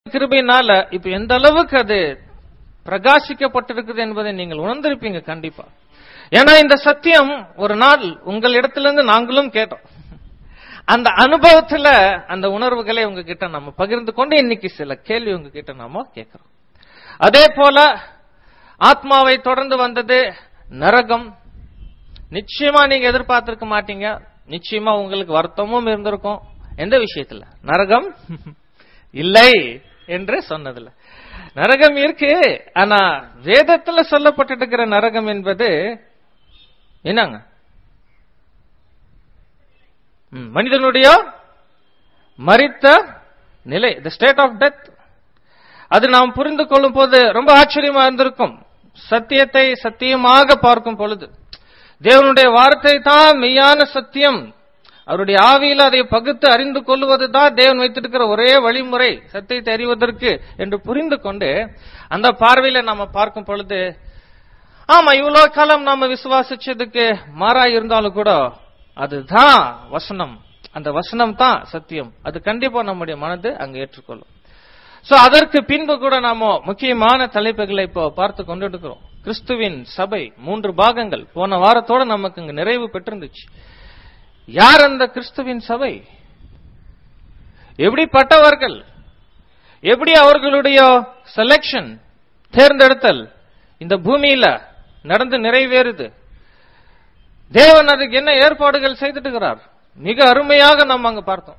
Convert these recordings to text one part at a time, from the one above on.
கிருபையினால இப்ப எந்த அளவுக்கு அது பிரகாசிக்கப்பட்டிருக்குது என்பதை நீங்கள் உணர்ந்திருப்பீங்க கண்டிப்பா ஏன்னா இந்த சத்தியம் ஒரு நாள் உங்கள் இடத்திலிருந்து நாங்களும் கேட்டோம் அந்த அனுபவத்துல அந்த உணர்வுகளை உங்ககிட்ட நம்ம பகிர்ந்து கொண்டு இன்னைக்கு சில கேள்வி உங்ககிட்ட நாம கேட்கிறோம் அதே போல ஆத்மாவை தொடர்ந்து வந்தது நரகம் நிச்சயமா நீங்க எதிர்பார்த்திருக்க மாட்டீங்க நிச்சயமா உங்களுக்கு வருத்தமும் இருந்திருக்கும் எந்த விஷயத்துல நரகம் இல்லை என்று சொன்னதுல நரகம் இருக்கு ஆனா வேதத்துல சொல்லப்பட்டிருக்கிற நரகம் என்பது என்னங்க ம், மனிதனுடைய மரித்த நிலை த ஸ்டேட் ஆஃப் டெத் அது நாம் புரிந்து கொள்ளும் போது ரொம்ப ஆச்சரியமா இருந்திருக்கும் சத்தியத்தை சத்தியமாக பார்க்கும் பொழுது தேவனுடைய வார்த்தை தான் மெய்யான சத்தியம் அவருடைய ஆவியில் அதை பகுத்து அறிந்து கொள்வதுதான் தேவன் வைத்திருக்கிற ஒரே வழிமுறை சத்தியத்தை அறிவதற்கு என்று புரிந்து கொண்டு அந்த பார்வையில நாம பார்க்கும் பொழுது ஆமா இவ்வளவு காலம் நாம விசுவாசிச்சதுக்கு மாறா இருந்தாலும் கூட அதுதான் வசனம் அந்த வசனம் தான் சத்தியம் அது கண்டிப்பா நம்முடைய மனது அங்க ஏற்றுக்கொள்ளும் சோ அதற்கு பின்பு கூட நாம முக்கியமான தலைப்புகளை இப்போ பார்த்து கொண்டு இருக்கிறோம் கிறிஸ்துவின் சபை மூன்று பாகங்கள் போன வாரத்தோட நமக்கு இங்க நிறைவு பெற்றிருந்துச்சு யார் அந்த கிறிஸ்துவின் சபை எப்படிப்பட்டவர்கள் எப்படி அவர்களுடைய செலெக்ஷன் தேர்ந்தெடுத்தல் இந்த பூமியில நடந்து நிறைவேறுது தேவன் அதுக்கு என்ன ஏற்பாடுகள் செய்துட்டு இருக்கிறார் மிக அருமையாக நம்ம அங்க பார்த்தோம்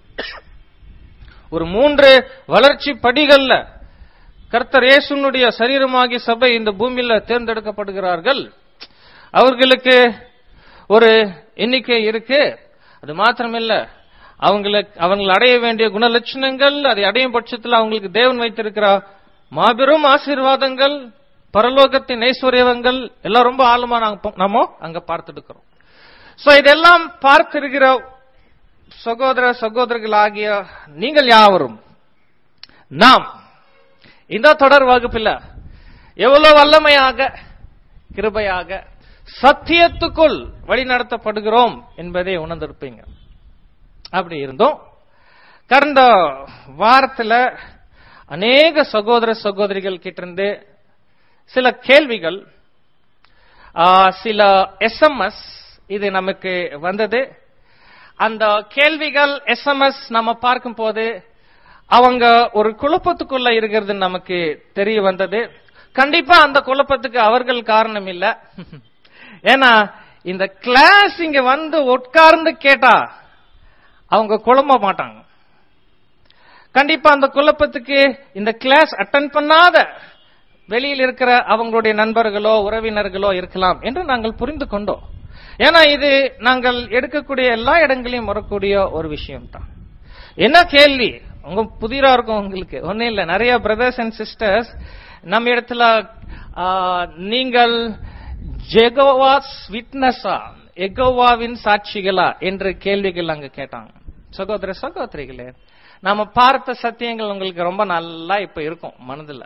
ஒரு மூன்று வளர்ச்சி படிகள்ல கர்த்தர் இயேசுனுடைய சரீரமாகி சபை இந்த பூமியில தேர்ந்தெடுக்கப்படுகிறார்கள் அவர்களுக்கு ஒரு எண்ணிக்கை இருக்கு அது மாத்திரமில்ல அவங்களுக்கு அவங்க அடைய வேண்டிய குணலட்சணங்கள் அதை அடையும் பட்சத்தில் அவங்களுக்கு தேவன் வைத்திருக்கிற மாபெரும் ஆசீர்வாதங்கள் பரலோகத்தின் ஐஸ்வர்யவங்கள் எல்லாம் ரொம்ப ஆழமா நாங்க நாம அங்க பார்த்துட்டு இருக்கிறோம் சோ இதெல்லாம் பார்த்திருக்கிற சகோதர சகோதரர்கள் ஆகிய நீங்கள் யாவரும் நாம் இந்த தொடர் வகுப்பில் எவ்வளவு வல்லமையாக கிருபையாக சத்தியத்துக்குள் வழிநடத்தப்படுகிறோம் என்பதை உணர்ந்திருப்பீங்க அப்படி இருந்தோம் கடந்த வாரத்துல அநேக சகோதர சகோதரிகள் கிட்ட இருந்து சில கேள்விகள் ஆ, சில எஸ்எம்எஸ் இது நமக்கு வந்தது அந்த கேள்விகள் எஸ்எம்எஸ் நம்ம பார்க்கும் போது அவங்க ஒரு குழப்பத்துக்குள்ள இருக்கிறது நமக்கு தெரிய வந்தது கண்டிப்பா அந்த குழப்பத்துக்கு அவர்கள் காரணம் இல்ல ஏன்னா இந்த கிளாஸ் இங்க வந்து உட்கார்ந்து கேட்டா அவங்க குழம்ப மாட்டாங்க கண்டிப்பா அந்த குழப்பத்துக்கு இந்த கிளாஸ் அட்டன் பண்ணாத வெளியில் இருக்கிற அவங்களுடைய நண்பர்களோ உறவினர்களோ இருக்கலாம் என்று நாங்கள் புரிந்து கொண்டோம் ஏன்னா இது நாங்கள் எடுக்கக்கூடிய எல்லா இடங்களையும் வரக்கூடிய ஒரு விஷயம் தான் என்ன கேள்வி உங்க புதிரா இருக்கும் உங்களுக்கு ஒன்னும் இல்ல நிறைய பிரதர்ஸ் அண்ட் சிஸ்டர்ஸ் நம்ம இடத்துல ஆ, நீங்கள் ஜெகோவாஸ் விட்னஸா எகோவாவின் சாட்சிகளா என்ற கேள்விகள் அங்க கேட்டாங்க சகோதர சகோதரிகளே நாம பார்த்த சத்தியங்கள் உங்களுக்கு ரொம்ப நல்லா இப்ப இருக்கும் மனதுல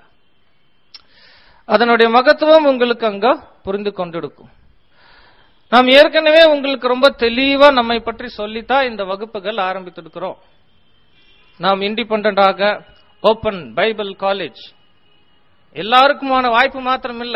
அதனுடைய மகத்துவம் உங்களுக்கு அங்க புரிந்து கொண்டிருக்கும் நாம் ஏற்கனவே உங்களுக்கு ரொம்ப தெளிவா நம்மை பற்றி சொல்லித்தான் இந்த வகுப்புகள் ஆரம்பித்திருக்கிறோம் நாம் இண்டிபெண்டாக ஓபன் பைபிள் காலேஜ் எல்லாருக்குமான வாய்ப்பு மாத்திரம் இல்ல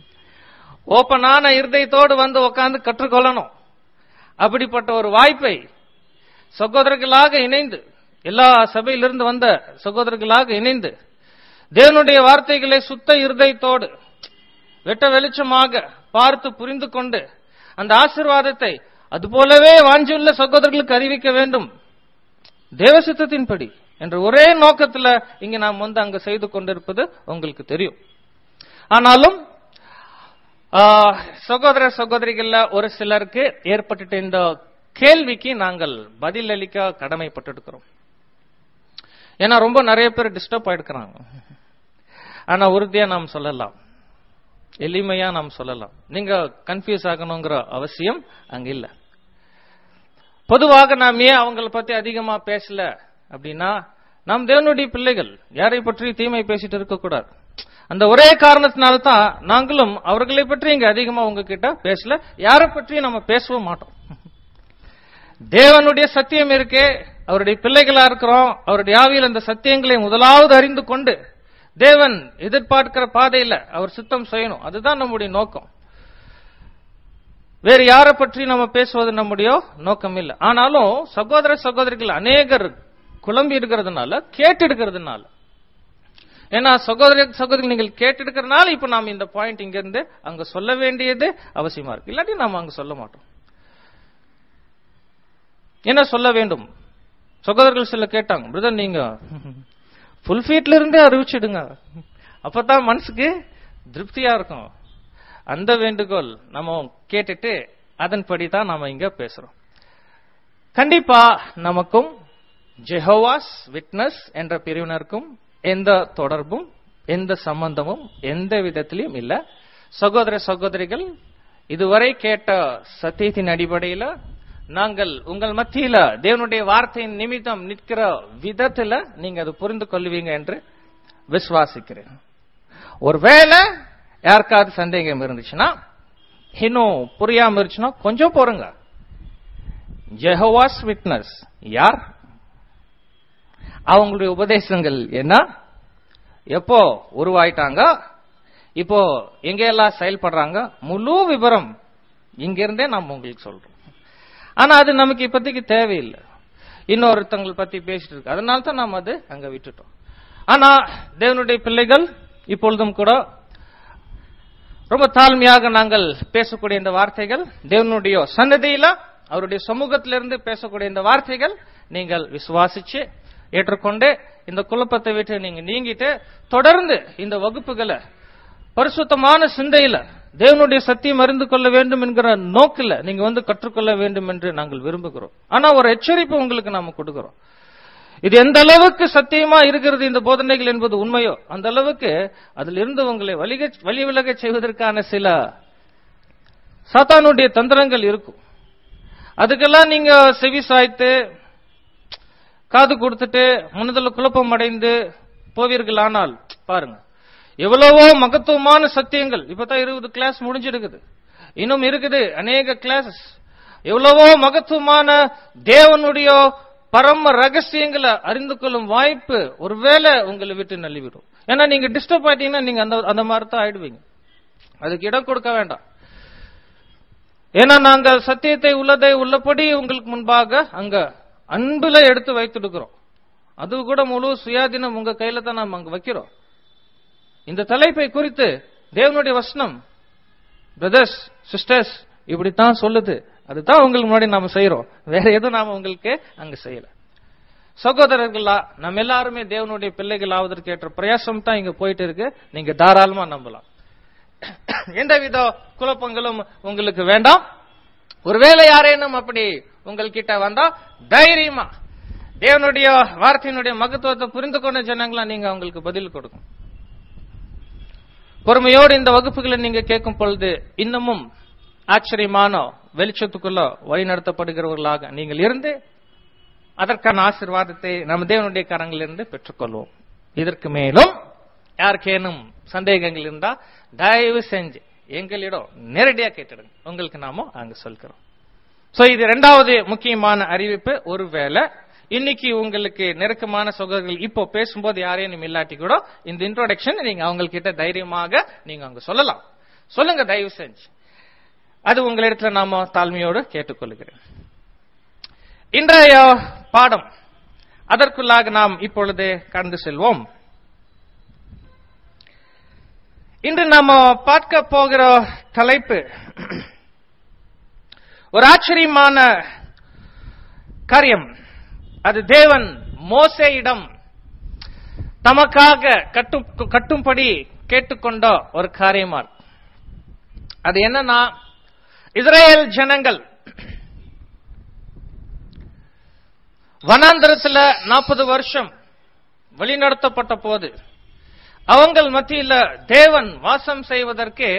ஓபனான இருதயத்தோடு வந்து உட்கார்ந்து கற்றுக்கொள்ளணும் அப்படிப்பட்ட ஒரு வாய்ப்பை சகோதரர்களாக இணைந்து எல்லா சபையிலிருந்து வந்த சகோதரர்களாக இணைந்து தேவனுடைய வார்த்தைகளை சுத்த இருதயத்தோடு வெட்ட வெளிச்சமாக பார்த்து புரிந்து கொண்டு அந்த ஆசீர்வாதத்தை அதுபோலவே வாஞ்சியுள்ள சகோதரர்களுக்கு அறிவிக்க வேண்டும் தேவசித்தத்தின்படி என்ற ஒரே நோக்கத்துல இங்க நாம் வந்து அங்க செய்து கொண்டிருப்பது உங்களுக்கு தெரியும் ஆனாலும் ஆ, சகோதர சகோதரிகள்ல ஒரு சிலருக்கு ஏற்பட்டுட்ட இந்த கேள்விக்கு நாங்கள் பதில் அளிக்க கடமைப்பட்டிருக்கிறோம் ஏன்னா ரொம்ப நிறைய பேர் டிஸ்டர்ப் ஆயிடுக்கிறாங்க ஆனா உறுதியா நாம் சொல்லலாம் எளிமையா நாம் சொல்லலாம் நீங்க கன்ஃபியூஸ் ஆகணுங்கிற அவசியம் அங்க இல்ல பொதுவாக நாம் ஏன் அவங்கள பத்தி அதிகமா பேசல அப்படின்னா நாம் தேவனுடைய பிள்ளைகள் யாரை பற்றி தீமை பேசிட்டு இருக்க கூடாது அந்த ஒரே காரணத்தினால தான் நாங்களும் அவர்களை பற்றி இங்க அதிகமா உங்ககிட்ட பேசல யாரை பற்றியும் நம்ம பேசவும் மாட்டோம் தேவனுடைய சத்தியம் இருக்கே அவருடைய பிள்ளைகளா இருக்கிறோம் அவருடைய ஆவியில் அந்த சத்தியங்களை முதலாவது அறிந்து கொண்டு தேவன் எதிர்பார்க்கிற பாதையில அவர் சித்தம் செய்யணும் அதுதான் நம்முடைய நோக்கம் வேறு யாரை பற்றி நம்ம பேசுவது நம்முடைய நோக்கம் இல்லை ஆனாலும் சகோதர சகோதரிகள் அநேகர் குழம்பி இருக்கிறதுனால கேட்டு இருக்கிறதுனால ஏன்னா சகோதர சகோதரி நீங்கள் கேட்டு இருக்கிறதுனால இப்ப நாம் இந்த பாயிண்ட் இங்க இருந்து அங்க சொல்ல வேண்டியது அவசியமா இருக்கு இல்லாட்டி நாம அங்க சொல்ல மாட்டோம் என்ன சொல்ல வேண்டும் சகோதரர்கள் சில கேட்டாங்க பிரதர் நீங்க ஃபுல் ஃபீட்ல இருந்தே அறிவிச்சிடுங்க அப்பதான் மனசுக்கு திருப்தியா இருக்கும் அந்த வேண்டுகோள் நம்ம கேட்டுட்டு அதன்படி தான் நாம இங்க பேசுறோம் கண்டிப்பா நமக்கும் ஜெஹோவாஸ் விட்னஸ் என்ற பிரிவினருக்கும் எந்த தொடர்பும் எந்த சம்பந்தமும் எந்த விதத்திலையும் இல்ல சகோதர சகோதரிகள் இதுவரை கேட்ட சத்தியத்தின் அடிப்படையில நாங்கள் உங்கள் மத்தியில தேவனுடைய வார்த்தையின் நிமித்தம் நிற்கிற விதத்துல நீங்க அதை புரிந்து கொள்வீங்க என்று விசுவாசிக்கிறேன் ஒருவேளை யாருக்காவது சந்தேகம் இருந்துச்சுன்னா இன்னும் புரியாம இருந்துச்சுன்னா கொஞ்சம் பொறுங்க ஜெஹோவாஸ் விட்னஸ் யார் அவங்களுடைய உபதேசங்கள் என்ன எப்போ உருவாயிட்டாங்க இப்போ எங்கெல்லாம் செயல்படுறாங்க முழு விவரம் இங்கிருந்தே நாம் உங்களுக்கு சொல்றோம் ஆனா அது நமக்கு இப்போதைக்கு தேவையில்லை இன்னொருத்தங்களை பத்தி பேசிட்டு இருக்கு அதனால தான் நாம் அது அங்க விட்டுட்டோம் ஆனா தேவனுடைய பிள்ளைகள் இப்பொழுதும் கூட ரொம்ப தாழ்மையாக நாங்கள் பேசக்கூடிய இந்த வார்த்தைகள் தேவனுடைய சன்னதியில அவருடைய சமூகத்திலிருந்து பேசக்கூடிய இந்த வார்த்தைகள் நீங்கள் விசுவாசிச்சு ஏற்றுக்கொண்டு இந்த குழப்பத்தை விட்டு நீங்க நீங்கிட்டு தொடர்ந்து இந்த வகுப்புகளை பரிசுத்தமான சிந்தையில தேவனுடைய சத்தியம் அறிந்து கொள்ள வேண்டும் என்கிற நோக்கில் நீங்க வந்து கற்றுக்கொள்ள வேண்டும் என்று நாங்கள் விரும்புகிறோம் ஆனா ஒரு எச்சரிப்பு உங்களுக்கு நாம கொடுக்கிறோம் இது எந்த அளவுக்கு சத்தியமா இருக்கிறது இந்த போதனைகள் என்பது உண்மையோ அந்த அளவுக்கு அதில் இருந்து உங்களை வலிக வழி விலக செய்வதற்கான சில சாத்தானுடைய தந்திரங்கள் இருக்கும் அதுக்கெல்லாம் நீங்க செவி சாய்த்து காது கொடுத்துட்டு மனதில் குழப்பம் அடைந்து போவீர்கள் ஆனால் பாருங்க எவ்வளவோ மகத்துவமான சத்தியங்கள் இப்பதான் இருபது கிளாஸ் முடிஞ்சிருக்குது இன்னும் இருக்குது அநேக கிளாஸஸ் எவ்வளவோ மகத்துவமான தேவனுடைய பரம ரகசியங்களை அறிந்து கொள்ளும் வாய்ப்பு ஒருவேளை உங்களை விட்டு நள்ளிவிடும் ஏன்னா நீங்க டிஸ்டர்ப் ஆயிட்டீங்கன்னா நீங்க அந்த அந்த மாதிரி தான் ஆயிடுவீங்க அதுக்கு இடம் கொடுக்க வேண்டாம் ஏன்னா நாங்கள் சத்தியத்தை உள்ளதை உள்ளபடி உங்களுக்கு முன்பாக அங்க அன்புல எடுத்து வைத்துடுக்கிறோம் அது கூட முழு சுயாதீனம் உங்க கையில தான் நாம் அங்க வைக்கிறோம் இந்த தலைப்பை குறித்து தேவனுடைய வசனம் பிரதர்ஸ் சிஸ்டர்ஸ் இப்படித்தான் சொல்லுது அதுதான் உங்களுக்கு முன்னாடி நாம செய்யறோம் வேற எதுவும் நாம உங்களுக்கு அங்க செய்யல சகோதரர்களா நம்ம எல்லாருமே தேவனுடைய பிள்ளைகள் ஆவதற்கு ஏற்ற பிரயாசம் தான் இங்க போயிட்டு இருக்கு நீங்க தாராளமா நம்பலாம் எந்தவித குழப்பங்களும் உங்களுக்கு வேண்டாம் ஒருவேளை யாரேனும் அப்படி உங்கள்கிட்ட வந்தா தைரியமா தேவனுடைய வார்த்தையினுடைய மகத்துவத்தை புரிந்து கொண்ட ஜனங்களா நீங்க அவங்களுக்கு பதில் கொடுக்கும் பொறுமையோடு இந்த வகுப்புகளை நீங்க கேட்கும் பொழுது இன்னமும் ஆச்சரியமான வெளிச்சத்துக்குள்ள வழிநடத்தப்படுகிறவர்களாக நீங்கள் இருந்து அதற்கான ஆசிர்வாதத்தை நம்ம தேவனுடைய கரங்களிலிருந்து பெற்றுக்கொள்வோம் இதற்கு மேலும் யாருக்கேனும் சந்தேகங்கள் இருந்தா தயவு செஞ்சு எங்களிடம் நேரடியா கேட்டுடுங்க உங்களுக்கு நாம அங்க சொல்கிறோம் சோ இது இரண்டாவது முக்கியமான அறிவிப்பு ஒருவேளை இன்னைக்கு உங்களுக்கு நெருக்கமான சகோதரர்கள் இப்போ பேசும்போது யாரேனும் இல்லாட்டி கூட இந்த இன்ட்ரோடக்ஷன் நீங்க அவங்க கிட்ட தைரியமாக நீங்க அங்க சொல்லலாம் சொல்லுங்க தயவு செஞ்சு அது உங்களிடத்துல நாம தாழ்மையோடு கேட்டுக்கொள்கிறேன் இன்றைய பாடம் அதற்குள்ளாக நாம் இப்பொழுது கடந்து செல்வோம் இன்று நாம பார்க்க போகிற தலைப்பு ஒரு ஆச்சரியமான காரியம் அது தேவன் மோசையிடம் தமக்காக கட்டும் கட்டும்படி கேட்டுக்கொண்ட ஒரு காரியமா அது என்னன்னா இஸ்ரேல் ஜனங்கள் வனாந்தரத்துல நாற்பது வருஷம் வழிநடத்தப்பட்ட போது அவங்கள் மத்தியில தேவன் வாசம் செய்வதற்கு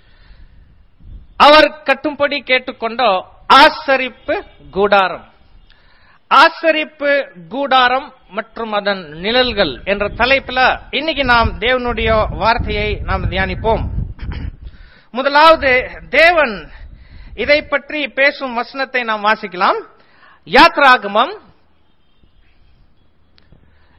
அவர் கட்டும்படி கேட்டுக்கொண்ட ஆசரிப்பு கூடாரம் ஆசரிப்பு கூடாரம் மற்றும் அதன் நிழல்கள் என்ற தலைப்புல இன்னைக்கு நாம் தேவனுடைய வார்த்தையை நாம் தியானிப்போம் முதலாவது தேவன் இதை பற்றி பேசும் வசனத்தை நாம் வாசிக்கலாம் யாத்ராகமம்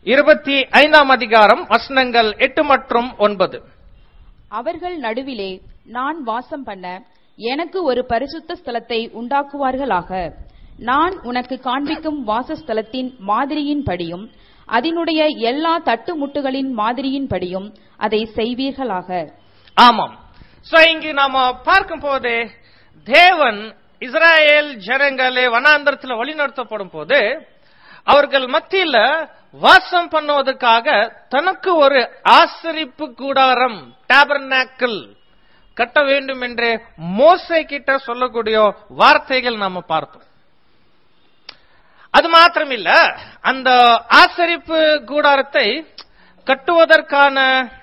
இருபத்தி ஐந்தாம் அதிகாரம் வசனங்கள் எட்டு மற்றும் ஒன்பது அவர்கள் நடுவிலே நான் வாசம் பண்ண எனக்கு ஒரு பரிசுத்த ஸ்தலத்தை உண்டாக்குவார்களாக நான் உனக்கு காண்பிக்கும் வாசஸ்தலத்தின் மாதிரியின்படியும் அதனுடைய எல்லா தட்டுமுட்டுகளின் மாதிரியின்படியும் அதை செய்வீர்களாக ஆமாம் சோ இங்கு நாம பார்க்கும் போது தேவன் இஸ்ராயேல் ஜனங்களே வனாந்தரத்தில் வழிநடத்தப்படும் போது அவர்கள் மத்தியில வாசம் பண்ணுவதற்காக தனக்கு ஒரு ஆசரிப்பு கூடாரம் டேபர்நாக்கிள் கட்ட வேண்டும் என்று மோசை கிட்ட சொல்லக்கூடிய வார்த்தைகள் நாம பார்த்தோம் அது மாத்திரமில்ல அந்த ஆசரிப்பு கூடாரத்தை கட்டுவதற்கான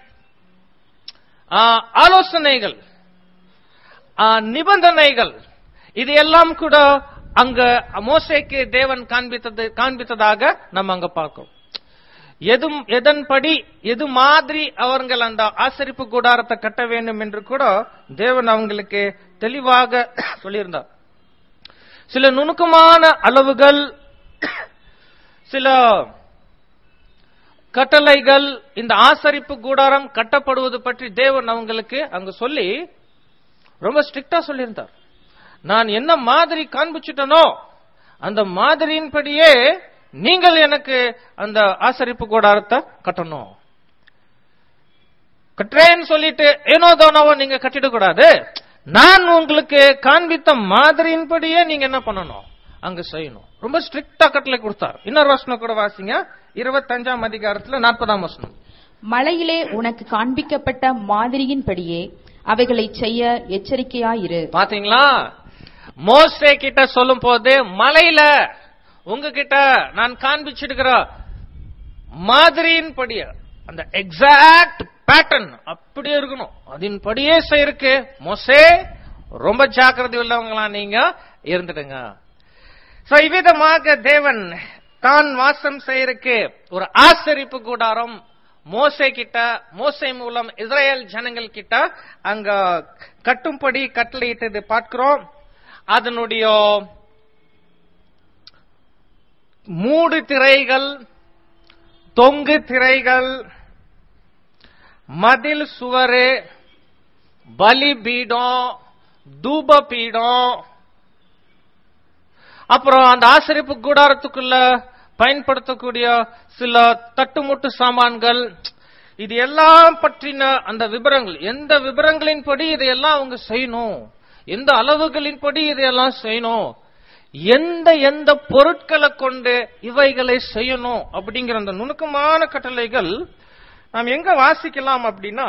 ஆ, ஆலோசனைகள் ஆ, நிபந்தனைகள் இது எல்லாம் கூட அங்க மோசேக்கு தேவன் காண்பித்தது காண்பித்ததாக நம்ம அங்க பார்க்கிறோம் எது எதன்படி எது மாதிரி அவர்கள் அந்த ஆசரிப்பு கூடாரத்தை கட்ட வேண்டும் என்று கூட தேவன் அவங்களுக்கு தெளிவாக சொல்லியிருந்தார் சில நுணுக்கமான அளவுகள் சில கட்டளைகள் இந்த ஆசரிப்பு கூடாரம் கட்டப்படுவது பற்றி தேவன் அவங்களுக்கு அங்க சொல்லி ரொம்ப ஸ்ட்ரிக்டா சொல்லியிருந்தார் நான் என்ன மாதிரி காண்பிச்சுட்டனோ அந்த மாதிரியின்படியே நீங்கள் எனக்கு அந்த ஆசரிப்பு கூடாரத்தை கட்டணும் கட்டுறேன்னு சொல்லிட்டு ஏனோ தானோவோ நீங்க கட்டிடக்கூடாது நான் உங்களுக்கு காண்பித்த மாதிரியின்படியே நீங்க என்ன பண்ணணும் அங்க செய்யணும் ரொம்ப ஸ்ட்ரிக்டா கட்டளை கொடுத்தார் இன்னொரு வசனம் கூட வாசிங்க இருபத்தஞ்சாம் அதிகாரத்துல நாற்பதாம் வசனம் மலையிலே உனக்கு காண்பிக்கப்பட்ட மாதிரியின்படியே அவைகளை செய்ய எச்சரிக்கையாயிரு பாத்தீங்களா மோசே கிட்ட சொல்லும் போது மலையில உங்ககிட்ட நான் காண்பிச்சிருக்கிற மாதிரியின் படிய அந்த எக்ஸாக்ட் பேட்டர்ன் அப்படியே இருக்கணும் அதன் படியே செய்யறதுக்கு மோசே ரொம்ப ஜாக்கிரதை உள்ளவங்களா நீங்க இருந்துடுங்க சோ இவ்விதமாக தேவன் தான் வாசம் செய்யறதுக்கு ஒரு ஆசரிப்பு கூடாரம் மோசே கிட்ட மோசே மூலம் இஸ்ரேல் ஜனங்கள் கிட்ட அங்க கட்டும்படி கட்டளையிட்டது பார்க்கிறோம் அதனுடைய மூடு திரைகள் தொங்கு திரைகள் மதில் சுவரு பலிபீடம் தூப பீடம் அப்புறம் அந்த ஆசரிப்பு கூடாரத்துக்குள்ள பயன்படுத்தக்கூடிய சில தட்டுமுட்டு சாமான்கள் இது எல்லாம் பற்றின அந்த விவரங்கள் எந்த விவரங்களின்படி இதையெல்லாம் அவங்க செய்யணும் எந்த அளவுகளின்படி இதையெல்லாம் செய்யணும் எந்த எந்த பொருட்களை கொண்டு இவைகளை செய்யணும் அப்படிங்கிற அந்த நுணுக்கமான கட்டளைகள் நாம் எங்க வாசிக்கலாம் அப்படின்னா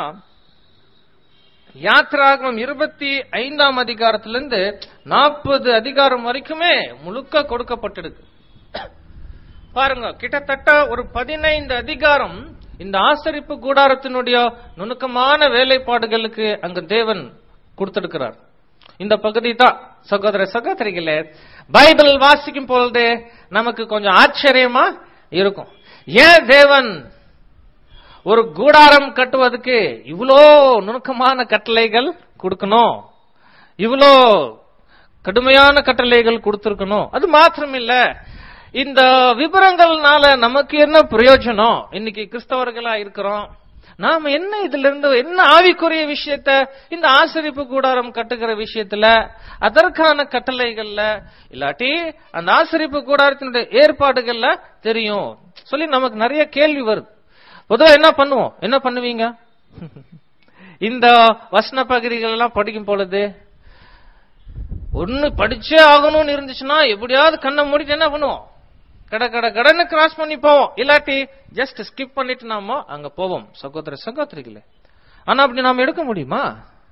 யாத்ராகமம் இருபத்தி ஐந்தாம் அதிகாரத்திலிருந்து நாற்பது அதிகாரம் வரைக்குமே முழுக்க கொடுக்கப்பட்டிருக்கு பாருங்க கிட்டத்தட்ட ஒரு பதினைந்து அதிகாரம் இந்த ஆசரிப்பு கூடாரத்தினுடைய நுணுக்கமான வேலைப்பாடுகளுக்கு அங்க தேவன் கொடுத்திருக்கிறார் இந்த பகுதி தான் சகோதர சகோதரிகளே பைபிள் வாசிக்கும் பொழுது நமக்கு கொஞ்சம் ஆச்சரியமா இருக்கும் ஏன் தேவன் ஒரு கூடாரம் கட்டுவதற்கு இவ்வளோ நுணுக்கமான கட்டளைகள் கொடுக்கணும் இவ்வளோ கடுமையான கட்டளைகள் கொடுத்திருக்கணும் அது மாத்திரம் இல்ல இந்த விவரங்கள்னால நமக்கு என்ன பிரயோஜனம் இன்னைக்கு கிறிஸ்தவர்களா இருக்கிறோம் நாம என்ன இதுல இருந்து என்ன ஆவிக்குரிய விஷயத்த இந்த ஆசரிப்பு கூடாரம் கட்டுகிற விஷயத்துல அதற்கான கட்டளைகள்ல இல்லாட்டி அந்த ஆசரிப்பு கூடாரத்தினுடைய ஏற்பாடுகள்ல தெரியும் சொல்லி நமக்கு நிறைய கேள்வி வருது பொதுவா என்ன பண்ணுவோம் என்ன பண்ணுவீங்க இந்த வசன பகுதிகள் எல்லாம் படிக்கும் பொழுது ஒண்ணு படிச்சே ஆகணும்னு இருந்துச்சுன்னா எப்படியாவது கண்ணை மூடிட்டு என்ன பண்ணுவோம் கட கட கடன்னு கிராஸ் பண்ணி போவோம் இல்லாட்டி ஜஸ்ட் ஸ்கிப் பண்ணிட்டு நாம அங்க போவோம் சகோதர சகோதரிகளே ஆனா அப்படி நாம எடுக்க முடியுமா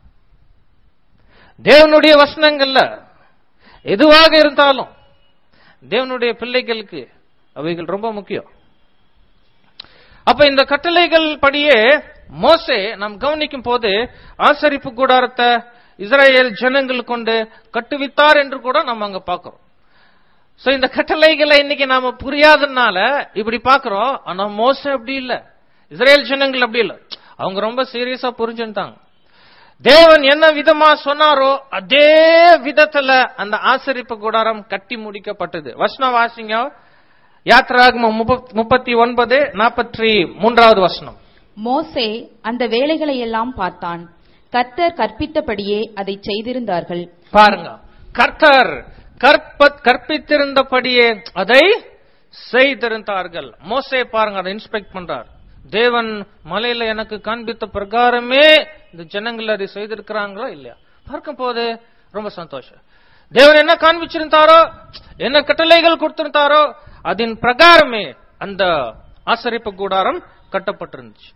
தேவனுடைய வசனங்கள்ல எதுவாக இருந்தாலும் தேவனுடைய பிள்ளைகளுக்கு அவைகள் ரொம்ப முக்கியம் அப்ப இந்த கட்டளைகள் படியே மோசே நாம் கவனிக்கும் போது ஆசரிப்பு கூடாரத்தை இஸ்ரேல் ஜனங்கள் கொண்டு கட்டுவித்தார் என்று கூட நம்ம அங்க பார்க்கிறோம் சோ இந்த கட்டளைகளை இன்னைக்கு நாம புரியாதனால இப்படி பாக்குறோம் ஆனா மோச அப்படி இல்ல இஸ்ரேல் ஜனங்கள் அப்படி இல்ல அவங்க ரொம்ப சீரியஸா புரிஞ்சுட்டாங்க தேவன் என்ன விதமா சொன்னாரோ அதே விதத்துல அந்த ஆசரிப்பு கூடாரம் கட்டி முடிக்கப்பட்டது வசன வாசிங்க யாத்ராகமம் முப்பத்- முப்பத்தி ஒன்பது நாற்பத்தி மூன்றாவது வசனம் மோசே அந்த வேலைகளை எல்லாம் பார்த்தான் கர்த்தர் கற்பித்தபடியே அதை செய்திருந்தார்கள் பாருங்க கர்த்தர் கற்ப கற்பித்திருந்தபடியே அதை செய்திருந்தார்கள் மோசே பாருங்க அதை இன்ஸ்பெக்ட் பண்றார் தேவன் மலையில எனக்கு காண்பித்த பிரகாரமே இந்த ஜனங்கள் அதை செய்திருக்கிறாங்களா இல்லையா பார்க்கும் போது ரொம்ப சந்தோஷம் தேவன் என்ன காண்பிச்சிருந்தாரோ என்ன கட்டளைகள் கொடுத்திருந்தாரோ அதன் பிரகாரமே அந்த ஆசரிப்பு கூடாரம் கட்டப்பட்டிருந்துச்சு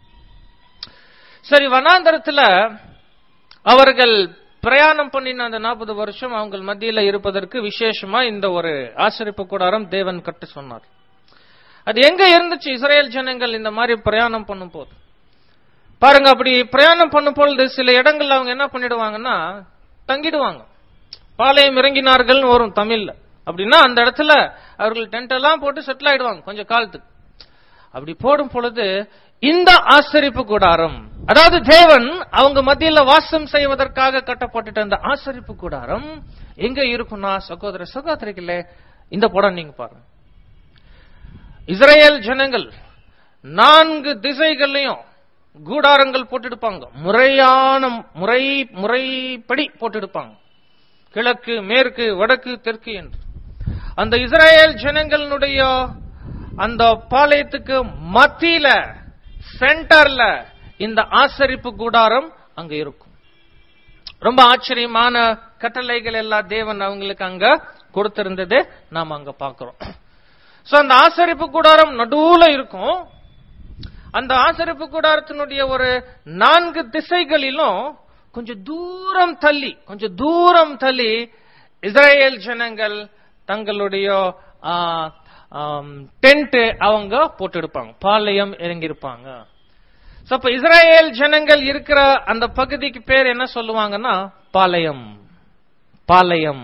சரி வனாந்தரத்துல அவர்கள் பிரயாணம் பண்ணின அந்த நாற்பது வருஷம் அவங்க மத்தியில இருப்பதற்கு விசேஷமா இந்த ஒரு ஆசரிப்பு கூடாரம் தேவன் கட்ட சொன்னார் அது எங்க இருந்துச்சு இஸ்ரேல் ஜனங்கள் இந்த மாதிரி பிரயாணம் பண்ணும் போது பாருங்க அப்படி பிரயாணம் பண்ணும் பொழுது சில இடங்கள்ல அவங்க என்ன பண்ணிடுவாங்கன்னா தங்கிடுவாங்க பாளையம் இறங்கினார்கள் வரும் தமிழ்ல அப்படின்னா அந்த இடத்துல அவர்கள் டென்ட் எல்லாம் போட்டு செட்டில் ஆயிடுவாங்க கொஞ்சம் காலத்துக்கு அப்படி போடும் பொழுது இந்த ஆசரிப்பு கூடாரம் அதாவது தேவன் அவங்க மத்தியில வாசம் செய்வதற்காக கட்டப்பட்டுட்ட அந்த ஆசரிப்பு கூடாரம் எங்க இருக்கும்னா சகோதர சகோதரிகளே இந்த படம் நீங்க பாருங்க இஸ்ரேல் ஜனங்கள் நான்கு திசைகள்லயும் கூடாரங்கள் போட்டுடுப்பாங்க முறையான முறை முறைப்படி போட்டுடுப்பாங்க கிழக்கு மேற்கு வடக்கு தெற்கு என்று அந்த இஸ்ரேல் ஜனங்களுடைய அந்த பாளையத்துக்கு மத்தியில சென்டர்ல இந்த ஆசரிப்பு கூடாரம் அங்க இருக்கும் ரொம்ப ஆச்சரியமான கட்டளைகள் எல்லாம் தேவன் அவங்களுக்கு அங்க கொடுத்திருந்தது நாம அங்க பாக்குறோம் சோ அந்த ஆசரிப்பு கூடாரம் நடுவுல இருக்கும் அந்த ஆசரிப்பு கூடாரத்தினுடைய ஒரு நான்கு திசைகளிலும் கொஞ்சம் தூரம் தள்ளி கொஞ்சம் தூரம் தள்ளி இஸ்ரேல் ஜனங்கள் தங்களுடைய டென்ட் அவங்க போட்டுடுப்பாங்க பாளையம் இறங்கியிருப்பாங்க சோ அப்ப இஸ்ரேல் ஜனங்கள் இருக்கிற அந்த பகுதிக்கு பேர் என்ன சொல்லுவாங்கன்னா பாளையம் பாளையம்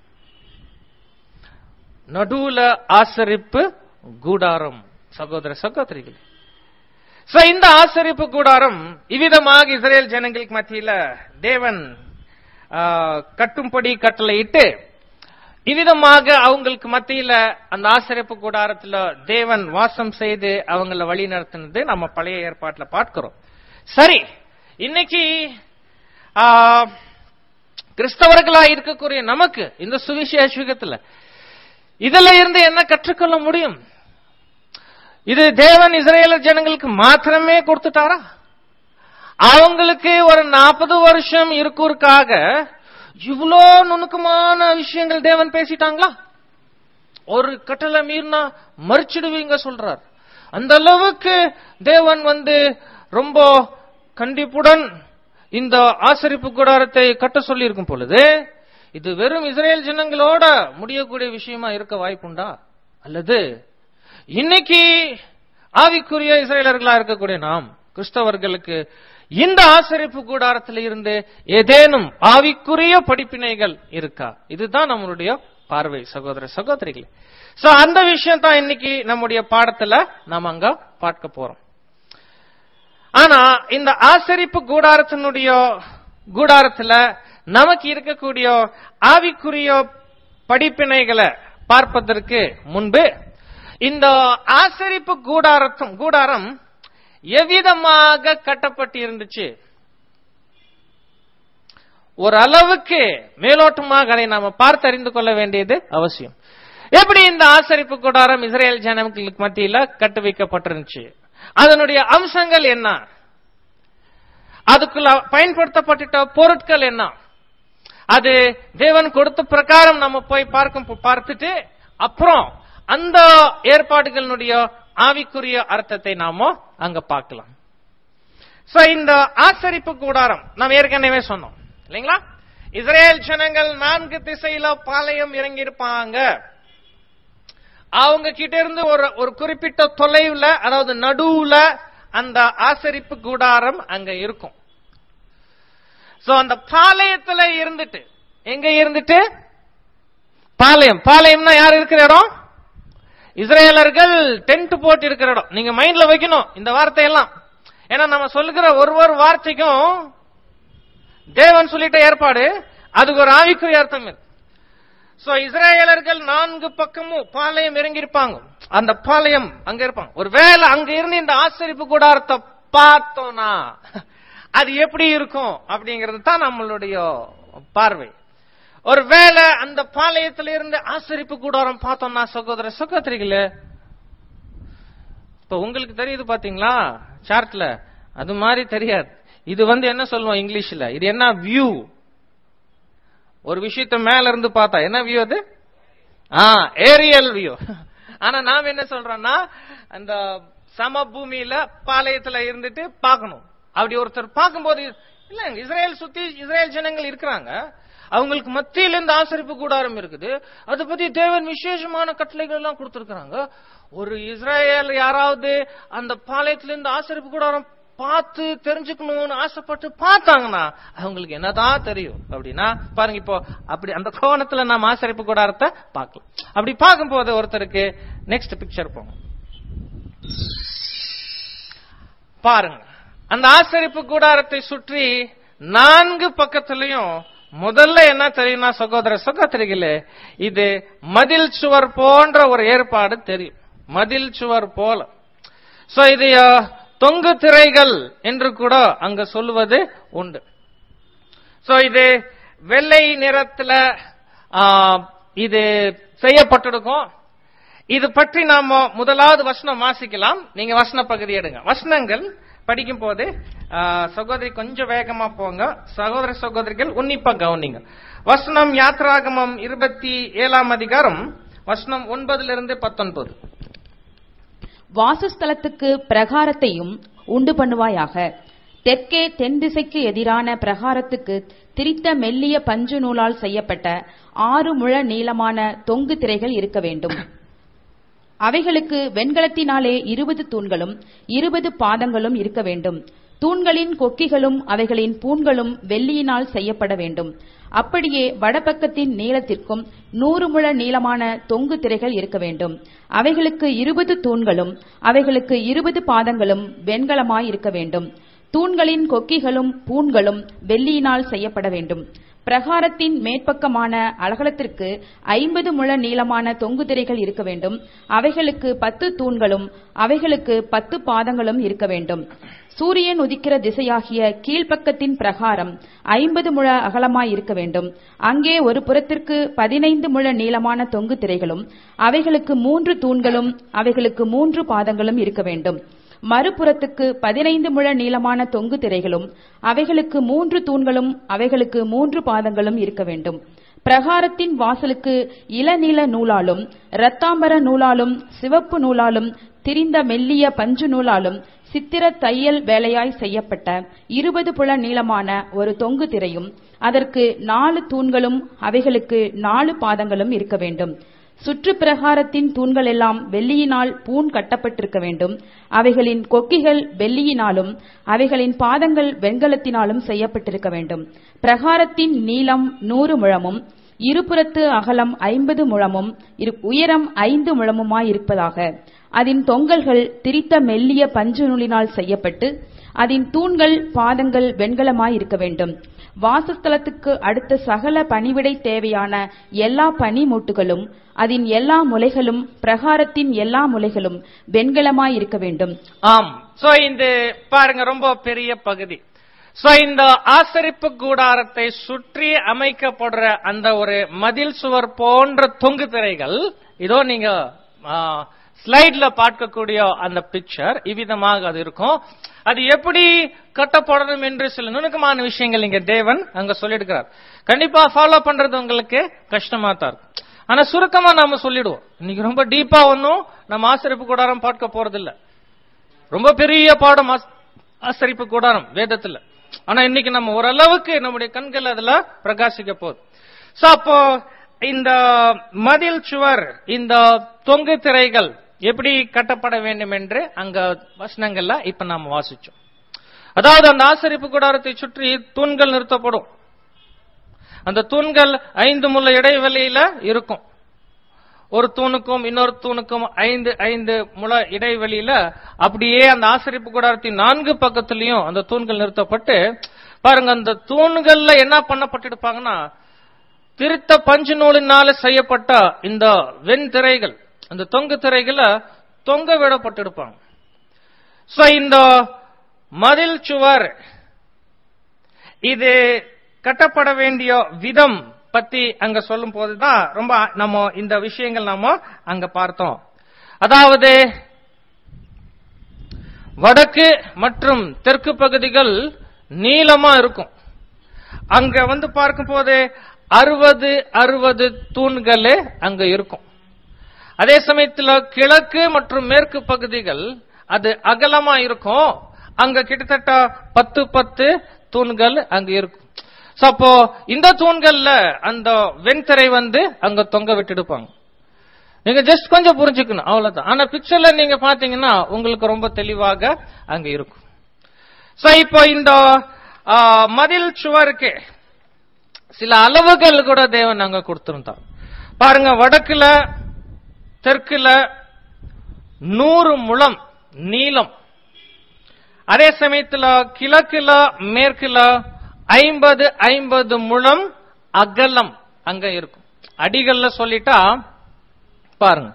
நடுவுல ஆசரிப்பு கூடாரம் சகோதர சகோதரிகள் சோ இந்த ஆசரிப்பு கூடாரம் இவ்விதமாக இஸ்ரேல் ஜனங்களுக்கு மத்தியில தேவன் ஆ, கட்டும்படி கட்டளையிட்டு இவ்விதமாக அவங்களுக்கு மத்தியில அந்த ஆசரிப்பு கூடாரத்துல தேவன் வாசம் செய்து அவங்கள வழி நடத்தினது நம்ம பழைய ஏற்பாட்டுல பார்க்கிறோம் சரி இன்னைக்கு ஆ, கிறிஸ்தவர்களா இருக்கக்கூடிய நமக்கு இந்த சுவிசேஷ யுகத்துல இதுல இருந்து என்ன கற்றுக்கொள்ள முடியும் இது தேவன் இஸ்ரேல ஜனங்களுக்கு மாத்திரமே கொடுத்துட்டாரா அவங்களுக்கு ஒரு நாற்பது வருஷம் இருக்குறதுக்காக இவ்வளோ நுணுக்கமான விஷயங்கள் தேவன் பேசிட்டாங்களா ஒரு கட்டளை மீறினா மறிச்சிடுவீங்க சொல்றார் அந்த அளவுக்கு தேவன் வந்து ரொம்ப கண்டிப்புடன் இந்த ஆசரிப்பு கூடாரத்தை கட்ட சொல்லி இருக்கும் பொழுது இது வெறும் இஸ்ரேல் ஜனங்களோட முடியக்கூடிய விஷயமா இருக்க வாய்ப்புண்டா அல்லது இன்னைக்கு ஆவிக்குரிய இஸ்ரேலர்களா இருக்கக்கூடிய நாம் கிறிஸ்தவர்களுக்கு இந்த ஆசரிப்பு கூடாரத்தில் இருந்து ஏதேனும் ஆவிக்குரிய படிப்பினைகள் இருக்கா இதுதான் நம்மளுடைய பார்வை சகோதர சகோதரிகளே சோ அந்த விஷயம் தான் இன்னைக்கு நம்முடைய பாடத்துல நாம அங்க பார்க்க போறோம் ஆனா இந்த ஆசரிப்பு கூடாரத்தினுடைய கூடாரத்துல நமக்கு இருக்கக்கூடிய ஆவிக்குரிய படிப்பினைகளை பார்ப்பதற்கு முன்பு இந்த ஆசரிப்பு கூடாரத்தும் கூடாரம் எவ்விதமாக கட்டப்பட்டு இருந்துச்சு ஒரு அளவுக்கு மேலோட்டமாக அதை நாம பார்த்து அறிந்து கொள்ள வேண்டியது அவசியம் எப்படி இந்த ஆசரிப்பு கூடாரம் இஸ்ரேல் ஜனங்களுக்கு மத்தியில கட்டு வைக்கப்பட்டிருந்துச்சு அதனுடைய அம்சங்கள் என்ன அதுக்குள்ள பயன்படுத்தப்பட்ட பொருட்கள் என்ன அது தேவன் கொடுத்த பிரகாரம் நம்ம போய் பார்க்க பார்த்துட்டு அப்புறம் அந்த ஏற்பாடுகளினுடைய ஆவிக்குரிய அர்த்தத்தை நாம அங்க பார்க்கலாம் சோ இந்த ஆசரிப்பு கூடாரம் நாம் ஏற்கனவே சொன்னோம் இல்லைங்களா இஸ்ரேல் ஜனங்கள் நான்கு திசையில பாளையம் இறங்கி இருப்பாங்க அவங்க கிட்ட இருந்து ஒரு ஒரு குறிப்பிட்ட தொலைவுல அதாவது நடுவுல அந்த ஆசரிப்பு கூடாரம் அங்க இருக்கும் சோ அந்த பாளையத்துல இருந்துட்டு எங்க இருந்துட்டு பாளையம் பாளையம்னா யார் இருக்கிற இடம் இஸ்ரேலர்கள் டென்ட் போட்டு இருக்கிற இடம் நீங்க மைண்ட்ல வைக்கணும் இந்த வார்த்தையெல்லாம் ஏன்னா நம்ம சொல்லுகிற ஒரு ஒரு வார்த்தைக்கும் தேவன் சொல்லிட்ட ஏற்பாடு அதுக்கு ஒரு ஆவிக்குரிய அர்த்தம் இருக்கு சோ இஸ்ரேலர்கள் நான்கு பக்கமும் பாளையம் இறங்கியிருப்பாங்க அந்த பாளையம் அங்க இருப்பாங்க ஒருவேளை அங்க இருந்து இந்த ஆசரிப்பு கூடாரத்தை பார்த்தோம்னா அது எப்படி இருக்கும் அப்படிங்கிறது தான் நம்மளுடைய பார்வை ஒருவேளை அந்த பாளையத்துல இருந்து ஆசரிப்பு கூடாரம் பார்த்தோம்னா சகோதர சகோதரிகளே இப்ப உங்களுக்கு தெரியுது பாத்தீங்களா சார்ட்ல அது மாதிரி தெரியாது இது வந்து என்ன சொல்லுவோம் இங்கிலீஷ்ல இது என்ன வியூ ஒரு விஷயத்த மேல இருந்து பார்த்தா என்ன வியூ அது ஆ ஏரியல் வியூ ஆனா நாம் என்ன சொல்றோம்னா அந்த சமபூமியில பாளையத்துல இருந்துட்டு பார்க்கணும் அப்படி ஒருத்தர் பார்க்கும்போது இல்ல இஸ்ரேல் சுத்தி இஸ்ரேல் ஜனங்கள் இருக்கிறாங்க அவங்களுக்கு மத்தியில இருந்து ஆசரிப்பு கூடாரம் இருக்குது அதை பத்தி தேவன் விசேஷமான கட்டளைகள் எல்லாம் கொடுத்திருக்கிறாங்க ஒரு இஸ்ரேல் யாராவது அந்த பாளையத்துல இருந்து ஆசரிப்பு கூடாரம் பார்த்து தெரிஞ்சுக்கணும்னு ஆசைப்பட்டு பார்த்தாங்கன்னா அவங்களுக்கு என்னதான் தெரியும் அப்படின்னா பாருங்க இப்போ அப்படி அந்த கோணத்துல நாம் ஆசரிப்பு கூடாரத்தை பார்க்கலாம் அப்படி பார்க்கும்போது ஒருத்தருக்கு நெக்ஸ்ட் பிக்சர் போங்க பாருங்க அந்த ஆசரிப்பு கூடாரத்தை சுற்றி நான்கு பக்கத்திலையும் முதல்ல என்ன தெரியும்னா சகோதர சகோதரிகளே இது மதில் சுவர் போன்ற ஒரு ஏற்பாடு தெரியும் மதில் சுவர் போல சோ இது அஹ், தொங்கு திரைகள் என்று கூட அங்க சொல்லுவது உண்டு சோ இது வெள்ளை நிறத்துல ஆ, இது செய்யப்பட்டிருக்கும் இது பற்றி நாம முதலாவது வசனம் வாசிக்கலாம் நீங்க வசன பகுதி எடுங்க வசனங்கள் படிக்கும் போது ஆ, சகோதரி கொஞ்சம் வேகமா போங்க சகோதர சகோதரிகள் உன்னிப்பா கவனிங்க வசனம் யாத்ராகமம் இருபத்தி ஏழாம் அதிகாரம் வசனம் ஒன்பதுல இருந்து பத்தொன்பது வாசஸ்தலத்துக்கு பிரகாரத்தையும் உண்டு பண்ணுவாயாக தெற்கே தென் திசைக்கு எதிரான பிரகாரத்துக்கு திரித்த மெல்லிய பஞ்சு நூலால் செய்யப்பட்ட ஆறு முழ நீளமான தொங்கு திரைகள் இருக்க வேண்டும் அவைகளுக்கு வெண்கலத்தினாலே இருபது தூண்களும் இருபது பாதங்களும் இருக்க வேண்டும் தூண்களின் கொக்கிகளும் அவைகளின் பூண்களும் வெள்ளியினால் செய்யப்பட வேண்டும் அப்படியே வடபக்கத்தின் நீளத்திற்கும் நூறு முழ நீளமான தொங்கு திரைகள் இருக்க வேண்டும் அவைகளுக்கு இருபது தூண்களும் அவைகளுக்கு இருபது பாதங்களும் வெண்கலமாய் இருக்க வேண்டும் தூண்களின் கொக்கிகளும் பூண்களும் வெள்ளியினால் செய்யப்பட வேண்டும் பிரகாரத்தின் மேற்பக்கமான அலகலத்திற்கு ஐம்பது முழ நீளமான தொங்கு திரைகள் இருக்க வேண்டும் அவைகளுக்கு பத்து தூண்களும் அவைகளுக்கு பத்து பாதங்களும் இருக்க வேண்டும் சூரியன் உதிக்கிற திசையாகிய கீழ்ப்பக்கத்தின் பிரகாரம் ஐம்பது முழ அகலமாய் இருக்க வேண்டும் அங்கே ஒரு புறத்திற்கு பதினைந்து முழ நீளமான தொங்கு திரைகளும் அவைகளுக்கு மூன்று தூண்களும் அவைகளுக்கு மூன்று பாதங்களும் இருக்க வேண்டும் மறுபுறத்துக்கு பதினைந்து முழ நீளமான தொங்கு திரைகளும் அவைகளுக்கு மூன்று தூண்களும் அவைகளுக்கு மூன்று பாதங்களும் இருக்க வேண்டும் பிரகாரத்தின் வாசலுக்கு இளநீல நூலாலும் இரத்தாம்பர நூலாலும் சிவப்பு நூலாலும் திரிந்த மெல்லிய பஞ்சு நூலாலும் சித்திர தையல் வேலையாய் செய்யப்பட்ட இருபது புல நீளமான ஒரு தொங்கு திரையும் அதற்கு நாலு தூண்களும் அவைகளுக்கு நாலு பாதங்களும் இருக்க வேண்டும் சுற்று பிரகாரத்தின் தூண்கள் எல்லாம் வெள்ளியினால் பூண் கட்டப்பட்டிருக்க வேண்டும் அவைகளின் கொக்கிகள் வெள்ளியினாலும் அவைகளின் பாதங்கள் வெண்கலத்தினாலும் செய்யப்பட்டிருக்க வேண்டும் பிரகாரத்தின் நீளம் நூறு முழமும் இருபுறத்து அகலம் ஐம்பது முழமும் இரு- உயரம் ஐந்து முழமுமாயிருப்பதாக அதன் தொங்கல்கள் திரித்த மெல்லிய பஞ்சு நூலினால் செய்யப்பட்டு அதன் தூண்கள் பாதங்கள் வெண்கலமாய் இருக்க வேண்டும் வாசஸ்தலத்துக்கு அடுத்த சகல பணிவிடை தேவையான எல்லா பனிமூட்டுகளும் அதன் எல்லா முலைகளும் பிரகாரத்தின் எல்லா முலைகளும் வெண்கலமாய் இருக்க வேண்டும் ஆம் சோ இந்த பாருங்க ரொம்ப பெரிய பகுதி சோ இந்த ஆசரிப்பு கூடாரத்தை சுற்றி அமைக்கப்படுற அந்த ஒரு மதில் சுவர் போன்ற தொங்கு திரைகள் இதோ நீங்க ஸ்லைட்ல பார்க்கக்கூடிய அந்த பிக்சர் இவ்விதமாக அது இருக்கும் அது எப்படி கட்டப்படணும் என்று சில நுணுக்கமான விஷயங்கள் இங்க தேவன் அங்க சொல்லியிருக்கிறார் கண்டிப்பா ஃபாலோ பண்றது உங்களுக்கு கஷ்டமா தான் இருக்கும் ஆனா சுருக்கமா நாம சொல்லிடுவோம் இன்னைக்கு ரொம்ப டீப்பா ஒன்னும் நம்ம ஆசரிப்பு கூடாரம் பார்க்க போறதில்ல ரொம்ப பெரிய பாடம் ஆஸ்- ஆசரிப்பு கூடாரம் வேதத்துல ஆனா இன்னைக்கு நம்ம ஓரளவுக்கு நம்முடைய கண்கள் அதுல பிரகாசிக்க போகுது சோ அப்போ இந்த மதில் சுவர் இந்த தொங்கு திரைகள் எப்படி கட்டப்பட வேண்டும் என்று அங்க வசனங்கள்ல இப்ப நாம வாசிச்சோம் அதாவது அந்த ஆசரிப்பு கூடாரத்தை சுற்றி தூண்கள் நிறுத்தப்படும் அந்த தூண்கள் ஐந்து முள்ள இடைவெளியில இருக்கும் ஒரு தூணுக்கும் இன்னொரு தூணுக்கும் ஐந்து ஐந்து முழ இடைவெளியில அப்படியே அந்த ஆசரிப்பு கூடாரத்தின் நான்கு பக்கத்திலையும் அந்த தூண்கள் நிறுத்தப்பட்டு பாருங்க அந்த தூண்கள்ல என்ன பண்ணப்பட்டிருப்பாங்கன்னா திருத்த பஞ்சு நூலினால செய்யப்பட்ட இந்த வெண்திரைகள் அந்த தொங்கு திரைகளை தொங்க விடப்பட்டிருப்பாங்க சோ இந்த மதில் சுவர் இது கட்டப்பட வேண்டிய விதம் பத்தி அங்க சொல்லும் போதுதான் ரொம்ப நம்ம இந்த விஷயங்கள் நாம அங்க பார்த்தோம் அதாவது வடக்கு மற்றும் தெற்கு பகுதிகள் நீளமா இருக்கும் அங்க வந்து பார்க்கும்போது அறுபது அறுபது தூண்களே அங்க இருக்கும் அதே சமயத்துல கிழக்கு மற்றும் மேற்கு பகுதிகள் அது அகலமா இருக்கும் அங்க கிட்டத்தட்ட பத்து பத்து தூண்கள் அங்க இருக்கும் So, அப்போ இந்த தூண்கள்ல அந்த வெண்திரை வந்து அங்க தொங்க விட்டுடுப்பாங்க நீங்க ஜஸ்ட் கொஞ்சம் புரிஞ்சுக்கணும் அவ்வளவுதான் ஆனா பிக்சர்ல நீங்க பாத்தீங்கன்னா உங்களுக்கு ரொம்ப தெளிவாக அங்க இருக்கும் சோ இப்போ இந்த ஆ, மதில் சுவருக்கு சில அளவுகள் கூட தேவன் அங்க கொடுத்திருந்தார் பாருங்க வடக்குல தெற்குல நூறு முழம் நீளம் அதே சமயத்துல கிழக்குல மேற்குல ஐம்பது ஐம்பது முழம் அகலம் அங்க இருக்கும் அடிகள்ல சொல்லிட்டா பாருங்க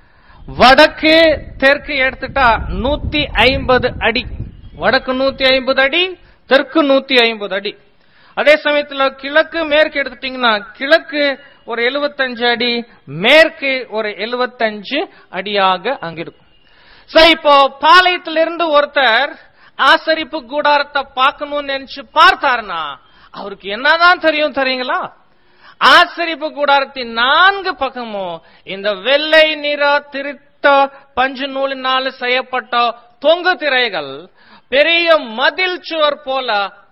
வடக்கு தெற்கு எடுத்துட்டா நூத்தி ஐம்பது அடி வடக்கு நூத்தி ஐம்பது அடி தெற்கு நூத்தி ஐம்பது அடி அதே சமயத்துல கிழக்கு மேற்கு எடுத்துட்டீங்கன்னா கிழக்கு ஒரு 75 அடி மேற்கு ஒரு 75 அடியாக அங்க இருக்கும் சோ இப்போ பாளையத்திலிருந்து ஒருத்தர் ஆசரிப்பு கூடாரத்தை பார்க்கணும்னு நினைச்சு பார்த்தாருன்னா அவருக்கு என்னதான் தெரியும் தெரியுங்களா ஆசரிப்பு கூடாரத்தின் நான்கு பக்கமும் இந்த வெள்ளை நிற திருத்த பஞ்சு நூலினால் செய்யப்பட்ட தொங்கு திரைகள் பெரிய மதில் சுவர் போல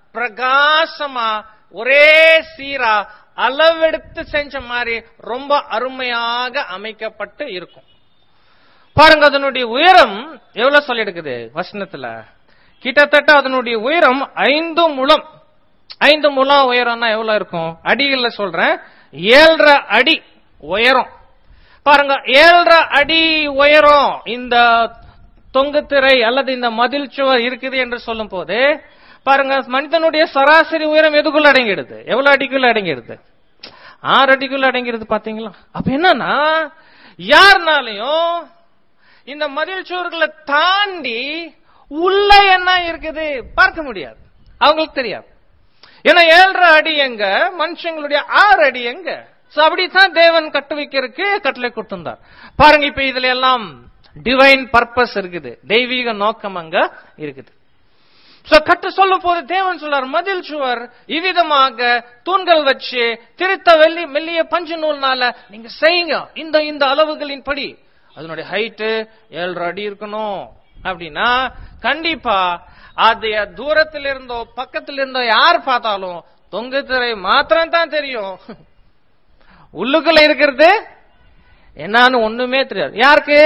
பிரகாசமா ஒரே சீரா அளவெடுத்து செஞ்ச மாதிரி ரொம்ப அருமையாக அமைக்கப்பட்டு இருக்கும் பாருங்க அதனுடைய உயரம் எவ்வளவு சொல்லி எடுக்குது வசனத்துல கிட்டத்தட்ட அதனுடைய உயரம் ஐந்து முழம் ஐந்து முழம் உயரம்னா எவ்வளவு இருக்கும் அடிகள்ல சொல்றேன் ஏழரை அடி உயரம் பாருங்க ஏழரை அடி உயரம் இந்த தொங்குத்திரை அல்லது இந்த மதில் சுவர் இருக்குது என்று சொல்லும் போது பாருங்க மனிதனுடைய சராசரி உயரம் எதுக்குள்ள அடங்கிடுது எவ்வளவு அடிக்குள்ள அடங்கிடுது ஆறு அடிக்குள்ள அடங்கிடுது பாத்தீங்களா அப்ப என்னன்னா யாருனாலையும் இந்த மதில் சுவர்களை தாண்டி உள்ள என்ன இருக்குது பார்க்க முடியாது அவங்களுக்கு தெரியாது ஏன்னா ஏழரை அடி எங்க மனுஷங்களுடைய ஆறு அடி எங்க சோ அப்படித்தான் தேவன் கட்டு வைக்கிறதுக்கு கட்டளை கொடுத்திருந்தார் பாருங்க இப்ப இதுல எல்லாம் டிவைன் பர்பஸ் இருக்குது தெய்வீக நோக்கம் அங்க இருக்குது சோ கட்டு சொல்லும் போது தேவன் சொல்றார் மதில் சுவர் இவ்விதமாக தூண்கள் வச்சு திருத்த வெள்ளி மெல்லிய பஞ்சு நூல்னால நீங்க செய்யுங்க இந்த இந்த அளவுகளின் படி அதனுடைய ஹைட்டு ஏழரை அடி இருக்கணும் அப்படின்னா கண்டிப்பா அது தூரத்தில் இருந்தோ பக்கத்தில் இருந்தோ யார் பார்த்தாலும் தொங்கு திரை மாத்திரம் தான் தெரியும் உள்ளுக்குள்ள இருக்கிறது என்னன்னு ஒண்ணுமே தெரியாது யாருக்கு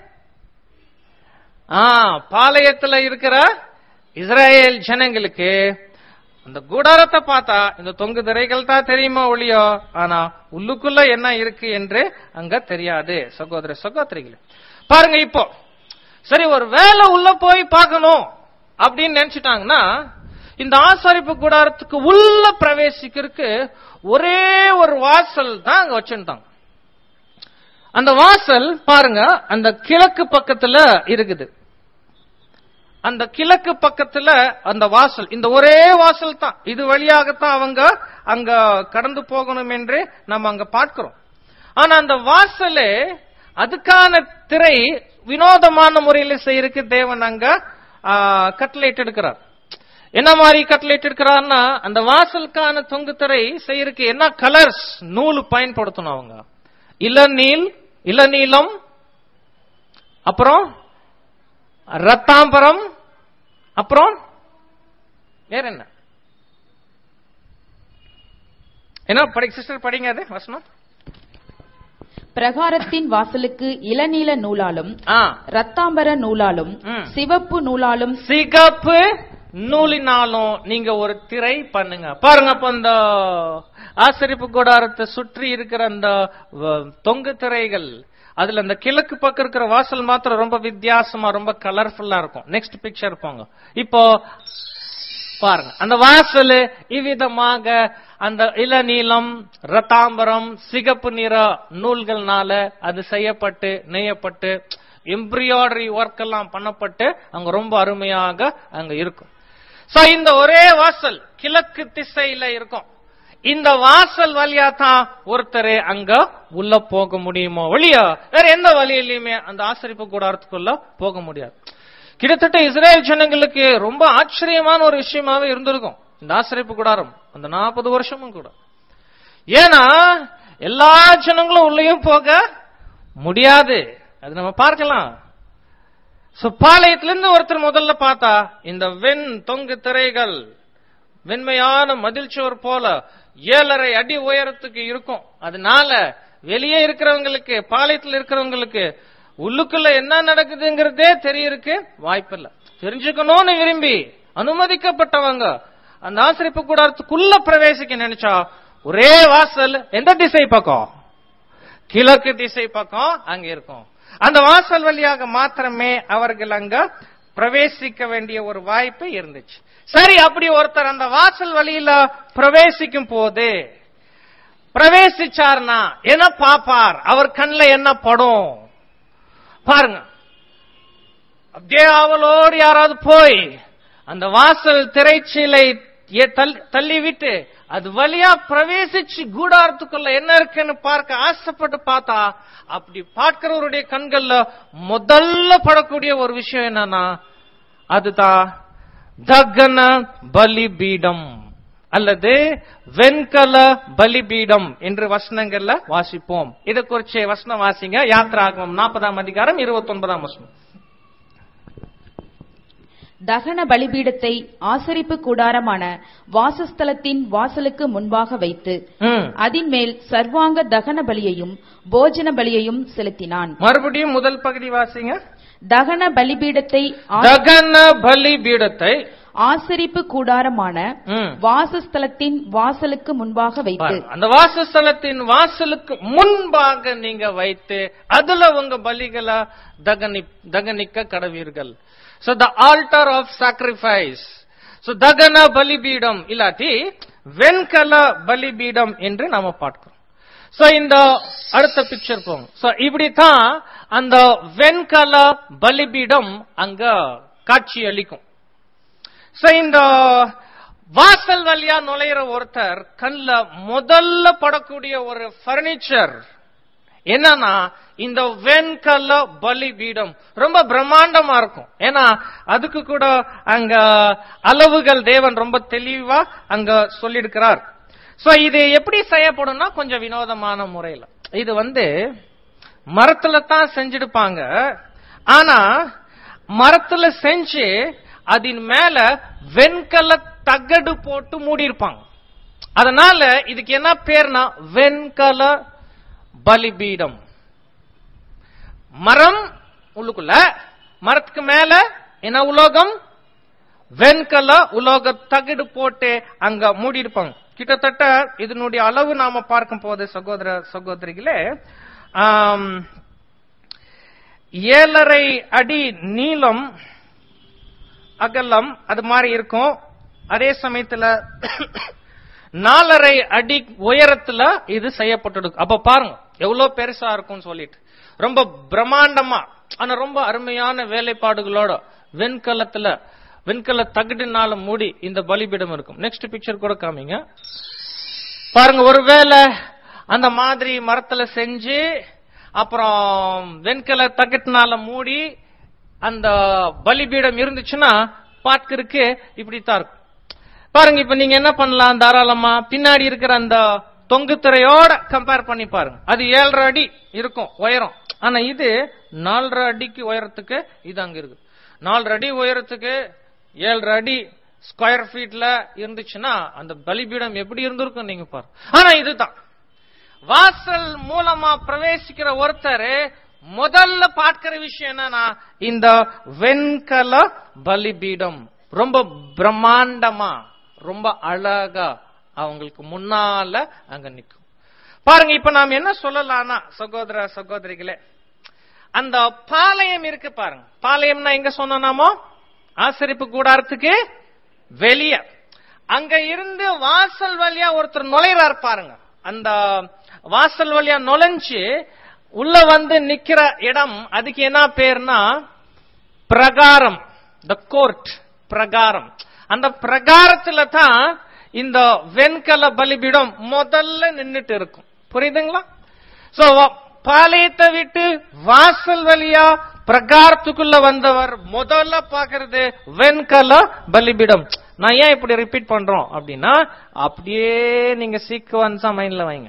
ஆ பாளையத்துல இருக்கிற இஸ்ரேல் ஜனங்களுக்கு அந்த கூடாரத்தை பார்த்தா இந்த தொங்கு திரைகள் தான் தெரியுமா ஒளியோ ஆனா உள்ளுக்குள்ள என்ன இருக்கு என்று அங்க தெரியாது சகோதர சகோதரிகளே பாருங்க இப்போ சரி ஒரு வேலை உள்ள போய் பார்க்கணும் அப்படின்னு நினைச்சிட்டாங்கன்னா இந்த ஆசாரிப்பு கூடாரத்துக்கு உள்ள பிரவேசிக்கிறதுக்கு ஒரே ஒரு வாசல் தான் அங்க வச்சிருந்தாங்க அந்த வாசல் பாருங்க அந்த கிழக்கு பக்கத்துல இருக்குது அந்த கிழக்கு பக்கத்துல அந்த வாசல் இந்த ஒரே வாசல் தான் இது வழியாகத்தான் அவங்க அங்க கடந்து போகணும் என்று நம்ம அங்க பார்க்கிறோம் ஆனா அந்த வாசலே அதுக்கான திரை வினோதமான முறையில் செய்யறதுக்கு தேவன் அங்க கட்லேட் எடுக்கிறார் என்ன மாதிரி கட்லேட் எடுக்கிறார்னா அந்த வாசலுக்கான தொங்கு திரை செய்யறதுக்கு என்ன கலர்ஸ் நூல் பயன்படுத்தணும் அவங்க இளநீல் இளநீலம் அப்புறம் ரத்தாம்பரம் அப்புறம் வேற என்ன என்ன படி சிஸ்டர் படிங்க அது வசனம் பிரகாரத்தின் வாசலுக்கு இளநீல நூலாலும் ஆ ரத்தாம்பர நூலாலும் ம். சிவப்பு நூலாலும் சிகப்பு நூலினாலும் நீங்க ஒரு திரை பண்ணுங்க பாருங்க அப்ப அந்த ஆசரிப்பு கூடாரத்தை சுற்றி இருக்கிற அந்த வ- தொங்கு திரைகள் அதுல அந்த கிழக்கு பக்கம் இருக்கிற வாசல் மாத்திரம் ரொம்ப வித்தியாசமா ரொம்ப கலர்ஃபுல்லா இருக்கும் நெக்ஸ்ட் பிக்சர் போங்க இப்போ பாருங்க அந்த வாசல் இவ்விதமாக அந்த இளநீலம் ரத்தாம்பரம் சிகப்பு நிற நூல்கள்னால அது செய்யப்பட்டு நெய்யப்பட்டு எம்ப்ரியாடரி ஒர்க் எல்லாம் பண்ணப்பட்டு அங்க ரொம்ப அருமையாக அங்க இருக்கும் சோ இந்த ஒரே வாசல் கிழக்கு திசையில இருக்கும் இந்த வாசல் வழியா தான் ஒருத்தர் அங்க உள்ள போக முடியுமோ வழியா வேற எந்த வழியிலயுமே அந்த ஆசரிப்பு கூடாரத்துக்குள்ள போக முடியாது கிட்டத்தட்ட இஸ்ரேல் ஜனங்களுக்கு ரொம்ப ஆச்சரியமான ஒரு விஷயமாவே இருந்திருக்கும் இந்த ஆசரிப்பு கூடாரம் அந்த நாற்பது வருஷமும் கூட ஏன்னா எல்லா ஜனங்களும் உள்ளேயும் போக முடியாது அது நம்ம பார்க்கலாம் சோ பாளையத்துல இருந்து ஒருத்தர் முதல்ல பார்த்தா இந்த வெண் தொங்கு திரைகள் வெண்மையான மதில் சுவர் போல ஏழரை அடி உயரத்துக்கு இருக்கும் அதனால வெளியே இருக்கிறவங்களுக்கு பாளையத்துல இருக்கிறவங்களுக்கு உள்ளுக்குள்ள என்ன நடக்குதுங்கிறதே தெரியறதுக்கு வாய்ப்பில்லை தெரிஞ்சுக்கணும்னு விரும்பி அனுமதிக்கப்பட்டவங்க அந்த ஆசிரிப்பு கூடாரத்துக்குள்ள பிரவேசிக்க நினைச்சா ஒரே வாசல் எந்த திசை பக்கம் கிழக்கு திசை பக்கம் அங்க இருக்கும் அந்த வாசல் வழியாக மாத்திரமே அவர்கள் அங்க பிரவேசிக்க வேண்டிய ஒரு வாய்ப்பு இருந்துச்சு சரி அப்படி ஒருத்தர் அந்த வாசல் வழியில பிரவேசிக்கும் போது பிரவேசிச்சார்னா என்ன பாப்பார் அவர் கண்ணில் என்ன படும் பாருங்க அப்படியே அவளோடு யாராவது போய் அந்த வாசல் திரைச்சீலை ஏ- தள்ளி- தள்ளி விட்டு அது வழியா பிரவேசிச்சு கூடாரத்துக்குள்ள என்ன இருக்குன்னு பார்க்க ஆசைப்பட்டு பார்த்தா அப்படி பார்க்கிறவருடைய கண்கள்ல முதல்ல படக்கூடிய ஒரு விஷயம் என்னன்னா அதுதான் தகன பலிபீடம் அல்லது வெண்கல பலிபீடம் என்று வசனங்கள்ல வாசிப்போம் இதை குறிச்சு வசனம் வாசிங்க யாத்ராகமம் நாற்பதாம் அதிகாரம் இருபத்தி ஒன்பதாம் வசனம் தகன பலிபீடத்தை ஆசரிப்பு கூடாரமான வாசஸ்தலத்தின் வாசலுக்கு முன்பாக வைத்து ம். அதின் மேல் சர்வாங்க தகன பலியையும் போஜன பலியையும் செலுத்தினான் மறுபடியும் முதல் பகுதி வாசிங்க தகன பலிபீடத்தை ஆ- தகன பலிபீடத்தை ஆசரிப்பு கூடாரமான ம். வாசஸ்தலத்தின் வாசலுக்கு முன்பாக வைத்து பாருங்க, அந்த வாசஸ்தலத்தின் வாசலுக்கு முன்பாக நீங்க வைத்து அதுல உங்க பலிகளை தகனி தகனிக்க கடவீர்கள் so the altar of sacrifice so தகன பலிபீடம் இல்லாட்டி வெண்கல பலிபீடம் என்று நாம பார்க்கிறோம் சோ இந்த அடுத்த பிக்சர் போங்க சோ இப்படித்தான் அந்த வெண்கல பலிபீடம் அங்க காட்சி அளிக்கும் சோ இந்த வாசல் வழியா நுழையிற ஒருத்தர் கண்ல முதல்ல படக்கூடிய ஒரு பர்னிச்சர் என்னன்னா இந்த வெண்கல்ல பலி பீடம் ரொம்ப பிரம்மாண்டமா இருக்கும் ஏன்னா அதுக்கு கூட அங்க அளவுகள் தேவன் ரொம்ப தெளிவா அங்க சொல்லியிருக்கிறார் சோ இது எப்படி செய்யப்படும்னா கொஞ்சம் வினோதமான முறையில இது வந்து மரத்துல தான் செஞ்சிருப்பாங்க ஆனா மரத்துல செஞ்சு அதன் மேல வெண்கல தகடு போட்டு மூடியிருப்பாங்க அதனால இதுக்கு என்ன பேர்னா வெண்கல பலிபீடம் மரம் உள்ளுக்குள்ள மரத்துக்கு மேல என்ன உலோகம் வெண்கல உலோக தகடு போட்டு அங்க மூடி இருப்பாங்க கிட்டத்தட்ட இதனுடைய அளவு நாம பார்க்கும் போது சகோதர சகோதரிகளே ஆம், ஏழரை அடி நீளம் அகலம் அது மாதிரி இருக்கும் அதே சமயத்துல நாலரை அடி உயரத்துல இது செய்யப்பட்டிருக்கு அப்ப பாருங்க எவ்வளவு பெருசா இருக்கும்னு சொல்லிட்டு ரொம்ப பிரம்மாண்டமா ஆனா ரொம்ப அருமையான வேலைப்பாடுகளோட வெண்கலத்துல வெண்கல தகடினால மூடி இந்த பலிபீடம் இருக்கும் நெக்ஸ்ட் பிக்சர் கூட காமிங்க பாருங்க ஒருவேளை அந்த மாதிரி மரத்துல செஞ்சு அப்புறம் வெண்கல தகட்டினால மூடி அந்த பலிபீடம் இருந்துச்சுன்னா பார்க்கறதுக்கு இப்படித்தான் இருக்கும் பாருங்க இப்ப நீங்க என்ன பண்ணலாம் தாராளமா பின்னாடி இருக்கிற அந்த தொங்கு திரையோட கம்பேர் பண்ணி பாருங்க அது ஏழரை அடி இருக்கும் உயரம் ஆனா இது நாலரை அடிக்கு உயரத்துக்கு இது அங்க இருக்கு நாலரை அடி உயரத்துக்கு ஏழரை அடி ஸ்கொயர் ஃபீட்ல இருந்துச்சுன்னா அந்த பலிபீடம் எப்படி இருந்திருக்கும் நீங்க பாருங்க ஆனா இதுதான் வாசல் மூலமா பிரவேசிக்கிற ஒருத்தர் முதல்ல பார்க்கிற விஷயம் என்னன்னா இந்த வெண்கல பலிபீடம் ரொம்ப பிரம்மாண்டமா ரொம்ப அழகா அவங்களுக்கு முன்னால அங்க நிக்கும் பாருங்க இப்ப நாம் என்ன சொல்லலாம்னா சகோதர சகோதரிகளே அந்த பாளையம் இருக்கு பாருங்க பாளையம்னா எங்க சொன்னோம் நாமோ ஆசரிப்பு கூடாரத்துக்கு வெளிய அங்க இருந்து வாசல் வழியா ஒருத்தர் நுழைறார் பாருங்க அந்த வாசல் வழியா நுழைஞ்சு உள்ள வந்து நிக்கிற இடம் அதுக்கு என்ன பேர்னா பிரகாரம் த கோர்ட் பிரகாரம் அந்த பிரகாரத்துல தான் இந்த வெண்கல பலிபீடம் முதல்ல நின்னுட்டு இருக்கும் புரியுதுங்களா சோ பாளையத்தை விட்டு வாசல் வழியா பிரகாரத்துக்குள்ள வந்தவர் முதல்ல பாக்குறது வெண்கல பலிபீடம் நான் ஏன் இப்படி ரிப்பீட் பண்றோம் அப்படின்னா அப்படியே நீங்க சீக்வன்ஸா மைண்ட்ல வைங்க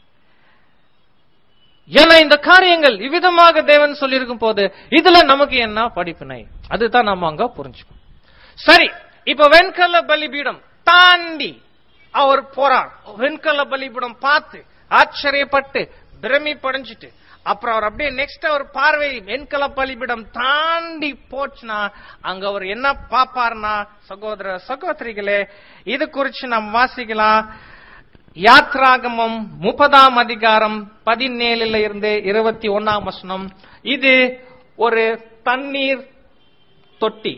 ஏன்னா இந்த காரியங்கள் இவ்விதமாக தேவன் சொல்லியிருக்கும் போது இதுல நமக்கு என்ன படிப்பினை அதுதான் நம்ம அங்க புரிஞ்சுக்கணும் சரி இப்ப வெண்கல பலிபீடம் தாண்டி அவர் போறார் வெண்கல பலிபீடம் பார்த்து ஆச்சரியப்பட்டு பிரமிப்படைஞ்சிட்டு அப்புறம் அவர் அப்படியே நெக்ஸ்ட் அவர் பார்வை வெண்கல பலிபீடம் தாண்டி போச்சுன்னா அங்க அவர் என்ன பாப்பார்னா சகோதர சகோதரிகளே இது குறிச்சு நாம் வாசிக்கலாம் யாத்ராகமம் முப்பதாம் அதிகாரம் பதினேழுல இருந்து இருபத்தி ஒன்னாம் வசனம் இது ஒரு தண்ணீர் தொட்டி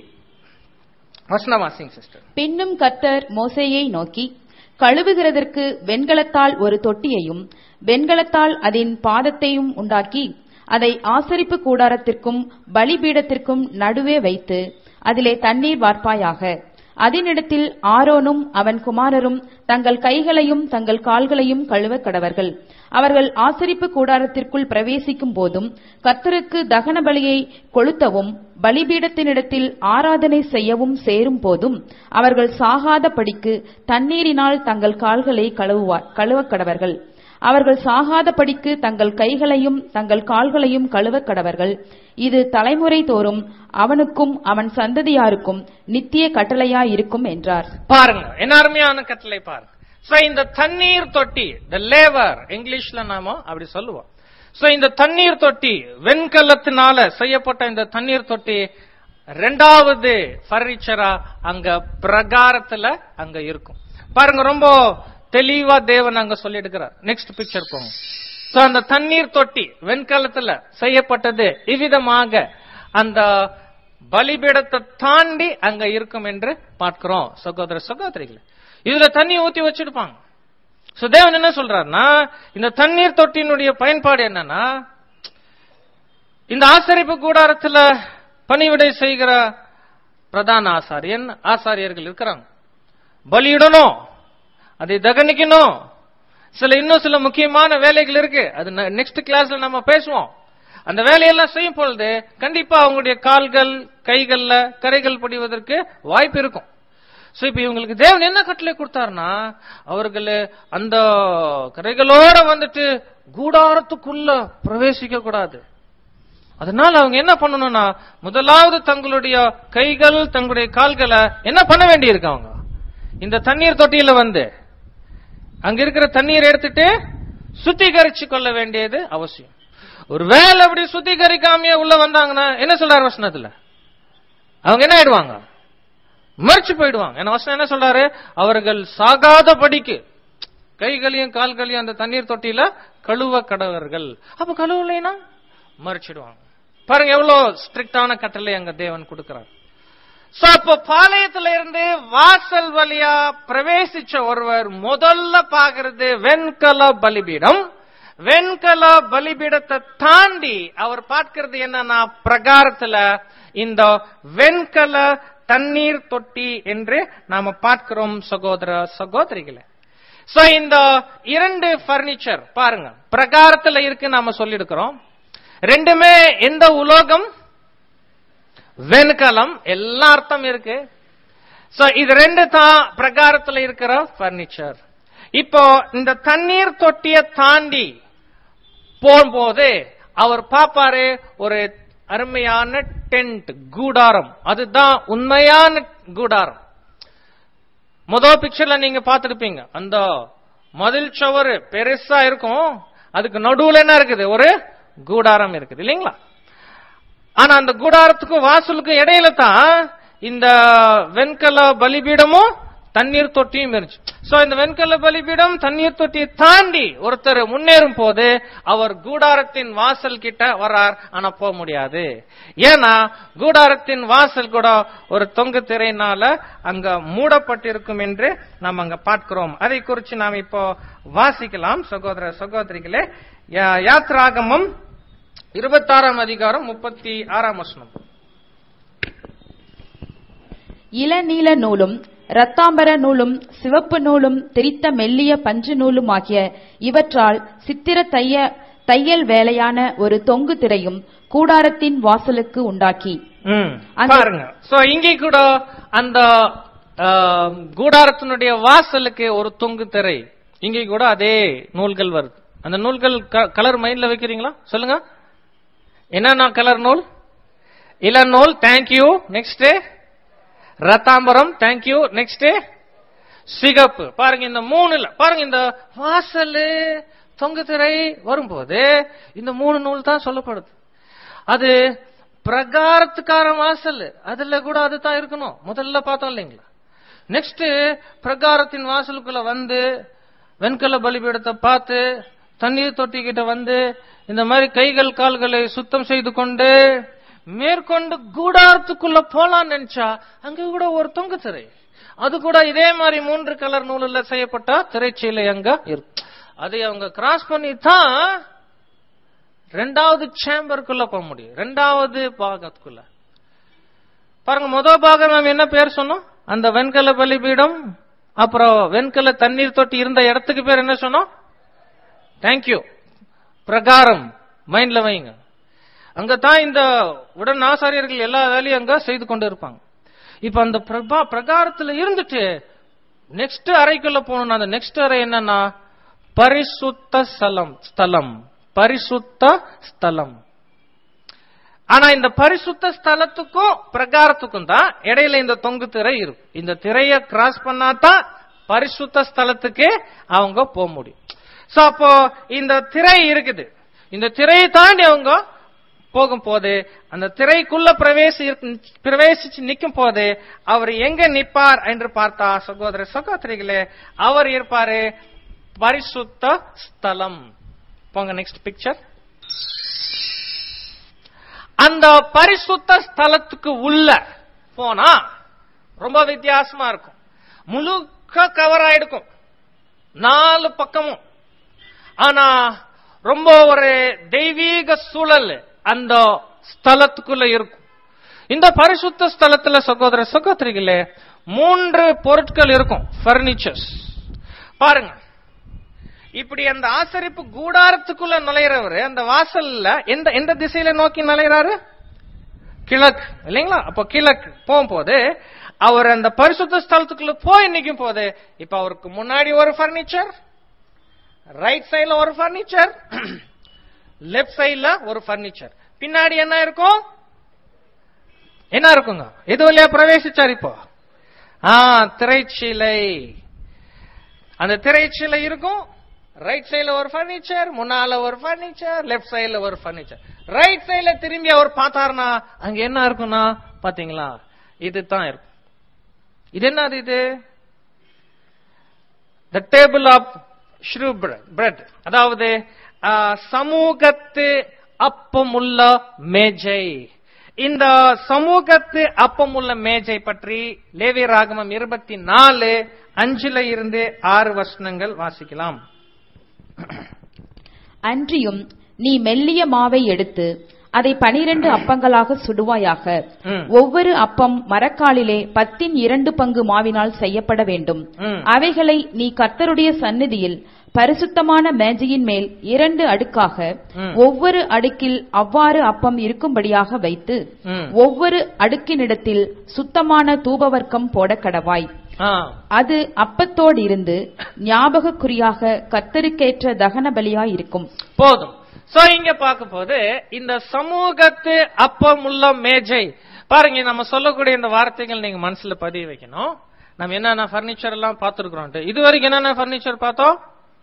வசனம் வாசிங் சிஸ்டர் பின்னும் கர்த்தர் மோசேயை நோக்கி கழுவுகிறதற்கு வெண்கலத்தால் ஒரு தொட்டியையும் வெண்கலத்தால் அதன் பாதத்தையும் உண்டாக்கி அதை ஆசரிப்பு கூடாரத்திற்கும் பலிபீடத்திற்கும் நடுவே வைத்து அதிலே தண்ணீர் வார்ப்பாயாக அதனிடத்தில் ஆரோனும் அவன் குமாரரும் தங்கள் கைகளையும் தங்கள் கால்களையும் கழுவக் கடவர்கள் அவர்கள் ஆசரிப்பு கூடாரத்திற்குள் பிரவேசிக்கும் போதும் கர்த்தருக்கு தகன பலியை கொளுத்தவும் பலிபீடத்தினிடத்தில் ஆராதனை செய்யவும் சேரும் போதும் அவர்கள் சாகாத படிக்கு தண்ணீரினால் தங்கள் கால்களை கழுவுவார் கழுவக் கடவர்கள் அவர்கள் சாகாத படிக்கு தங்கள் கைகளையும் தங்கள் கால்களையும் கழுவக் கடவர்கள் இது தலைமுறை தோறும் அவனுக்கும் அவன் சந்ததியாருக்கும் நித்திய கட்டளையாயிருக்கும் என்றார் பாருங்க என்ன அருமையான கட்டளை பாருங்க சோ இந்த தண்ணீர் தொட்டி த லேவர் இங்கிலீஷ்ல நாம அப்படி சொல்லுவோம் சோ இந்த தண்ணீர் தொட்டி வெண்கலத்தினால செய்யப்பட்ட இந்த தண்ணீர் தொட்டி ரெண்டாவது பர்னிச்சரா அங்க பிரகாரத்துல அங்க இருக்கும் பாருங்க ரொம்ப தெளிவா தேவன் அங்க சொல்லி எடுக்கிறார் நெக்ஸ்ட் பிக்சர் போங்க சோ அந்த தண்ணீர் தொட்டி வெண்கலத்துல செய்யப்பட்டது இவ்விதமாக அந்த பலிபீடத்தை தாண்டி அங்க இருக்கும் என்று பார்க்கிறோம் சகோதர சகோதரிகள் இதுல தண்ணி ஊத்தி வச்சிருப்பாங்க சோ தேவன் என்ன சொல்றாருன்னா இந்த தண்ணீர் தொட்டியினுடைய பயன்பாடு என்னன்னா இந்த ஆசரிப்பு கூடாரத்துல பணிவிடை செய்கிற பிரதான ஆசாரியன் ஆசாரியர்கள் இருக்கிறாங்க பலியிடணும் அதை தகனிக்கணும் சில இன்னும் சில முக்கியமான வேலைகள் இருக்கு அது நெக்ஸ்ட் கிளாஸ்ல நம்ம பேசுவோம் அந்த வேலையெல்லாம் செய்யும் பொழுது கண்டிப்பா அவங்களுடைய கால்கள் கைகள்ல கரைகள் படிவதற்கு வாய்ப்பு இருக்கும் சோ இப்ப இவங்களுக்கு தேவன் என்ன கட்டளை கொடுத்தாருன்னா அவர்கள் அந்த கரைகளோட வந்துட்டு கூடாரத்துக்குள்ள பிரவேசிக்க கூடாது அதனால அவங்க என்ன பண்ணணும்னா முதலாவது தங்களுடைய கைகள் தங்களுடைய கால்களை என்ன பண்ண வேண்டியிருக்கு அவங்க இந்த தண்ணீர் தொட்டியில வந்து அங்க இருக்கிற தண்ணீர் எடுத்துட்டு சுத்திகரிச்சு கொள்ள வேண்டியது அவசியம் ஒரு வேலை அப்படி சுத்திகரிக்காமயே உள்ள வந்தாங்கன்னா என்ன சொல்றாரு வசனத்துல அவங்க என்ன ஆயிடுவாங்க மறிச்சு போயிடுவாங்க என்ன வசனம் என்ன சொல்றாரு அவர்கள் சாகாத படிக்கு கைகளையும் கால்களையும் அந்த தண்ணீர் தொட்டியில கழுவ கடவர்கள் அப்ப கழுவலைனா மறிச்சிடுவாங்க பாருங்க எவ்வளவு ஸ்ட்ரிக்டான கட்டளை அங்க தேவன் கொடுக்கிறார் சோ அப்ப பாளையத்துல இருந்து வாசல் வழியா பிரவேசிச்ச ஒருவர் முதல்ல பாக்குறது வெண்கல பலிபீடம் வெண்கல பலிபீடத்தை தாண்டி அவர் பார்க்கிறது என்னன்னா பிரகாரத்துல இந்த வெண்கல தண்ணீர் தொட்டி என்று நாம பார்க்கிறோம் சகோதர சகோதரிகளை சோ இந்த இரண்டு பர்னிச்சர் பாருங்க பிரகாரத்துல இருக்கு நாம சொல்லிருக்கிறோம் ரெண்டுமே எந்த உலோகம் வெண்கலம் எல்லா அர்த்தம் இருக்கு சோ இது ரெண்டு தான் பிரகாரத்துல இருக்கிற பர்னிச்சர் இப்போ இந்த தண்ணீர் தொட்டிய தாண்டி போகும்போது அவர் பாப்பாரு ஒரு அருமையான டென்ட் கூடாரம் அதுதான் உண்மையான கூடாரம் முதல் பிக்சர்ல நீங்க பார்த்திருப்பீங்க அந்த மதில் சுவர் பெருசா இருக்கும் அதுக்கு நடுவுல என்ன இருக்குது ஒரு கூடாரம் இருக்குது இல்லைங்களா ஆனா அந்த கூடாரத்துக்கும் வாசலுக்கும் இடையில தான் இந்த வெண்கல பலிபீடமும் தண்ணீர் தொட்டியும் இருந்துச்சு சோ இந்த வெண்கல பலிபீடம் தண்ணீர் தொட்டியை தாண்டி ஒருத்தர் முன்னேறும் போது அவர் கூடாரத்தின் வாசல் கிட்ட வர்றார் ஆனா போக முடியாது ஏன்னா கூடாரத்தின் வாசல் கூட ஒரு தொங்கு திரையினால அங்க மூடப்பட்டிருக்கும் என்று நாம் அங்க பார்க்கிறோம் அதை குறித்து நாம் இப்போ வாசிக்கலாம் சகோதர சகோதரிகளே யா- யாத்ராகமம் இருபத்தாறாம் அதிகாரம் முப்பத்தி ஆறாம் வசனம் இளநீல நூலும் இரத்தாம்பர நூலும் சிவப்பு நூலும் திரித்த மெல்லிய பஞ்சு நூலும் ஆகிய இவற்றால் சித்திர தைய தையல் வேலையான ஒரு தொங்கு திரையும் கூடாரத்தின் வாசலுக்கு உண்டாக்கி ம், அந்த- பாருங்க சோ இங்கே கூட அந்த ஆ, கூடாரத்தினுடைய வாசலுக்கு ஒரு தொங்கு திரை இங்கே கூட அதே நூல்கள் வருது அந்த நூல்கள் கலர் மைண்ட்ல வைக்கிறீங்களா சொல்லுங்க என்னன்னா கலர் நூல் இள நூல் தேங்க்யூ நெக்ஸ்ட் ரத்தாம்பரம் தேங்க்யூ நெக்ஸ்ட் சிகப்பு பாருங்க இந்த மூணுல பாருங்க இந்த வாசல் தொங்கு திரை வரும்போது இந்த மூணு நூல் தான் சொல்லப்படுது அது பிரகாரத்துக்கார வாசல் அதுல கூட அதுதான் இருக்கணும் முதல்ல பார்த்தோம் இல்லைங்களா நெக்ஸ்ட் பிரகாரத்தின் வாசலுக்குள்ள வந்து வெண்கல பலிபீடத்தை பார்த்து தண்ணீர் தொட்டி கிட்ட வந்து இந்த மாதிரி கைகள் கால்களை சுத்தம் செய்து கொண்டு மேற்கொண்டு கூடாரத்துக்குள்ள போலான்னு நினைச்சா அங்க கூட ஒரு தொங்கு திரை அது கூட இதே மாதிரி மூன்று கலர் நூலில் செய்யப்பட்ட திரைச்சீலை அங்க இருக்கு அதை அவங்க கிராஸ் பண்ணி தான் ரெண்டாவது சேம்பருக்குள்ள போக முடியும் ரெண்டாவது பாகத்துக்குள்ள பாருங்க முதல் பாகம் நம்ம என்ன பேர் சொன்னோம் அந்த வெண்கல பலிபீடம் அப்புறம் வெண்கல தண்ணீர் தொட்டி இருந்த இடத்துக்கு பேர் என்ன சொன்னோம் தேங்க்யூ பிரகாரம் மைண்ட்ல வைங்க அங்கதான் இந்த உடன் ஆசாரியர்கள் எல்லா வேலையும் அங்க செய்து கொண்டு இருப்பாங்க இப்ப அந்த பிரபா பிரகாரத்துல இருந்துட்டு நெக்ஸ்ட் அறைக்குள்ள போகணும் அந்த நெக்ஸ்ட் அறை என்னன்னா பரிசுத்த ஸ்தலம் ஸ்தலம் பரிசுத்த ஸ்தலம் ஆனா இந்த பரிசுத்த ஸ்தலத்துக்கும் பிரகாரத்துக்கும் தான் இடையில இந்த தொங்கு திரை இருக்கும் இந்த திரைய கிராஸ் பண்ணாதான் பரிசுத்த ஸ்தலத்துக்கு அவங்க போக முடியும் சோ அப்போ இந்த திரை இருக்குது இந்த திரையை தாண்டி அவங்க போகும் போது அந்த திரைக்குள்ள பிரவேசி பிரவேசிச்சு நிக்கும் போது அவர் எங்க நிப்பார் என்று பார்த்தா சகோதர சகோதரிகளே அவர் இருப்பாரு பரிசுத்த ஸ்தலம் போங்க நெக்ஸ்ட் பிக்சர் அந்த பரிசுத்த ஸ்தலத்துக்கு உள்ள போனா ரொம்ப வித்தியாசமா இருக்கும் முழுக்க கவர் ஆயிடுக்கும் நாலு பக்கமும் ஆனா ரொம்ப ஒரு தெய்வீக சூழல் அந்த ஸ்தலத்துக்குள்ள இருக்கும் இந்த பரிசுத்த ஸ்தலத்துல சகோதர சகோதரிகளே மூன்று பொருட்கள் இருக்கும் பர்னிச்சர்ஸ் பாருங்க இப்படி அந்த ஆசரிப்பு கூடாரத்துக்குள்ள நுழையிறவரு அந்த வாசல்ல எந்த எந்த திசையில நோக்கி நுழையிறாரு கிழக்கு இல்லைங்களா அப்போ கிழக்கு போகும்போது அவர் அந்த பரிசுத்த ஸ்தலத்துக்குள்ள போய் நிற்கும் போது இப்ப அவருக்கு முன்னாடி ஒரு பர்னிச்சர் ரைட் சைடுல ஒரு பர்னிச்சர் லெப்ட் சைடுல ஒரு பர்னிச்சர் பின்னாடி என்ன இருக்கும் என்ன இருக்குங்க எது வழியா பிரவேசிச்சார் இப்போ ஆ திரைச்சீலை அந்த திரைச்சீலை இருக்கும் ரைட் சைடுல ஒரு பர்னிச்சர் முன்னால ஒரு பர்னிச்சர் லெஃப்ட் சைடுல ஒரு பர்னிச்சர் ரைட் சைடுல திரும்பி அவர் பார்த்தாருன்னா அங்க என்ன இருக்கும்னா பாத்தீங்களா இதுதான் இருக்கும் இது என்னது இது the table of shewbread அதாவது ஆ, சமூகத்து அப்பமுள்ள மேஜை இந்த சமூகத்து அப்பமுள்ள மேஜை பற்றி லேவி ராகமம் இருபத்தி நாலு அஞ்சுல இருந்து ஆறு வசனங்கள் வாசிக்கலாம் அன்றியும் நீ மெல்லிய மாவை எடுத்து அதை பனிரெண்டு அப்பங்களாக சுடுவாயாக ம். ஒவ்வொரு அப்பம் மரக்காலிலே பத்தின் இரண்டு பங்கு மாவினால் செய்யப்பட வேண்டும் ம். அவைகளை நீ கர்த்தருடைய சந்நிதியில் பரிசுத்தமான மேஜையின் மேல் இரண்டு அடுக்காக ம். ஒவ்வொரு அடுக்கில் அவ்வாறு அப்பம் இருக்கும்படியாக வைத்து ம். ஒவ்வொரு அடுக்கினிடத்தில் சுத்தமான தூபவர்க்கம் போட கடவாய் ஆ, அது அப்பத்தோடு இருந்து ஞாபகக்குறியாக கர்த்தருக்கேற்ற தகன பலியாயிருக்கும் போதும் சோ இங்க பார்க்க போது இந்த சமூகத்து அப்பமுள்ள மேஜை பாருங்க நம்ம சொல்லக்கூடிய இந்த வார்த்தைகள் நீங்க மனசுல பதிய வைக்கணும் நம்ம என்னென்ன பர்னிச்சர் எல்லாம் பார்த்திருக்கிறோம் இது வரைக்கும் என்னென்ன பர்னிச்சர் பார்த்தோம்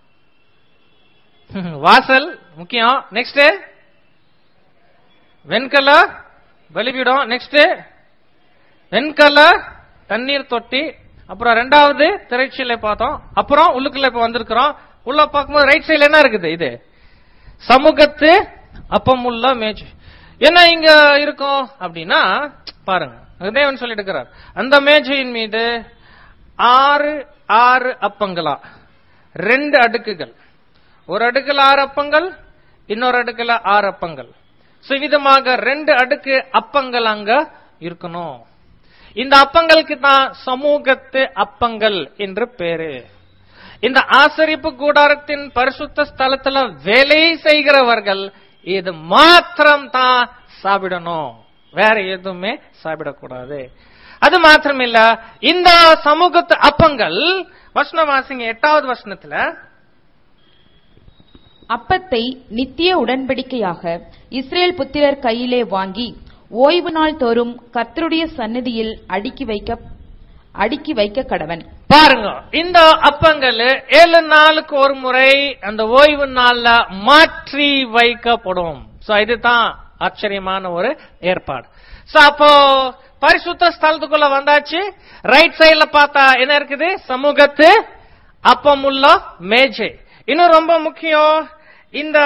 வாசல் முக்கியம் நெக்ஸ்ட் வெண்கல பலிபீடம் நெக்ஸ்ட் வெண்கல தண்ணீர் தொட்டி அப்புறம் ரெண்டாவது திரைச்சீலை பார்த்தோம் அப்புறம் உள்ளுக்குள்ள இப்ப வந்திருக்கிறோம் உள்ள பார்க்கும்போது ரைட் சைடுல என்ன இருக்குது இது சமூகத்து அப்பமுள்ள மேஜை என்ன இங்க இருக்கும் அப்படின்னா பாருங்க தேவன் சொல்லிட்டு இருக்கிறார் அந்த மேஜையின் மீது ஆறு ஆறு அப்பங்களா ரெண்டு அடுக்குகள் ஒரு அடுக்குல ஆறு அப்பங்கள் இன்னொரு அடுக்குல ஆறு அப்பங்கள் சுவிதமாக ரெண்டு அடுக்கு அப்பங்கள் அங்க இருக்கணும் இந்த அப்பங்களுக்கு தான் சமூகத்து அப்பங்கள் என்று பேரு இந்த ஆசரிப்பு கூடாரத்தின் பரிசுத்த ஸ்தலத்துல வேலை செய்கிறவர்கள் இது மாத்திரம் தான் சாப்பிடணும் வேற எதுவுமே சாப்பிடக்கூடாது அது மாத்திரம் இல்ல இந்த சமூகத்து அப்பங்கள் வசனம் வாசிங்க எட்டாவது வசனத்துல அப்பத்தை நித்திய உடன்படிக்கையாக இஸ்ரேல் புத்திரர் கையிலே வாங்கி ஓய்வு நாள் தோறும் கர்த்தருடைய சந்நிதியில் அடுக்கி வைக்க அடுக்கி வைக்க கடவன் பாருங்க இந்த அப்பங்கள் ஏழு நாளுக்கு ஒரு முறை அந்த ஓய்வு நாள்ல மாற்றி வைக்கப்படும் சோ இதுதான் ஆச்சரியமான ஒரு ஏற்பாடு சோ அப்போ பரிசுத்த ஸ்தலத்துக்குள்ள வந்தாச்சு ரைட் சைடுல பார்த்தா என்ன இருக்குது சமூகத்து அப்பமுள்ள மேஜை இன்னும் ரொம்ப முக்கியம் இந்த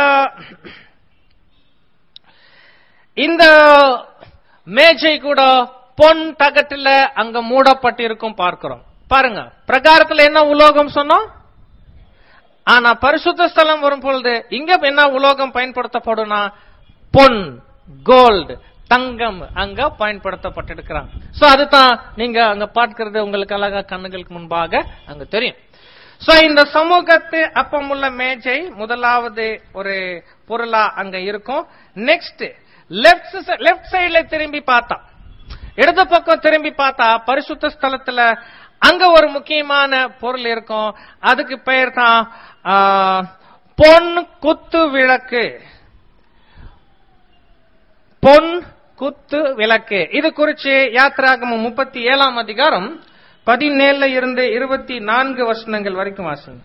இந்த மேஜை கூட பொன் தகட்டுல அங்க மூடப்பட்டிருக்கும் பார்க்கிறோம் பாருங்க பிரகாரத்துல என்ன உலோகம் சொன்னோம் ஆனா பரிசுத்த ஸ்தலம் வரும் பொழுது இங்க என்ன உலோகம் பயன்படுத்தப்படும்னா பொன் கோல்டு தங்கம் அங்க பயன்படுத்தப்பட்டிருக்கிறாங்க சோ அதுதான் நீங்க அங்க பார்க்கிறது உங்களுக்கு அழகா கண்ணுகளுக்கு முன்பாக அங்க தெரியும் சோ இந்த சமூகத்து அப்பமுள்ள மேஜை முதலாவது ஒரு பொருளா அங்க இருக்கும் நெக்ஸ்ட் லெப்ட் லெப்ட் சைடுல திரும்பி பார்த்தா இடது பக்கம் திரும்பி பார்த்தா பரிசுத்த ஸ்தலத்துல அங்க ஒரு முக்கியமான பொருள் இருக்கும் அதுக்கு பெயர் தான் ஆ, பொன் குத்து விளக்கு பொன் குத்து விளக்கு இது குறிச்சு யாத்திராகமம் முப்பத்தி ஏழாம் அதிகாரம் பதினேழுல இருந்து இருபத்தி நான்கு வசனங்கள் வரைக்கும் வாசிங்க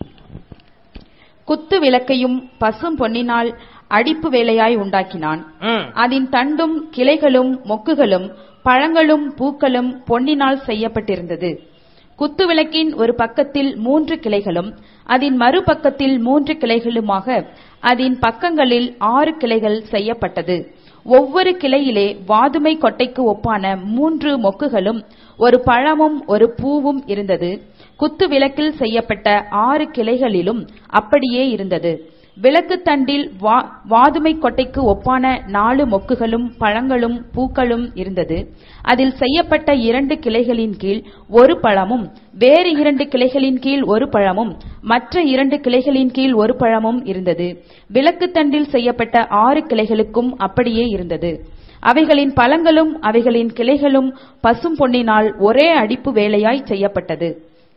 குத்து விளக்கையும் பசும் பொன்னினால் அடிப்பு வேலையாய் உண்டாக்கினான் ம். அதன் தண்டும் கிளைகளும் மொக்குகளும் பழங்களும் பூக்களும் பொன்னினால் செய்யப்பட்டிருந்தது குத்துவிளக்கின் ஒரு பக்கத்தில் மூன்று கிளைகளும் அதன் மறுபக்கத்தில் மூன்று கிளைகளுமாக அதன் பக்கங்களில் ஆறு கிளைகள் செய்யப்பட்டது ஒவ்வொரு கிளையிலே வாதுமை கொட்டைக்கு ஒப்பான மூன்று மொக்குகளும் ஒரு பழமும் ஒரு பூவும் இருந்தது குத்து விளக்கில் செய்யப்பட்ட ஆறு கிளைகளிலும் அப்படியே இருந்தது விளக்குத் தண்டில் வா- வாதுமை கொட்டைக்கு ஒப்பான நாலு மொக்குகளும் பழங்களும் பூக்களும் இருந்தது அதில் செய்யப்பட்ட இரண்டு கிளைகளின் கீழ் ஒரு பழமும் வேறு இரண்டு கிளைகளின் கீழ் ஒரு பழமும் மற்ற இரண்டு கிளைகளின் கீழ் ஒரு பழமும் இருந்தது விளக்குத் தண்டில் செய்யப்பட்ட ஆறு கிளைகளுக்கும் அப்படியே இருந்தது அவைகளின் பழங்களும் அவைகளின் கிளைகளும் பசும் பொன்னினால் ஒரே அடிப்பு வேலையாய் செய்யப்பட்டது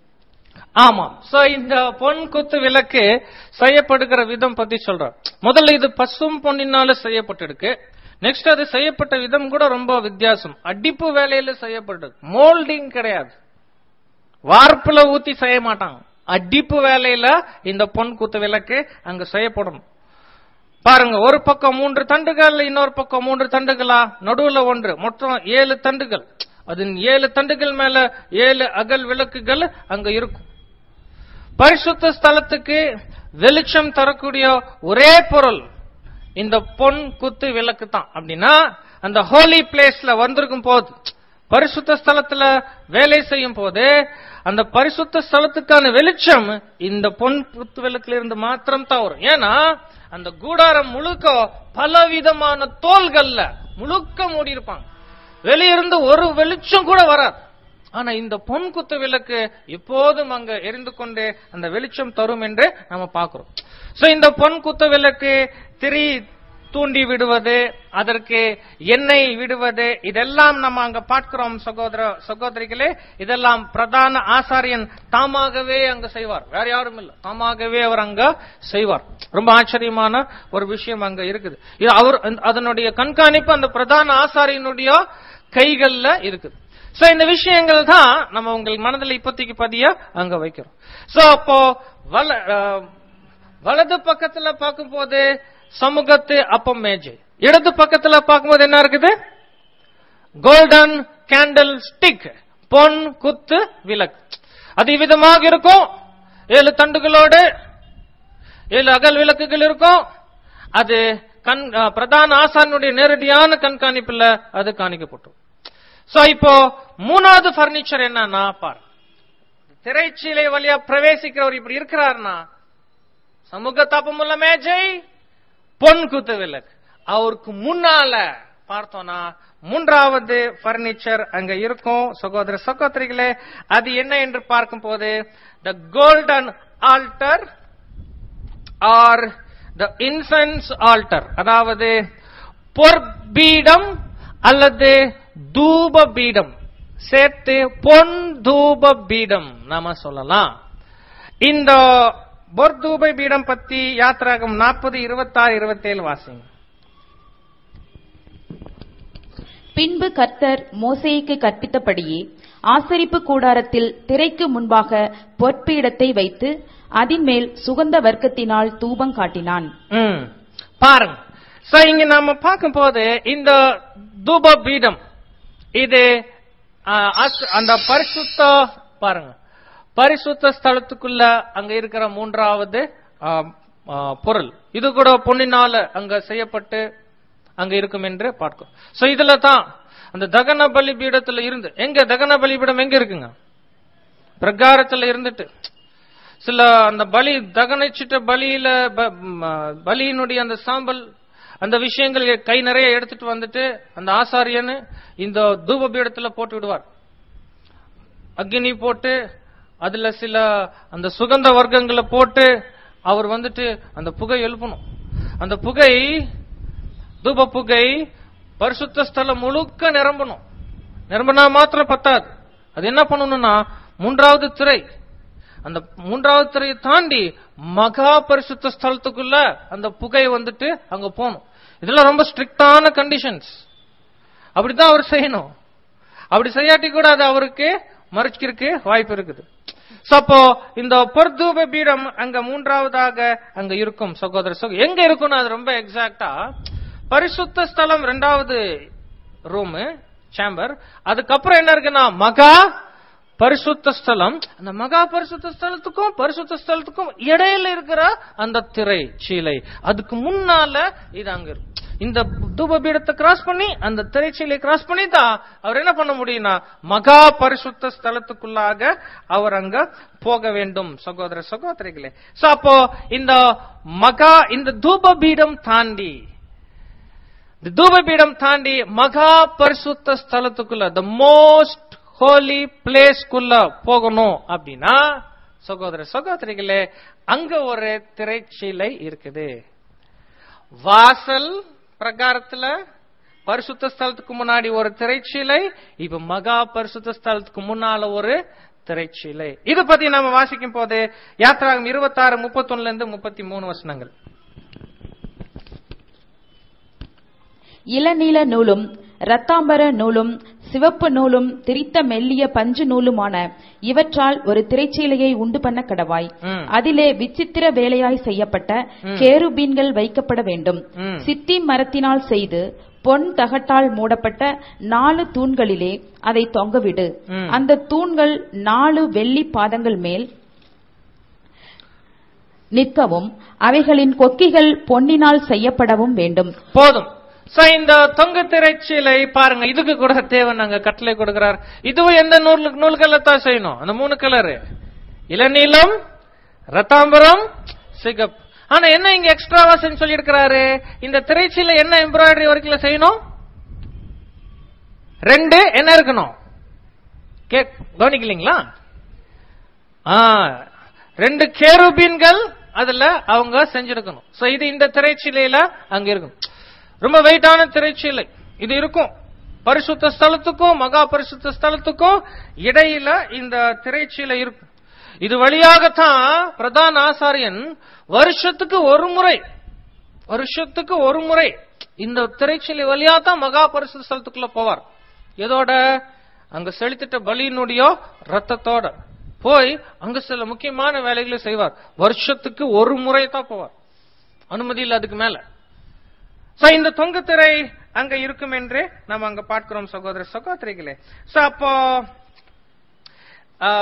ஆமாம் சோ இந்த பொன் குத்து விளக்கு செய்யப்படுகிற விதம் பத்தி சொல்றோம் முதல்ல இது பசும் பொன்னினால செய்யப்பட்டிருக்கு நெக்ஸ்ட் அது செய்யப்பட்ட விதம் கூட ரொம்ப வித்தியாசம் அடிப்பு வேலையில செய்யப்பட்டது மோல்டிங் கிடையாது வார்ப்புல ஊத்தி செய்ய மாட்டாங்க அடிப்பு வேலையில இந்த பொன் குத்து விளக்கு அங்க செய்யப்படணும் பாருங்க ஒரு பக்கம் மூன்று தண்டுகள் இன்னொரு பக்கம் மூன்று தண்டுகளா நடுவுல ஒன்று மொத்தம் ஏழு தண்டுகள் அதன் ஏழு தண்டுகள் மேல ஏழு அகல் விளக்குகள் அங்க இருக்கும் பரிசுத்த ஸ்தலத்துக்கு வெளிச்சம் தரக்கூடிய ஒரே பொருள் இந்த பொன் குத்து விளக்கு தான் அப்படின்னா அந்த ஹோலி பிளேஸ்ல வந்திருக்கும் போது பரிசுத்த ஸ்தலத்துல வேலை செய்யும் போது அந்த பரிசுத்த ஸ்தலத்துக்கான வெளிச்சம் இந்த பொன் குத்து விளக்குல இருந்து மாத்திரம் தான் வரும் ஏன்னா அந்த கூடாரம் முழுக்க பலவிதமான தோள்கள்ல முழுக்க மூடி இருப்பாங்க வெளியிருந்து ஒரு வெளிச்சம் கூட வராது ஆனா இந்த பொன் குத்து விளக்கு எப்போதும் அங்க எரிந்து கொண்டு அந்த வெளிச்சம் தரும் என்று நம்ம பார்க்கிறோம் சோ இந்த பொன் குத்து விளக்கு திரி தூண்டி விடுவது அதற்கு எண்ணெய் விடுவது இதெல்லாம் நம்ம அங்க பார்க்கிறோம் சகோதர சகோதரிகளே இதெல்லாம் பிரதான ஆசாரியன் தாமாகவே அங்க செய்வார் வேற யாரும் இல்ல தாமாகவே அவர் அங்க செய்வார் ரொம்ப ஆச்சரியமான ஒரு விஷயம் அங்க இருக்குது இது அவர் அதனுடைய கண்காணிப்பு அந்த பிரதான ஆசாரியனுடைய கைகள்ல இருக்குது சோ இந்த விஷயங்கள் தான் நம்ம உங்கள் மனதில் இப்போதைக்கு பதிய அங்க வைக்கிறோம் சோ அப்போ வல அஹ், வலது பக்கத்துல பார்க்கும்போது சமூகத்து அப்பம் மேஜை இடது பக்கத்துல பார்க்கும்போது என்ன இருக்குது கோல்டன் கேண்டில் ஸ்டிக் பொன் குத்து விளக்கு அது விதமாக இருக்கும் ஏழு தண்டுகளோடு ஏழு அகல் விளக்குகள் இருக்கும் அது கண் ஆ, பிரதான ஆசானுடைய நேரடியான கண்காணிப்புல அது காணிக்கப்பட்டோம் சோ இப்போ மூணாவது பர்னிச்சர் என்னன்னா பாரு திரைச்சீலை வழியா பிரவேசிக்கிறவர் இப்படி இருக்கிறார்னா சமூக தப்பமுள்ள மேஜை பொன் குத்து விளக்கு அவருக்கு முன்னால பார்த்தோம்னா மூன்றாவது பர்னிச்சர் அங்க இருக்கும் சகோதர சகோதரிகளே அது என்ன என்று பார்க்கும் போது the golden altar or the incense altar அதாவது பொற்பீடம் அல்லது தூப பீடம் சேர்த்து பொன் தூப பீடம் நாம சொல்லலாம் இந்த பொர்தூப பீடம் பத்தி யாத்திராகம் நாற்பது இருபத்தாறு இருபத்தேழு வாசிங்க பின்பு கர்த்தர் மோசேக்கு கற்பித்தபடியே ஆசரிப்பு கூடாரத்தில் திரைக்கு முன்பாக பொற்பீடத்தை வைத்து அதின்மேல் சுகந்த வர்க்கத்தினால் தூபம் காட்டினான் ம். பாருங்க சோ இங்க நாம பார்க்கும்போது இந்த தூப பீடம் இது ஆ, அஸ்- அந்த பரிசுத்த பாருங்க பரிசுத்த ஸ்தலத்துக்குள்ள அங்க இருக்கிற மூன்றாவது ஆ, ஆ, பொருள் இது கூட பொன்னினால அங்க செய்யப்பட்டு அங்க இருக்கும் என்று பார்க்கும் சோ இதுல தான் அந்த தகன பலி பீடத்துல இருந்து எங்க தகன பலி பீடம் எங்க இருக்குங்க பிரகாரத்துல இருந்துட்டு சில அந்த பலி தகனிச்சிட்ட பலியில ப- ம், ஆ, பலியினுடைய அந்த சாம்பல் அந்த விஷயங்கள் கை நிறைய எடுத்துட்டு வந்துட்டு அந்த ஆசாரியன்னு இந்த தூப பீடத்துல போட்டு விடுவார் அக்னி போட்டு அதுல சில அந்த சுகந்த வர்க்கங்களை போட்டு அவர் வந்துட்டு அந்த புகை எழுப்பணும் அந்த புகை தூப புகை பரிசுத்த ஸ்தலம் முழுக்க நிரம்பணும் நிரம்பினா மாத்திரம் பத்தாது அது என்ன பண்ணணும்னா மூன்றாவது திரை அந்த மூன்றாவது திரையை தாண்டி மகா பரிசுத்த ஸ்தலத்துக்குள்ள அந்த புகை வந்துட்டு அங்க போகணும் இதெல்லாம் ரொம்ப ஸ்ட்ரிக்டான கண்டிஷன்ஸ் அப்படிதான் அவர் செய்யணும் அப்படி செய்யாட்டி கூட அது அவருக்கு மறைச்சிக்கிறதுக்கு வாய்ப்பு இருக்குது So, அப்போ இந்த பொர்தூப பீடம் அங்க மூன்றாவதாக அங்க இருக்கும் சகோதர சகோ எங்க இருக்கும்னு அது ரொம்ப எக்ஸாக்டா பரிசுத்த ஸ்தலம் ரெண்டாவது ரூம் சேம்பர் அதுக்கப்புறம் என்ன இருக்குன்னா மகா பரிசுத்த ஸ்தலம் அந்த மகா பரிசுத்த ஸ்தலத்துக்கும் பரிசுத்த ஸ்தலத்துக்கும் இடையில இருக்கிற அந்த திரை சீலை அதுக்கு முன்னால இது அங்க இருக்கு இந்த தூப பீடத்தை கிராஸ் பண்ணி அந்த திரைச்சீலை கிராஸ் பண்ணி தான் அவர் என்ன பண்ண முடியும்னா மகா பரிசுத்த ஸ்தலத்துக்குள்ளாக அவர் அங்க போக வேண்டும் சகோதர சகோதரிகளே சோ அப்போ இந்த மகா இந்த தூப பீடம் தாண்டி இந்த தூபபீடம் தாண்டி மகா பரிசுத்த ஸ்தலத்துக்குள்ள த மோஸ்ட் ஹோலி பிளேஸ்க்குள்ள போகணும் அப்படின்னா சகோதர சகோதரிகளே அங்க ஒரு திரைச்சீலை இருக்குது வாசல் பிரகாரத்துல பரிசுத்த ஸ்தலத்துக்கு முன்னாடி ஒரு திரைச்சீலை இப்ப மகா பரிசுத்த ஸ்தலத்துக்கு முன்னால ஒரு திரைச்சீலை இது பத்தி நாம வாசிக்கும் போது யாத்திராகம் இருபத்தாறு முப்பத்தொன்னுல இருந்து முப்பத்தி மூணு வசனங்கள் இளநீல நூலும் இரத்தாம்பர நூலும் சிவப்பு நூலும் திரித்த மெல்லிய பஞ்சு நூலுமான இவற்றால் ஒரு திரைச்சீலையை உண்டு பண்ண கடவாய் ம். அதிலே விசித்திர வேலையாய் செய்யப்பட்ட கேருபீன்கள் வைக்கப்பட வேண்டும் ம். சித்தி மரத்தினால் செய்து பொன் தகட்டால் மூடப்பட்ட நாலு தூண்களிலே அதை தொங்கவிடு ம். அந்த தூண்கள் நாலு வெள்ளி பாதங்கள் மேல் நிற்கவும் அவைகளின் கொக்கிகள் பொன்னினால் செய்யப்படவும் வேண்டும் போதும் சோ இந்த தொங்கு திரைச்சீலை பாருங்க இதுக்கு கூட தேவன் அங்க கட்டளை கொடுக்கிறார் இதுவும் எந்த நூல் நூல்களை தான் செய்யணும் அந்த மூணு கலரு இளநீலம் ரத்தாம்பரம் சிகப் ஆனா என்ன இங்க எக்ஸ்ட்ராவா செஞ்சு சொல்லியிருக்கிறாரு இந்த திரைச்சீலை என்ன எம்ப்ராய்டரி ஒர்க்ல செய்யணும் ரெண்டு என்ன இருக்கணும் கே கவனிக்கலீங்களா ஆ ரெண்டு கேருபீன்கள் அதுல அவங்க செஞ்சிருக்கணும் சோ இது இந்த திரைச்சீலையில அங்க இருக்கும் ரொம்ப வெயிட்டான திரைச்சீலை இது இருக்கும் பரிசுத்த ஸ்தலத்துக்கும் மகா பரிசுத்த ஸ்தலத்துக்கும் இடையில இந்த திரைச்சீலை இருக்கும் இது வழியாகத்தான் பிரதான ஆசாரியன் வருஷத்துக்கு ஒரு முறை வருஷத்துக்கு ஒரு முறை இந்த திரைச்சீலை வழியா தான் மகா பரிசுத்த ஸ்தலத்துக்குள்ள போவார் எதோட அங்க செலுத்திட்ட பலியினுடைய ரத்தத்தோட போய் அங்க சில முக்கியமான வேலைகளை செய்வார் வருஷத்துக்கு ஒரு முறை தான் போவார் அனுமதி இல்ல அதுக்கு மேல சோ இந்த தொங்கு திரை அங்க இருக்கும் என்று நாம் அங்க பார்க்கிறோம் சகோதர சகோதரிகளே சோ அப்போ ஆ,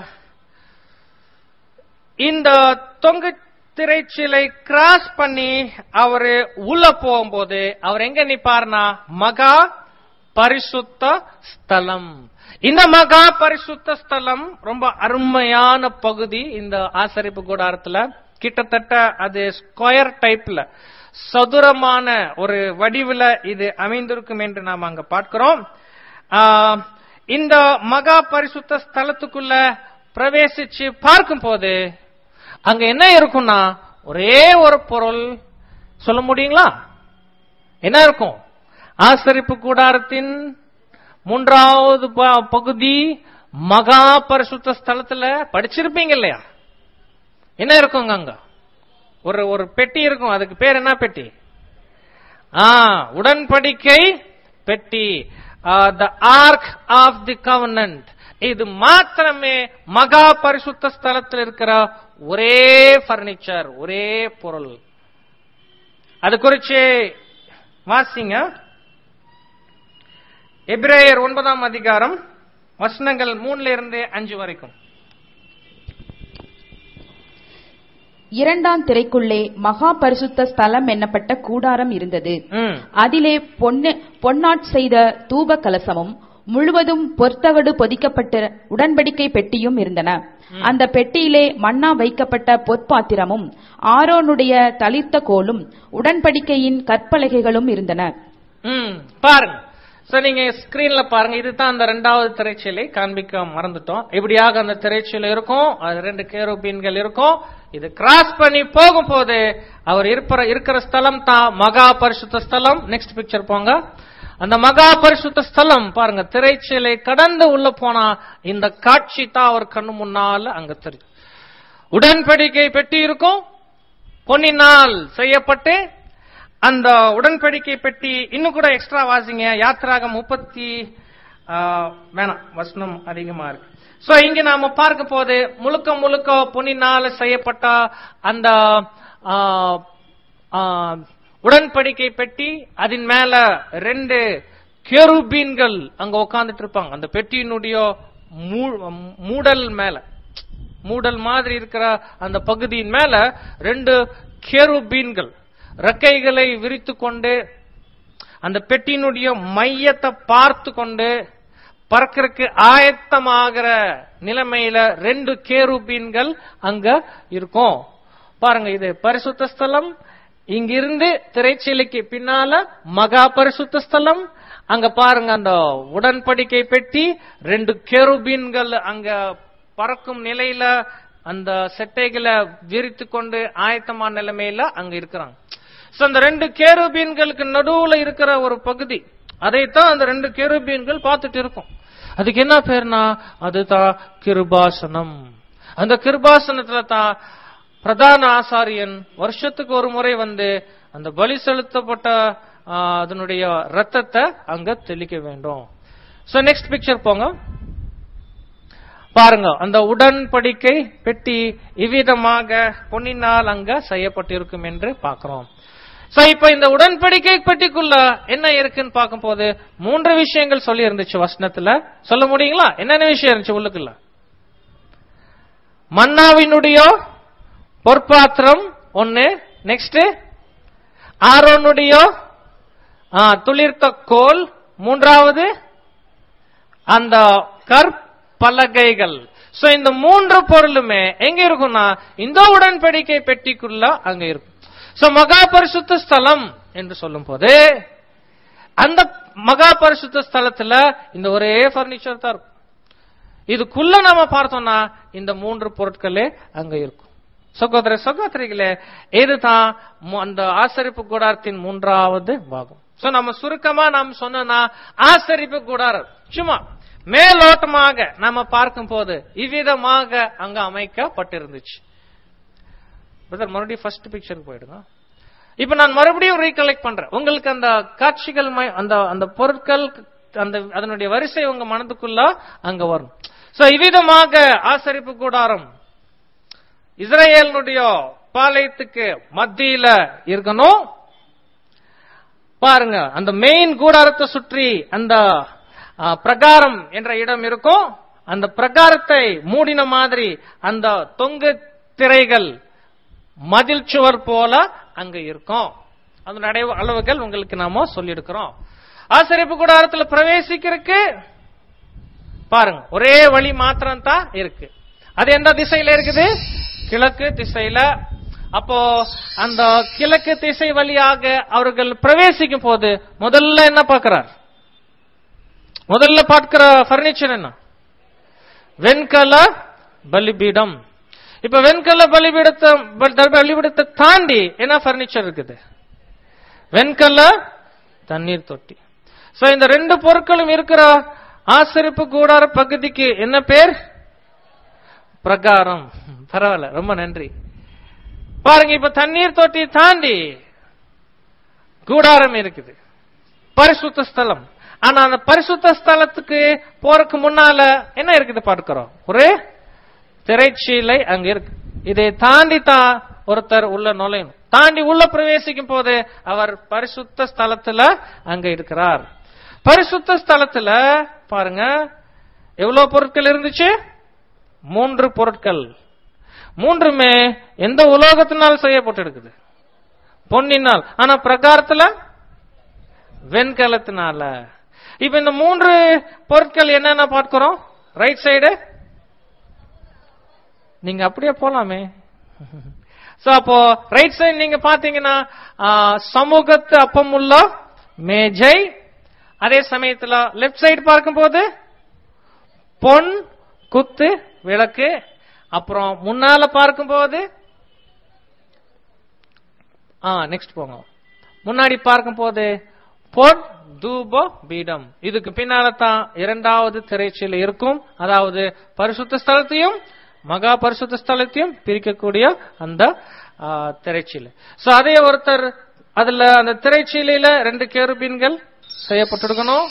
இந்த தொங்கு திரைச்சிலை கிராஸ் பண்ணி அவரு உள்ள போகும்போது அவர் எங்க நிப்பார்னா மகா பரிசுத்த ஸ்தலம் இந்த மகா பரிசுத்த ஸ்தலம் ரொம்ப அருமையான பகுதி இந்த ஆசரிப்பு கூடாரத்துல கிட்டத்தட்ட அது ஸ்கொயர் டைப்ல சதுரமான ஒரு வடிவுல இது அமைந்திருக்கும் என்று நாம் அங்க பார்க்கிறோம் ஆ, இந்த மகா பரிசுத்த ஸ்தலத்துக்குள்ள பிரவேசிச்சு பார்க்கும்போது அங்க என்ன இருக்கும்னா ஒரே ஒரு பொருள் சொல்ல முடியுங்களா என்ன இருக்கும் ஆசரிப்பு கூடாரத்தின் மூன்றாவது ப- பகுதி மகா பரிசுத்த ஸ்தலத்துல படிச்சிருப்பீங்க இல்லையா என்ன இருக்குங்க அங்க ஒரு ஒரு பெட்டி இருக்கும் அதுக்கு பேர் என்ன பெட்டி ஆ உடன்படிக்கை பெட்டி த ஆர்க் ஆஃப் தி கவர்னன்ட் இது மாத்திரமே மகா பரிசுத்த ஸ்தலத்தில் இருக்கிற ஒரே பர்னிச்சர் ஒரே பொருள் அது குறிச்சு வாசிங்க எபிரேயர் ஒன்பதாம் அதிகாரம் வசனங்கள் மூணுல இருந்து அஞ்சு வரைக்கும் இரண்டாம் திரைக்குள்ளே மகா பரிசுத்த ஸ்தலம் என்னப்பட்ட கூடாரம் இருந்தது ம் அதிலே பொன்னு பொன்னாட் செய்த தூப கலசமும் முழுவதும் பொற்தகடு பொதிக்கப்பட்ட உடன்படிக்கை பெட்டியும் இருந்தன அந்த பெட்டியிலே மன்னா வைக்கப்பட்ட பொற்பாத்திரமும் ஆரோனுடைய தளிர்த்த கோலும் உடன்படிக்கையின் கற்பலகைகளும் இருந்தன ம் பாருங்க சோ நீங்க ஸ்கிரீன்ல பாருங்க இதுதான் அந்த ரெண்டாவது திரைச்சீலை காண்பிக்க மறந்துட்டோம் இப்படியாக அந்த திரைச்சீலை இருக்கும் அது ரெண்டு கேரோபீன்கள் இருக்கும் இது கிராஸ் பண்ணி போகும்போது அவர் இருப்பற இருக்கிற ஸ்தலம் தான் மகா பரிசுத்த ஸ்தலம் நெக்ஸ்ட் பிக்சர் போங்க அந்த மகா பரிசுத்த ஸ்தலம் பாருங்க திரைச்சீலை கடந்து உள்ள போனா இந்த காட்சி தான் அவர் கண்ணு முன்னால அங்க தெரியும் உடன்படிக்கை பெட்டி இருக்கும் பொன்னினால் செய்யப்பட்டு அந்த உடன்படிக்கை பெட்டி இன்னும் கூட எக்ஸ்ட்ரா வாசிங்க யாத்திராக முப்பத்தி வேணாம் வசனம் அதிகமா இருக்கு சோ இங்க நாம பார்க்க போது முழுக்க முழுக்க பொன்னினால் செய்யப்பட்ட அந்த ஆ, ஆ, உடன்படிக்கை பெட்டி அதன் மேல ரெண்டு கெருபீன்கள் அங்க உட்கார்ந்துட்டு இருப்பாங்க அந்த பெட்டியினுடைய மூ- மூடல் மேல மூடல் மாதிரி இருக்கிற அந்த பகுதியின் மேல ரெண்டு கேருபீன்கள் ரெக்கைகளை விரித்து கொண்டு அந்த பெட்டியினுடைய மையத்தை பார்த்து கொண்டு பறக்கிறதுக்கு ஆயத்தமாகிற நிலைமையில ரெண்டு கேருபீன்கள் அங்க இருக்கும் பாருங்க இது பரிசுத்த ஸ்தலம் இங்கிருந்து திரைச்சீலைக்கு பின்னால மகா பரிசுத்த ஸ்தலம் அங்க பாருங்க அந்த உடன்படிக்கை பெட்டி ரெண்டு கேருபீன்கள் அங்க பறக்கும் நிலையில அந்த செட்டைகளை விரித்து கொண்டு ஆயத்தமான நிலைமையில அங்க இருக்கிறாங்க சோ அந்த ரெண்டு கேருபீன்களுக்கு நடுவுல இருக்கிற ஒரு பகுதி அதைத்தான் அந்த ரெண்டு கேருபீன்கள் பார்த்துட்டு இருக்கும் அதுக்கு என்ன பேர்னா அதுதான் கிருபாசனம் அந்த கிருபாசனத்துல தான் பிரதான ஆசாரியன் வருஷத்துக்கு ஒரு முறை வந்து அந்த பலி செலுத்தப்பட்ட ஆ, அதனுடைய ரத்தத்தை அங்க தெளிக்க வேண்டும் சோ நெக்ஸ்ட் பிக்சர் போங்க பாருங்க அந்த உடன்படிக்கை பெட்டி இவ்விதமாக பொன்னினால் அங்க செய்யப்பட்டிருக்கும் என்று பார்க்கிறோம் சோ இப்ப இந்த உடன்படிக்கை பெட்டிக்குள்ள என்ன இருக்குன்னு பார்க்கும்போது மூன்று விஷயங்கள் சொல்லி இருந்துச்சு வசனத்துல சொல்ல முடியுங்களா என்னென்ன விஷயம் இருந்துச்சு உள்ளுக்குள்ள மன்னாவினுடைய பொற்பாத்திரம் ஒன்னு நெக்ஸ்ட் ஆரோனுடைய ஆ, துளிர்த்த கோல் மூன்றாவது அந்த கற்பலகைகள் சோ இந்த மூன்று பொருளுமே எங்க இருக்கும்னா இந்த உடன்படிக்கை பெட்டிக்குள்ள அங்க இருக்கும் சோ மகா பரிசுத்த ஸ்தலம் என்று சொல்லும் போது அந்த மகா பரிசுத்த ஸ்தலத்துல இந்த ஒரே பர்னிச்சர் தான் இருக்கும் இதுக்குள்ள நாம பார்த்தோம்னா இந்த மூன்று பொருட்களே அங்க இருக்கும் சகோதர சகோதரிகளே இதுதான் மு- அந்த ஆசரிப்பு கூடாரத்தின் மூன்றாவது பாகம் சோ நம்ம சுருக்கமா நாம் சொன்னா ஆசரிப்பு கூடாரம் சும்மா மேலோட்டமாக நாம பார்க்கும் போது இவ்விதமாக அங்க அமைக்கப்பட்டிருந்துச்சு பிரதர் மறுபடியும் ஃபர்ஸ்ட் பிக்சருக்கு போயிடுங்க இப்ப நான் மறுபடியும் ரீகலெக்ட் பண்றேன் உங்களுக்கு அந்த காட்சிகள் ம- அந்த அந்த பொருட்கள் அந்த அதனுடைய வரிசை உங்க மனதுக்குள்ள அங்க வரும் சோ இவ்விதமாக ஆசரிப்பு கூடாரம் இஸ்ரேலினுடைய பாளையத்துக்கு மத்தியில இருக்கணும் பாருங்க அந்த மெயின் கூடாரத்தை சுற்றி அந்த ஆ, பிரகாரம் என்ற இடம் இருக்கும் அந்த பிரகாரத்தை மூடின மாதிரி அந்த தொங்கு திரைகள் மதில் சுவர் போல அங்க இருக்கும் அதனுடைய அளவுகள் உங்களுக்கு நாம சொல்லியிருக்கிறோம் ஆசிரியப்பு கூடாரத்துல பிரவேசிக்கிறதுக்கு பாருங்க ஒரே வழி மாத்திரம் தான் இருக்கு அது எந்த திசையில இருக்குது கிழக்கு திசையில அப்போ அந்த கிழக்கு திசை வழியாக அவர்கள் பிரவேசிக்கும் போது முதல்ல என்ன பார்க்கிறார் முதல்ல பார்க்கிற பர்னிச்சர் என்ன வெண்கல பலிபீடம் இப்ப வெண்கல பலிபீடத்தை ப- பலிபீடத்தை தாண்டி என்ன பர்னிச்சர் இருக்குது வெண்கல தண்ணீர் தொட்டி சோ இந்த ரெண்டு பொருட்களும் இருக்கிற ஆசரிப்பு கூடார பகுதிக்கு என்ன பேர் பிரகாரம் பரவாயில்ல ரொம்ப நன்றி பாருங்க இப்ப தண்ணீர் தொட்டி தாண்டி கூடாரம் இருக்குது பரிசுத்த ஸ்தலம் ஆனா அந்த பரிசுத்த ஸ்தலத்துக்கு போறதுக்கு முன்னால என்ன இருக்குது பார்க்கிறோம் ஒரு திரைச்சீலை அங்க இருக்கு இதை தாண்டி தான் ஒருத்தர் உள்ள நுழையணும் தாண்டி உள்ள பிரவேசிக்கும் போது அவர் பரிசுத்த ஸ்தலத்துல அங்க இருக்கிறார் பரிசுத்த ஸ்தலத்துல பாருங்க எவ்வளவு பொருட்கள் இருந்துச்சு மூன்று பொருட்கள் மூன்றுமே எந்த உலோகத்தினால் செய்யப்பட்டிருக்குது பொன்னினால் ஆனா பிரகாரத்துல வெண்கலத்தினால இப்ப இந்த மூன்று பொருட்கள் என்னென்ன பார்க்கிறோம் ரைட் சைடு நீங்க அப்படியே போலாமே சோ அப்போ ரைட் சைடு நீங்க பாத்தீங்கன்னா ஆ, சமூகத்து அப்பமுள்ள மேஜை அதே சமயத்துல லெப்ட் சைடு பார்க்கும்போது பொன் குத்து விளக்கு அப்புறம் முன்னால பார்க்கும்போது ஆ நெக்ஸ்ட் போங்க முன்னாடி பார்க்கும்போது பொன் தூப பீடம் இதுக்கு பின்னால தான் இரண்டாவது திரைச்சீலை இருக்கும் அதாவது பரிசுத்த ஸ்தலத்தையும் மகா பரிசுத்த ஸ்தலத்தையும் பிரிக்கக்கூடிய அந்த ஆ, திரைச்சீலை சோ அதே ஒருத்தர் அதுல அந்த திரைச்சீலையில ரெண்டு கேருபீன்கள் செய்யப்பட்டிருக்கணும்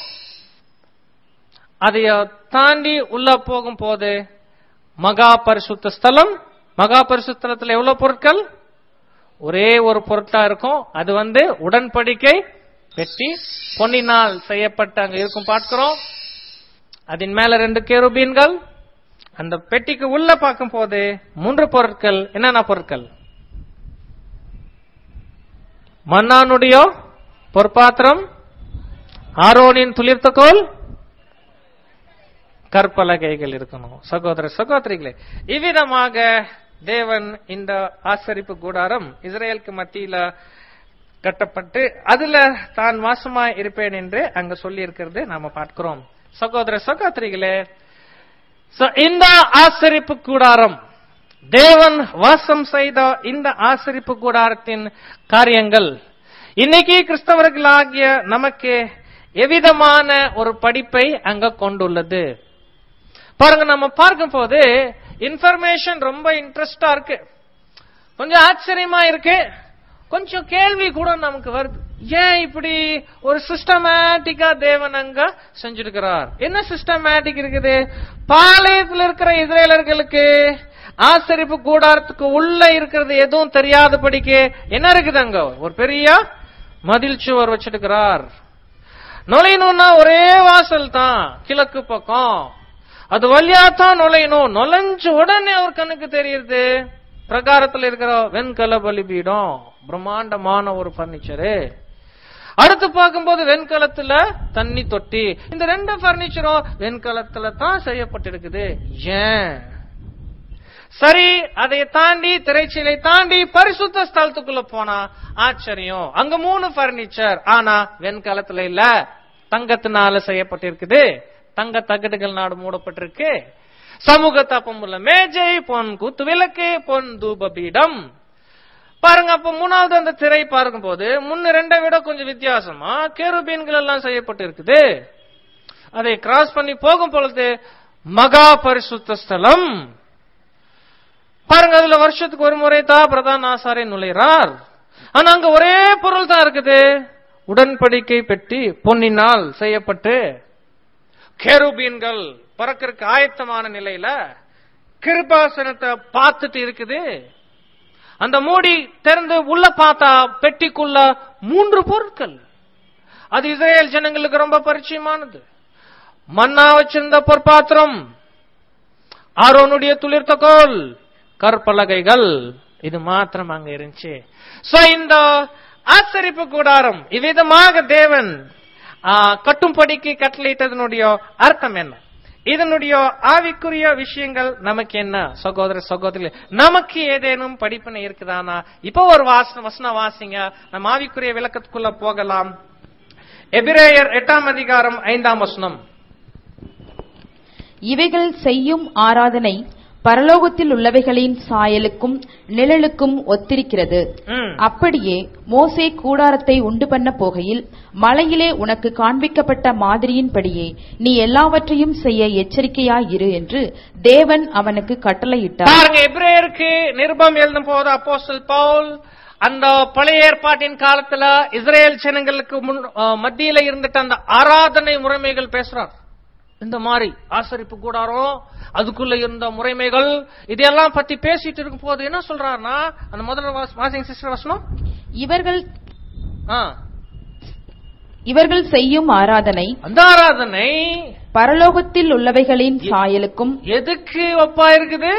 அதைய தாண்டி உள்ள போகும் போது மகா பரிசுத்த ஸ்தலம் மகா பரிசுத்த ஸ்தலத்துல எவ்வளவு பொருட்கள் ஒரே ஒரு பொருட்டா இருக்கும் அது வந்து உடன்படிக்கை பெட்டி பொன்னினால் செய்யப்பட்ட அங்க இருக்கும் பார்க்கிறோம் அதன் மேல ரெண்டு கேருபீன்கள் அந்த பெட்டிக்கு உள்ள பார்க்கும் போது மூன்று பொருட்கள் என்னென்ன பொருட்கள் மன்னானுடைய பொற்பாத்திரம் ஆரோனின் துளிர்த்தக்கோல் கற்பலகைகள் இருக்கணும் சகோதர சகோதரிகளே இவ்விதமாக தேவன் இந்த ஆசரிப்பு கூடாரம் இஸ்ரேலுக்கு மத்தியில கட்டப்பட்டு அதுல தான் வாசமா இருப்பேன் என்று அங்க சொல்லி இருக்கிறது நாம பார்க்கிறோம் சகோதர சகோதரிகளே So, இந்த ஆசரிப்பு கூடாரம் தேவன் வாசம் செய்த இந்த ஆசரிப்பு கூடாரத்தின் காரியங்கள் இன்னைக்கு கிறிஸ்தவர்களாகிய நமக்கு எவ்விதமான ஒரு படிப்பை அங்க கொண்டுள்ளது பாருங்க நம்ம பார்க்கும் போது இன்ஃபர்மேஷன் ரொம்ப இன்ட்ரெஸ்டா இருக்கு கொஞ்சம் ஆச்சரியமா இருக்கு கொஞ்சம் கேள்வி கூட நமக்கு வருது ஏன் இப்படி ஒரு சிஸ்டமேட்டிக்கா தேவன் அங்க செஞ்சிருக்கிறார் என்ன சிஸ்டமேட்டிக் இருக்குது பாளையத்தில் இருக்கிற இஸ்ரேலர்களுக்கு ஆசரிப்பு கூடாரத்துக்கு உள்ள இருக்கிறது எதுவும் தெரியாதபடிக்கு என்ன இருக்குது அங்க ஒரு பெரிய மதில் சுவர் வச்சிருக்கிறார் நுழையணும்னா ஒரே வாசல் தான் கிழக்கு பக்கம் அது வழியா தான் நுழையணும் நுழைஞ்ச உடனே அவர் கண்ணுக்கு தெரியுது பிரகாரத்துல இருக்கிற வெண்கல பலிபீடம் பிரம்மாண்டமான ஒரு பர்னிச்சரு அடுத்து பார்க்கும்போது வெண்கலத்துல தண்ணி தொட்டி இந்த ரெண்டு பர்னிச்சரும் வெண்கலத்துல தான் செய்யப்பட்டிருக்குது ஏன் சரி அதை தாண்டி திரைச்சீலை தாண்டி பரிசுத்த ஸ்தலத்துக்குள்ள போனா ஆச்சரியம் அங்க மூணு பர்னிச்சர் ஆனா வெண்கலத்துல இல்ல தங்கத்தினால செய்யப்பட்டிருக்குது தங்க தகடுகள் நாடு மூடப்பட்டிருக்கு சமூக தப்பம் உள்ள மேஜை பொன் குத்து விளக்கு பொன் தூப பீடம் பாருங்க அப்ப மூணாவது அந்த திரை பார்க்கும் போது முன்ன ரெண்டை விட கொஞ்சம் வித்தியாசமா கேருபீன்கள் எல்லாம் செய்யப்பட்டு இருக்குது அதை கிராஸ் பண்ணி போகும் பொழுது மகா பரிசுத்த ஸ்தலம் பாருங்க அதுல வருஷத்துக்கு ஒரு முறை தான் பிரதான ஆசாரை நுழைறார் ஆனா அங்க ஒரே பொருள் தான் இருக்குது உடன்படிக்கை பெட்டி பொன்னினால் செய்யப்பட்டு கேருபீன்கள் பறக்கறதுக்கு ஆயத்தமான நிலையில கிருபாசனத்தை பார்த்துட்டு இருக்குது அந்த மூடி திறந்து உள்ள பார்த்தா பெட்டிக்குள்ள மூன்று பொருட்கள் அது இஸ்ரேல் ஜனங்களுக்கு ரொம்ப பரிச்சயமானது மன்னா வச்சிருந்த பொற்பாத்திரம் ஆரோனுடைய துளிர்த்த கோல் கற்பலகைகள் இது மாத்திரம் அங்க இருந்துச்சு சோ இந்த ஆச்சரிப்பு கூடாரம் இவ்விதமாக தேவன் ஆ, கட்டும்படிக்கு கட்டளையிட்டதனுடைய அர்த்தம் என்ன இதனுடைய ஆவிக்குரிய விஷயங்கள் நமக்கு என்ன சகோதர சகோதரி நமக்கு ஏதேனும் படிப்பினை இருக்குதானா இப்போ ஒரு வாசன வசன வாசிங்க நம்ம ஆவிக்குரிய விளக்கத்துக்குள்ள போகலாம் எபிரேயர் எட்டாம் அதிகாரம் ஐந்தாம் வசனம் இவைகள் செய்யும் ஆராதனை பரலோகத்தில் உள்ளவைகளின் சாயலுக்கும் நிழலுக்கும் ஒத்திருக்கிறது ம். அப்படியே மோசே கூடாரத்தை உண்டு பண்ண போகையில் மலையிலே உனக்கு காண்பிக்கப்பட்ட மாதிரியின்படியே நீ எல்லாவற்றையும் செய்ய எச்சரிக்கையாயிரு என்று தேவன் அவனுக்கு கட்டளையிட்டார் பாருங்க எபிரேயருக்கு நிருபம் எழுதும் போது அப்போஸ்தல் பவுல் அந்த பழைய ஏற்பாட்டின் காலத்துல இஸ்ரேல் ஜனங்களுக்கு முன் அஹ், மத்தியில இருந்துட்டு அந்த ஆராதனை முறைமைகள் பேசுறார் இந்த மாதிரி ஆசரிப்பு கூடாரம் அதுக்குள்ள இருந்த முறைமைகள் இதெல்லாம் பத்தி பேசிட்டு இருக்கும் போது என்ன சொல்றாருன்னா அந்த முதல்ல வாசிங் சிஸ்டர் வசனம் இவர்கள் ஆ, இவர்கள் செய்யும் ஆராதனை அந்த ஆராதனை பரலோகத்தில் உள்ளவைகளின் சாயலுக்கும் எதுக்கு ஒப்பா இருக்குது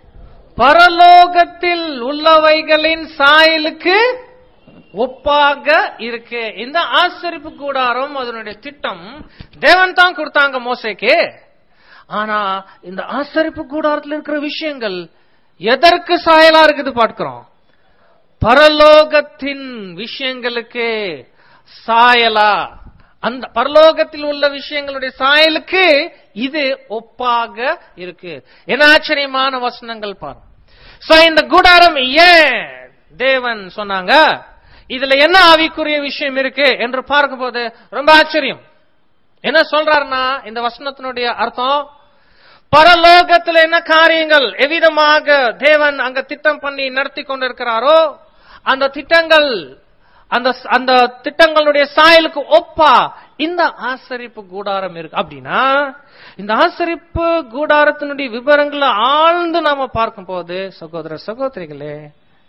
பரலோகத்தில் உள்ளவைகளின் சாயலுக்கு ஒப்பாக இருக்கு இந்த ஆசரிப்பு கூடாரம் அதனுடைய திட்டம் தேவன் தான் கொடுத்தாங்க மோசேக்கு ஆனா இந்த ஆசரிப்பு கூடாரத்தில் இருக்கிற விஷயங்கள் எதற்கு சாயலா இருக்குது பார்க்கிறோம் பரலோகத்தின் விஷயங்களுக்கு சாயலா அந்த பரலோகத்தில் உள்ள விஷயங்களுடைய சாயலுக்கு இது ஒப்பாக இருக்கு என்ன ஆச்சரியமான வசனங்கள் பாருங்க சோ இந்த கூடாரம் ஏன் தேவன் சொன்னாங்க இதுல என்ன ஆவிக்குரிய விஷயம் இருக்கு என்று பார்க்கும்போது ரொம்ப ஆச்சரியம் என்ன சொல்றாருன்னா இந்த வசனத்தினுடைய அர்த்தம் பரலோகத்துல என்ன காரியங்கள் எவ்விதமாக தேவன் அங்க திட்டம் பண்ணி நடத்தி கொண்டிருக்கிறாரோ அந்த திட்டங்கள் அந்த அந்த திட்டங்களுடைய சாயலுக்கு ஒப்பா இந்த ஆசரிப்பு கூடாரம் இருக்கு அப்படின்னா இந்த ஆசரிப்பு கூடாரத்தினுடைய விவரங்களை ஆழ்ந்து நாம பார்க்கும் போது சகோதர சகோதரிகளே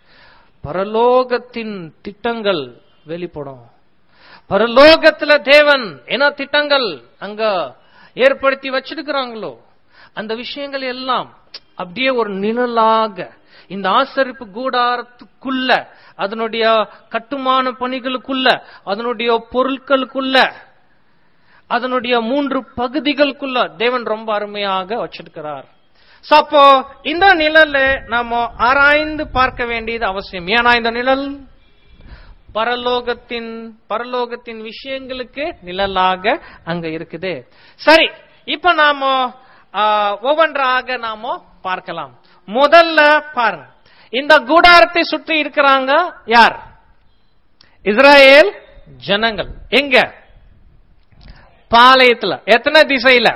பரலோகத்தின் திட்டங்கள் வெளிப்படும் பரலோகத்துல தேவன் என்ன திட்டங்கள் அங்க ஏற்படுத்தி வச்சிருக்கிறாங்களோ அந்த விஷயங்கள் எல்லாம் அப்படியே ஒரு நிழலாக இந்த ஆசரிப்பு கூடாரத்துக்குள்ள அதனுடைய கட்டுமான பணிகளுக்குள்ள அதனுடைய பொருட்களுக்குள்ள அதனுடைய மூன்று பகுதிகளுக்குள்ள தேவன் ரொம்ப அருமையாக வச்சிருக்கிறார் So, அப்போ இந்த நிழல்ல நாம ஆராய்ந்து பார்க்க வேண்டியது அவசியம் ஏன்னா இந்த நிழல் பரலோகத்தின் பரலோகத்தின் விஷயங்களுக்கு நிழலாக அங்க இருக்குது சரி இப்ப நாம ஆ, ஒவ்வொன்றாக நாம பார்க்கலாம் முதல்ல பாருங்க இந்த கூடாரத்தை சுற்றி இருக்கிறாங்க யார் இஸ்ராயேல் ஜனங்கள் எங்க பாளையத்துல எத்தனை திசையில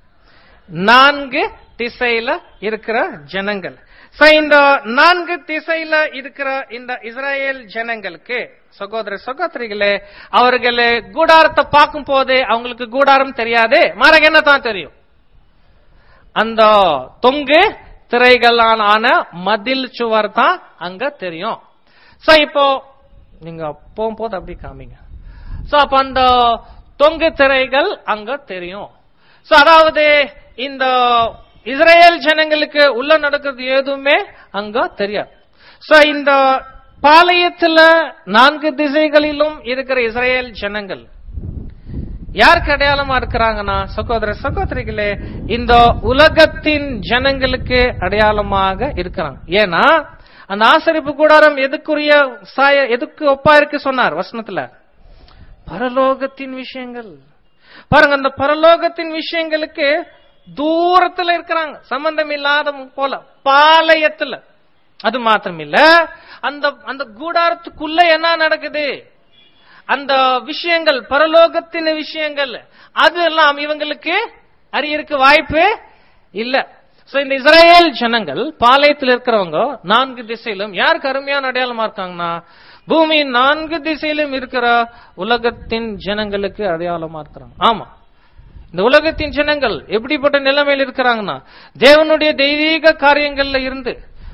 நான்கு திசையில இருக்கிற ஜனங்கள் So, இந்த நான்கு திசையில இருக்கிற இந்த இஸ்ரேல் ஜனங்களுக்கு சகோதர சகோதரிகளே அவர்கள் கூடாரத்தை பார்க்கும் போது அவங்களுக்கு கூடாரம் தெரியாது மாறாக என்ன தான் தெரியும் அந்த தொங்கு திரைகளான மதில் சுவர் தான் அங்க தெரியும் சோ இப்போ நீங்க போகும்போது அப்படி காமிங்க சோ அப்ப அந்த தொங்கு திரைகள் அங்க தெரியும் சோ அதாவது இந்த இஸ்ரேல் ஜனங்களுக்கு உள்ள நடக்கிறது எதுவுமே அங்க தெரியாது சோ இந்த பாளையத்துல நான்கு திசைகளிலும் இருக்கிற இஸ்ரேல் ஜனங்கள் யாருக்கு அடையாளமா இருக்கிறாங்கன்னா சகோதர சகோதரிகளே இந்த உலகத்தின் ஜனங்களுக்கு அடையாளமாக இருக்கிறாங்க ஏன்னா அந்த ஆசரிப்பு கூடாரம் எதுக்குரிய சாய எதுக்கு ஒப்பா இருக்கு சொன்னார் வசனத்துல பரலோகத்தின் விஷயங்கள் பாருங்க அந்த பரலோகத்தின் விஷயங்களுக்கு தூரத்துல இருக்கிறாங்க சம்பந்தம் இல்லாத போல பாளையத்துல அது மாத்திரம் இல்ல அந்த அந்த கூடாரத்துக்குள்ள என்ன நடக்குது அந்த விஷயங்கள் பரலோகத்தின் விஷயங்கள் அது எல்லாம் இவங்களுக்கு அறியறதுக்கு வாய்ப்பு இல்ல சோ இந்த இஸ்ரேல் ஜனங்கள் பாளையத்தில் இருக்கிறவங்க நான்கு திசையிலும் யாருக்கு அருமையான அடையாளமா இருக்காங்கன்னா பூமியின் நான்கு திசையிலும் இருக்கிற உலகத்தின் ஜனங்களுக்கு அடையாளமா இருக்கிறாங்க ஆமா இந்த உலகத்தின் ஜனங்கள் எப்படிப்பட்ட நிலைமையில் இருக்கிறாங்கன்னா தேவனுடைய தெய்வீக காரியங்கள்ல இருந்து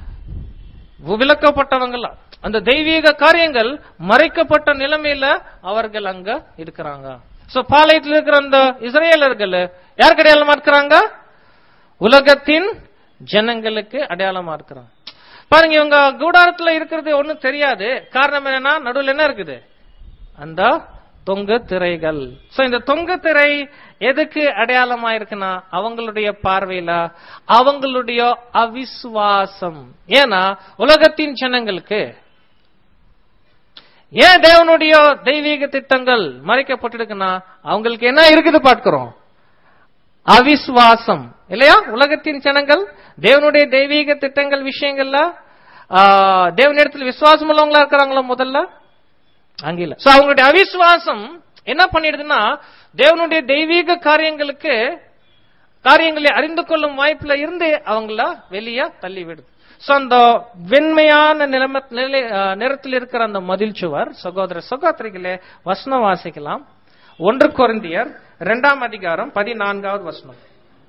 விலக்கப்பட்டவங்களா அந்த தெய்வீக காரியங்கள் மறைக்கப்பட்ட நிலைமையில அவர்கள் அங்க இருக்கிறாங்க சோ பாளையத்தில் இருக்கிற அந்த இஸ்ரேலர்கள் யாருக்கு அடையாளமா இருக்கிறாங்க உலகத்தின் ஜனங்களுக்கு அடையாளமா இருக்கிறான் பாருங்க இவங்க கூடாரத்துல இருக்கிறது ஒண்ணும் தெரியாது காரணம் என்னன்னா நடுவில் என்ன இருக்குது அந்த தொங்கு திரைகள் சோ இந்த தொங்கு திரை எதுக்கு அடையாளமா இருக்குன்னா அவங்களுடைய பார்வையில அவங்களுடைய அவிசுவாசம் ஏன்னா உலகத்தின் ஜனங்களுக்கு ஏன் தேவனுடைய தெய்வீக திட்டங்கள் மறைக்கப்பட்டிருக்குன்னா அவங்களுக்கு என்ன இருக்குது பார்க்கிறோம் அவிசுவாசம் இல்லையா உலகத்தின் ஜனங்கள் தேவனுடைய தெய்வீக திட்டங்கள் விஷயங்கள்ல ஆ, தேவனிடத்தில் விசுவாசம் உள்ளவங்களா இருக்கிறாங்களா முதல்ல அங்க இல்ல சோ அவங்களுடைய அவிசுவாசம் என்ன பண்ணிடுதுன்னா தேவனுடைய தெய்வீக காரியங்களுக்கு காரியங்களை அறிந்து கொள்ளும் வாய்ப்புல இருந்து அவங்கள வெளியே தள்ளி விடுது சோ அந்த வெண்மையான நிலைம நிலை ஆ, நிறத்தில் இருக்கிற அந்த மதில் சுவர் சகோதர சகோதரிகளே வசனம் வாசிக்கலாம் ஒன்று கொரிந்தியர் இரண்டாம் அதிகாரம் பதினான்காவது வசனம்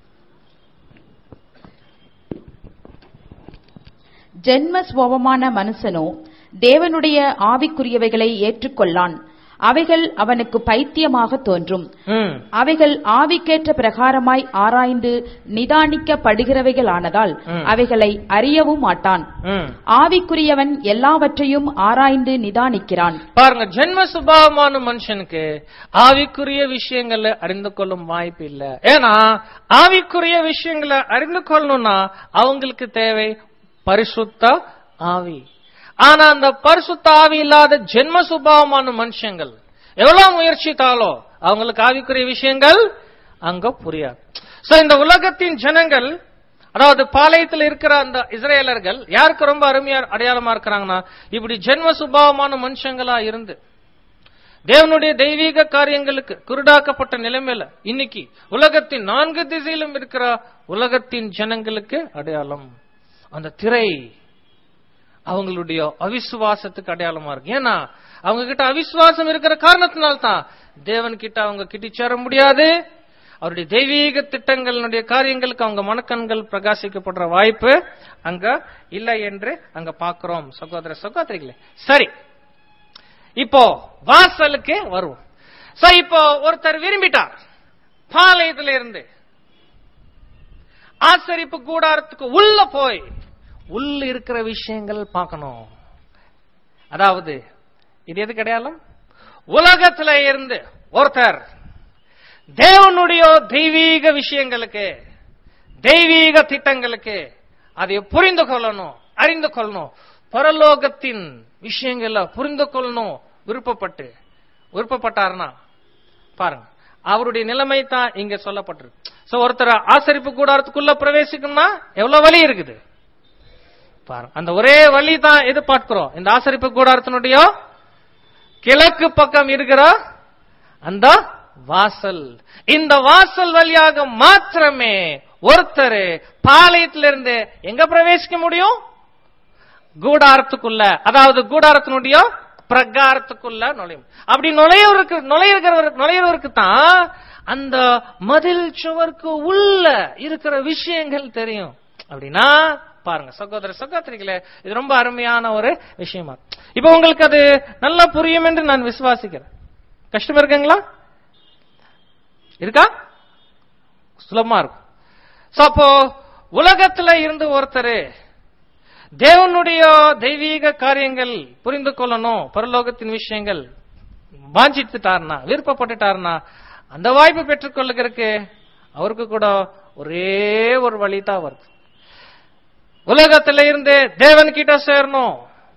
ஜென்ம சுவாவமான மனுஷனோ தேவனுடைய ஆவிக்குரியவைகளை ஏற்றுக்கொள்ளான் அவைகள் அவனுக்கு பைத்தியமாக தோன்றும் ம் அவைகள் ஆவிக்கேற்ற பிரகாரமாய் ஆராய்ந்து நிதானிக்கப்படுகிறவைகளானதால் ம். அவைகளை அறியவும் மாட்டான் ம் ஆவிக்குரியவன் எல்லாவற்றையும் ஆராய்ந்து நிதானிக்கிறான் பாருங்க ஜென்ம சுபாவமான மனுஷனுக்கு ஆவிக்குரிய விஷயங்களை அறிந்து கொள்ளும் வாய்ப்பு இல்ல ஏன்னா ஆவிக்குரிய விஷயங்களை அறிந்து கொள்ளணும்னா அவங்களுக்கு தேவை பரிசுத்த ஆவி ஆனா அந்த பரிசுத்த ஆவி இல்லாத ஜென்ம சுபாவமான மனுஷங்கள் எவ்வளவு முயற்சித்தாலோ அவங்களுக்கு ஆவிக்குரிய விஷயங்கள் அங்க புரியாது சோ இந்த உலகத்தின் ஜனங்கள் அதாவது பாளையத்தில் இருக்கிற அந்த இஸ்ரேலர்கள் யாருக்கு ரொம்ப அருமையா அடையாளமா இருக்கிறாங்கன்னா இப்படி ஜென்ம சுபாவமான மனுஷங்களா இருந்து தேவனுடைய தெய்வீக காரியங்களுக்கு குருடாக்கப்பட்ட நிலைமையில இன்னைக்கு உலகத்தின் நான்கு திசையிலும் இருக்கிற உலகத்தின் ஜனங்களுக்கு அடையாளம் அந்த திரை அவங்களுடைய அவிசுவாசத்துக்கு அடையாளமா இருக்கு ஏன்னா அவங்க கிட்ட அவிசுவாசம் இருக்கிற காரணத்தினால்தான் தேவன் கிட்ட அவங்க கிட்டி சேர முடியாது அவருடைய தெய்வீக திட்டங்களுடைய காரியங்களுக்கு அவங்க மனக்கண்கள் பிரகாசிக்கப்படுற வாய்ப்பு அங்க இல்லை என்று அங்க பாக்குறோம் சகோதர சகோதரிகளே சரி இப்போ வாசலுக்கு வருவோம் சோ இப்போ ஒருத்தர் விரும்பிட்டார் பாளையத்துல இருந்து ஆசரிப்பு கூடாரத்துக்கு உள்ள போய் உள்ள இருக்கிற விஷயங்கள் பார்க்கணும் அதாவது இது எது கிடையாது உலகத்துல இருந்து ஒருத்தர் தேவனுடைய தெய்வீக விஷயங்களுக்கு தெய்வீக திட்டங்களுக்கு அதை புரிந்து கொள்ளணும் அறிந்து கொள்ளணும் பரலோகத்தின் விஷயங்களை புரிந்து கொள்ளணும் விருப்பப்பட்டு விருப்பப்பட்டாருன்னா பாருங்க அவருடைய நிலைமை தான் இங்க சொல்லப்பட்டிருக்கு சோ ஒருத்தர் ஆசரிப்பு கூடாரத்துக்குள்ள பிரவேசிக்கணும்னா எவ்வளவு வழி இருக்குது பாருங்க அந்த ஒரே வழி தான் எதிர்பார்க்கிறோம் இந்த ஆசரிப்பு கூடாரத்தினுடைய கிழக்கு பக்கம் இருக்கிற அந்த வாசல் இந்த வாசல் வழியாக மாத்திரமே ஒருத்தர் பாளையத்திலிருந்து எங்க பிரவேசிக்க முடியும் கூடாரத்துக்குள்ள அதாவது கூடாரத்தினுடைய பிரகாரத்துக்குள்ள நுழையும் அப்படி நுழையவருக்கு நுழையிறவருக்கு நுழையவருக்கு தான் அந்த மதில் சுவருக்கு உள்ள இருக்கிற விஷயங்கள் தெரியும் அப்படின்னா பாருங்க சகோதர சகோதரிகளே இது ரொம்ப அருமையான ஒரு விஷயமா இருக்கு. இப்ப உங்களுக்கு அது நல்லா புரியும் என்று நான் விசுவாசிக்கிறேன் கஷ்டம் இருக்குங்களா இருக்கா சுலபமா இருக்கும் So, அப்போ உலகத்துல இருந்து ஒருத்தர் தேவனுடைய தெய்வீக காரியங்கள் புரிந்து கொள்ளணும் பரலோகத்தின் விஷயங்கள் வாஞ்சித்துட்டாருனா விருப்பப்பட்டுட்டாருனா அந்த வாய்ப்பு பெற்றுக்கொள்ளுகிறதுக்கு அவருக்கு கூட ஒரே ஒரு வழி தான் வருது உலகத்துல இருந்து தேவன் கிட்ட சேரணும்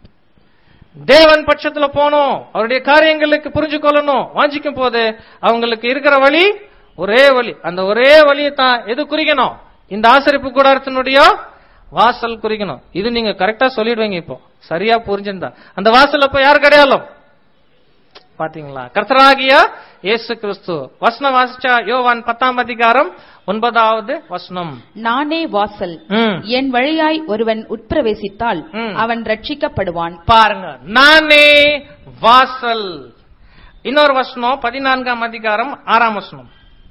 தேவன் பட்சத்துல போகணும் அவருடைய காரியங்களுக்கு புரிஞ்சு கொள்ளணும் வாஞ்சிக்கும் போது அவங்களுக்கு இருக்கிற வழி ஒரே வழி அந்த ஒரே வழியை தான் எது குறிக்கணும் இந்த ஆசரிப்பு கூடாரத்தினுடைய வாசல் குறிக்கணும் இது நீங்க கரெக்டா சொல்லிடுவீங்க இப்போ சரியா புரிஞ்சிருந்தா அந்த வாசல்ல போய் யார் கிடையாலும் பாத்தீங்களா கர்த்தராகிய இயேசு கிறிஸ்து வசனம் வாசிச்சா யோவான் பத்தாம் அதிகாரம் ஒன்பதாவது வசனம் நானே வாசல் ம். என் வழியாய் ஒருவன் உட்பிரவேசித்தால் ம். அவன் ரட்சிக்கப்படுவான் பாருங்க நானே வாசல் இன்னொரு வசனம் பதினான்காம் அதிகாரம் ஆறாம் வசனம்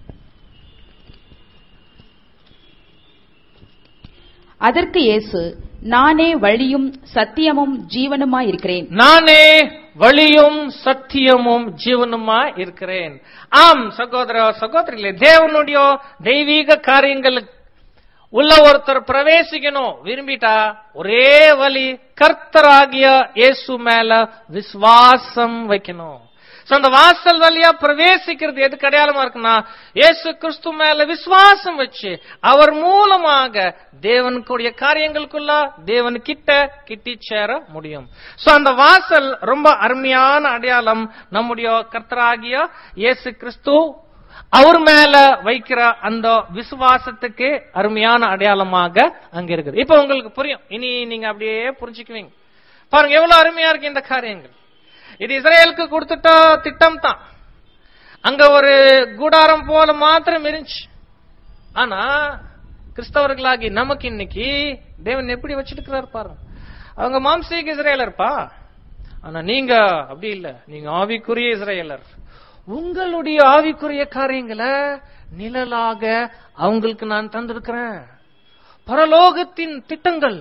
அதற்கு இயேசு நானே வழியும் சத்தியமும் ஜீவனுமாயிருக்கிறேன் நானே வழியும் சத்தியமும் ஜீவனுமா இருக்கிறேன் ஆம் சகோதர சகோதரிகளே தேவனுடைய தெய்வீக காரியங்களுக்கு உள்ள ஒருத்தர் பிரவேசிக்கணும் விரும்பிட்டா ஒரே வழி கர்த்தராகிய இயேசு மேல விசுவாசம் வைக்கணும் So, அந்த வாசல் வழியா பிரவேசிக்கிறது எதுக்கு அடையாளமா இருக்குன்னா இயேசு கிறிஸ்து மேல விசுவாசம் வச்சு அவர் மூலமாக தேவனுக்குரிய காரியங்களுக்குள்ள தேவன் கிட்ட கிட்டி சேர முடியும் சோ அந்த வாசல் ரொம்ப அருமையான அடையாளம் நம்முடைய கர்த்தராகிய இயேசு கிறிஸ்து அவர் மேல வைக்கிற அந்த விசுவாசத்துக்கு அருமையான அடையாளமாக அங்க இருக்குது இப்ப உங்களுக்கு புரியும் இனி நீங்க அப்படியே புரிஞ்சுக்குவீங்க பாருங்க எவ்வளவு அருமையா இருக்கு இந்த காரியங்கள் இது இஸ்ரேலுக்கு கொடுத்துட்ட திட்டம் தான் அங்க ஒரு கூடாரம் போல மாத்திரம் இருந்துச்சு ஆனா கிறிஸ்தவர்களாகி நமக்கு இன்னைக்கு தேவன் எப்படி வச்சிருக்கிறார் பாருங்க அவங்க மாம்சீக இஸ்ரேலர்ப்பா ஆனா நீங்க அப்படி இல்ல நீங்க ஆவிக்குரிய இஸ்ரேலர் உங்களுடைய ஆவிக்குரிய காரியங்களை நிழலாக அவங்களுக்கு நான் தந்திருக்கிறேன் பரலோகத்தின் திட்டங்கள்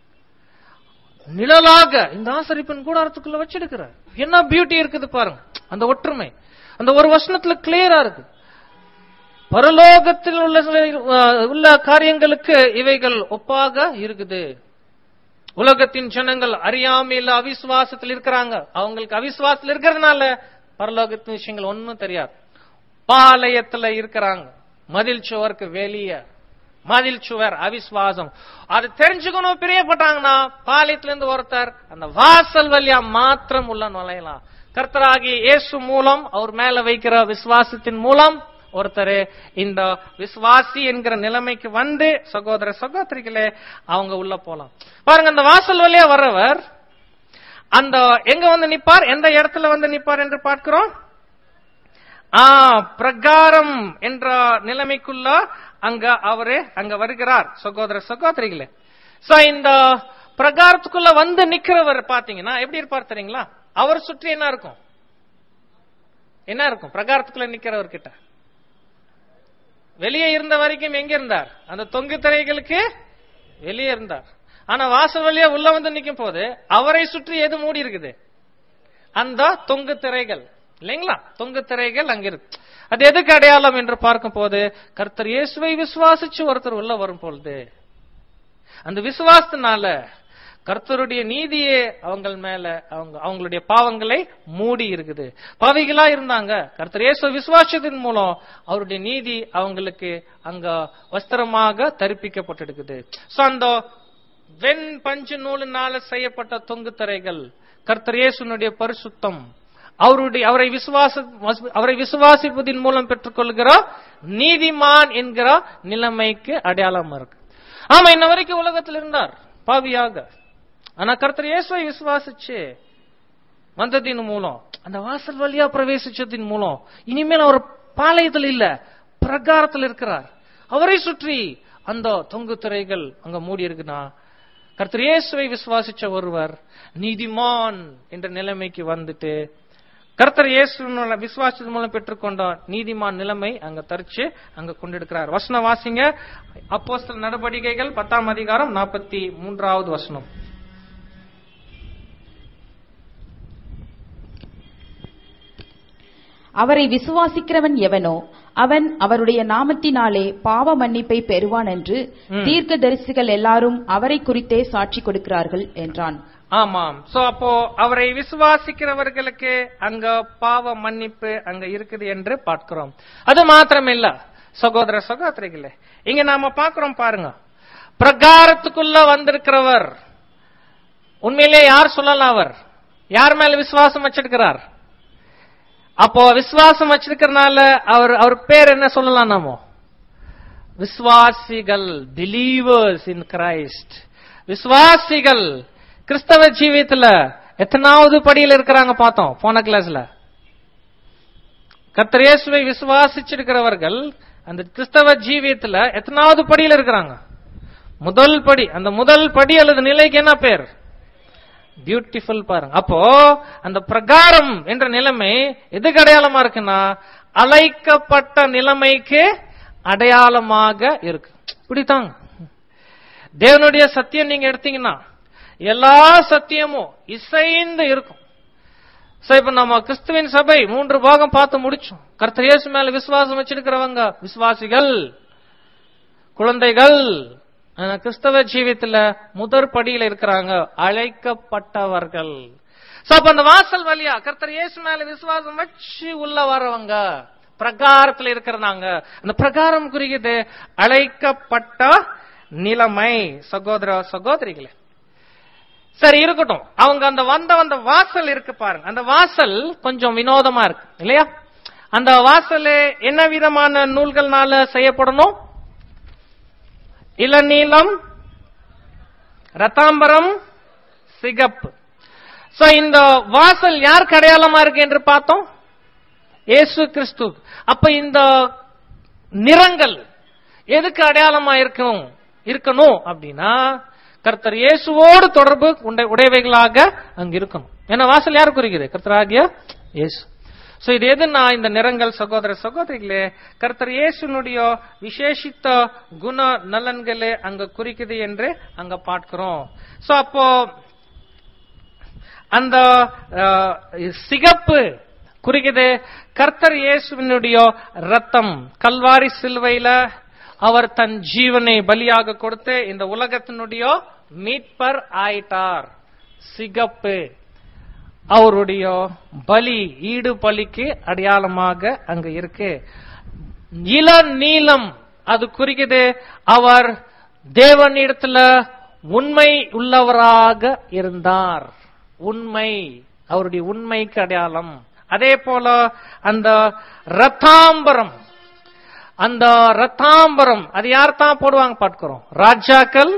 நிழலாக இந்த ஆசரிப்பின் கூடாரத்துக்குள்ள வச்சிருக்கிறார் என்ன பியூட்டி இருக்குது பாருங்க அந்த ஒற்றுமை அந்த ஒரு வசனத்துல கிளியரா இருக்கு பரலோகத்தில் உள்ள அஹ், உள்ள காரியங்களுக்கு இவைகள் ஒப்பாக இருக்குது உலகத்தின் ஜனங்கள் அறியாமையில அவிசுவாசத்தில் இருக்கிறாங்க அவங்களுக்கு அவிசுவாசத்தில் இருக்கிறதுனால பரலோகத்தின் விஷயங்கள் ஒன்னும் தெரியாது பாளையத்துல இருக்கிறாங்க மதில் சுவருக்கு வெளியே மதில் சுவர் அவிசுவாசம் அது தெரிஞ்சுக்கணும் பிரியப்பட்டாங்கன்னா பாளையத்துல இருந்து ஒருத்தர் அந்த வாசல் வழியா மாத்திரம் உள்ள நுழையலாம் கர்த்தராகி இயேசு மூலம் அவர் மேல வைக்கிற விசுவாசத்தின் மூலம் ஒருத்தர் இந்த விசுவாசி என்கிற நிலைமைக்கு வந்து சகோதர சகோதரிகளே அவங்க உள்ள போலாம் பாருங்க அந்த வாசல் வழியா வர்றவர் அந்த எங்க வந்து நிப்பார் எந்த இடத்துல வந்து நிப்பார் என்று பார்க்கிறோம் ஆ பிரகாரம் என்ற நிலைமைக்குள்ள அங்க அவரு அங்க வருகிறார் சகோதர சகோதரிகளே சோ இந்த பிரகாரத்துக்குள்ள வந்து நிக்கிறவர் பாத்தீங்கன்னா எப்படி இருப்பார் தெரியுங்களா அவர் சுற்றி என்ன இருக்கும் என்ன இருக்கும் பிரகாரத்துக்குள்ள நிக்கிறவர் கிட்ட வெளியே இருந்த வரைக்கும் எங்க இருந்தார் அந்த தொங்கு திரைகளுக்கு வெளியே இருந்தார் ஆனா வாசல் வழியா உள்ள வந்து நிக்கும் போது அவரை சுற்றி எது மூடி இருக்குது அந்த தொங்கு திரைகள் இல்லைங்களா தொங்கு திரைகள் அங்க இருக்கு அது எதுக்கு அடையாளம் என்று பார்க்கும் போது கர்த்தர் இயேசுவை விசுவாசிச்சு ஒருத்தர் உள்ள வரும் பொழுது அந்த விசுவாசத்தினால கர்த்தருடைய நீதியே அவங்க மேல அவங்க அவங்களுடைய பாவங்களை மூடி இருக்குது பாவிகளா இருந்தாங்க கர்த்தர் இயேசு விசுவாசத்தின் மூலம் அவருடைய நீதி அவங்களுக்கு அங்க வஸ்திரமாக தரிப்பிக்கப்பட்டிருக்குது சோ அந்த வெண் பஞ்சு நூலினால செய்யப்பட்ட தொங்கு திரைகள் கர்த்தர் இயேசுனுடைய பரிசுத்தம் அவருடைய அவரை விசுவாச அவரை விசுவாசிப்பதின் மூலம் பெற்றுக்கொள்கிற நீதிமான் என்கிற நிலைமைக்கு அடையாளமா இருக்கு ஆமா இன்ன வரைக்கும் உலகத்தில் இருந்தார் பாவியாக ஆனா கர்த்தர் இயேசுவை விசுவாசிச்சு வந்ததின் மூலம் அந்த வாசல் வழியா பிரவேசிச்சதின் மூலம் இனிமேல் அவர் பாளையத்தில் இல்ல பிரகாரத்தில் இருக்கிறார் அவரை சுற்றி அந்த தொங்கு திரைகள் அங்க மூடி இருக்குன்னா கர்த்தர் இயேசுவை விசுவாசிச்ச ஒருவர் நீதிமான் என்ற நிலைமைக்கு வந்துட்டு கர்த்தர் இயேசு விசுவாசத்தின் மூலம் பெற்றுக்கொண்ட நீதிமான் நிலைமை அங்க தரிச்சு அங்க கொண்டிருக்கிறார் வசனம் வாசிங்க அப்போஸ்தல நடவடிக்கைகள் பத்தாம் அதிகாரம் நாற்பத்தி மூன்றாவது வசனம் அவரை விசுவாசிக்கிறவன் எவனோ அவன் அவருடைய நாமத்தினாலே பாவ மன்னிப்பை பெறுவான் என்று தீர்க்கதரிசிகள் எல்லாரும் அவரை குறித்தே சாட்சி கொடுக்கிறார்கள் என்றான் ஆமாம் சோ அப்போ அவரை விசுவாசிக்கிறவர்களுக்கு அங்க பாவ மன்னிப்பு அங்க இருக்குது என்று பார்க்கிறோம் அது மாத்திரம் இல்ல சகோதர சகோதரிகளே இங்க நாம பார்க்கிறோம் பாருங்க பிரகாரத்துக்குள்ள வந்திருக்கிறவர் உண்மையிலே யார் சொல்லலாம் அவர் யார் மேல விசுவாசம் வச்சிருக்கிறார் அப்போ விசுவாசம் வச்சிருக்கிறனால அவர் அவர் பேர் என்ன சொல்லலாம் நாமோ விசுவாசிகள் பிலீவர்ஸ் இன் கிரைஸ்ட் விசுவாசிகள் கிறிஸ்தவ ஜீவியத்துல எத்தனாவது படியில் இருக்கிறாங்க பார்த்தோம் போன கிளாஸ்ல கர்த்தர் இயேசுவை விசுவாசிச்சிருக்கிறவர்கள் அந்த கிறிஸ்தவ ஜீவியத்துல எத்தனாவது படியில் இருக்கிறாங்க முதல் படி அந்த முதல் படி அல்லது நிலைக்கு என்ன பேர் பியூட்டிஃபுல் பாருங்க அப்போ அந்த பிரகாரம் என்ற நிலைமை எதுக்கு அடையாளமா இருக்குன்னா அழைக்கப்பட்ட நிலைமைக்கு அடையாளமாக இருக்கு இப்படித்தாங்க தேவனுடைய சத்தியம் நீங்க எடுத்தீங்கன்னா எல்லா சத்தியமும் இசைந்து இருக்கும் சோ இப்ப நம்ம கிறிஸ்துவின் சபை மூன்று பாகம் பார்த்து முடிச்சோம் கர்த்தர் இயேசு மேல விசுவாசம் வச்சிருக்கிறவங்க விசுவாசிகள் குழந்தைகள் ஆனா கிறிஸ்தவ ஜீவியத்துல முதற் படியில இருக்கிறாங்க அழைக்கப்பட்டவர்கள் சோ அப்ப அந்த வாசல் வழியா கர்த்தர் இயேசு மேல விசுவாசம் வச்சு உள்ள வரவங்க பிரகாரத்துல இருக்கிறாங்க அந்த பிரகாரம் குறிக்குது அழைக்கப்பட்ட நிலைமை சகோதர சகோதரிகளே சரி இருக்கட்டும் அவங்க அந்த வந்த வந்த வாசல் இருக்கு பாருங்க அந்த வாசல் கொஞ்சம் வினோதமா இருக்கு இல்லையா அந்த வாசல் என்ன விதமான நூல்கள்னால செய்யப்படணும் இளநீலம் ரத்தாம்பரம் சிகப்பு சோ இந்த வாசல் யாருக்கு அடையாளமா இருக்கு என்று பார்த்தோம் இயேசு கிறிஸ்து அப்ப இந்த நிறங்கள் எதுக்கு அடையாளமா இருக்கணும் இருக்கணும் அப்படின்னா கர்த்தர் இயேசுவோடு தொடர்பு உண்டை- உடையவைகளாக அங்க இருக்கணும் ஏன்னா வாசல் யார் குறிக்குது கர்த்தராகிய இயேசு சோ இது எதுனா இந்த நிறங்கள் சகோதர சகோதரிகளே கர்த்தர் இயேசுனுடைய விசேஷித்த குண நலன்களே அங்க குறிக்குது என்று அங்க பார்க்கிறோம் சோ அப்போ அந்த அஹ், சிகப்பு குறிக்குது கர்த்தர் இயேசுவினுடைய ரத்தம் கல்வாரி சிலுவையில அவர் தன் ஜீவனை பலியாக கொடுத்து இந்த உலகத்தினுடைய மீட்பர் ஆயிட்டார் சிகப்பு அவருடைய பலி ஈடு பலிக்கு அடையாளமாக அங்க இருக்கு இள நீலம் அது குறிக்குது அவர் தேவனிடத்துல உண்மை உள்ளவராக இருந்தார் உண்மை அவருடைய உண்மைக்கு அடையாளம் அதே போல அந்த ரத்தாம்பரம் அந்த ரத்தாம்பரம் அது யார் தான் போடுவாங்க பார்க்கிறோம் ராஜாக்கள்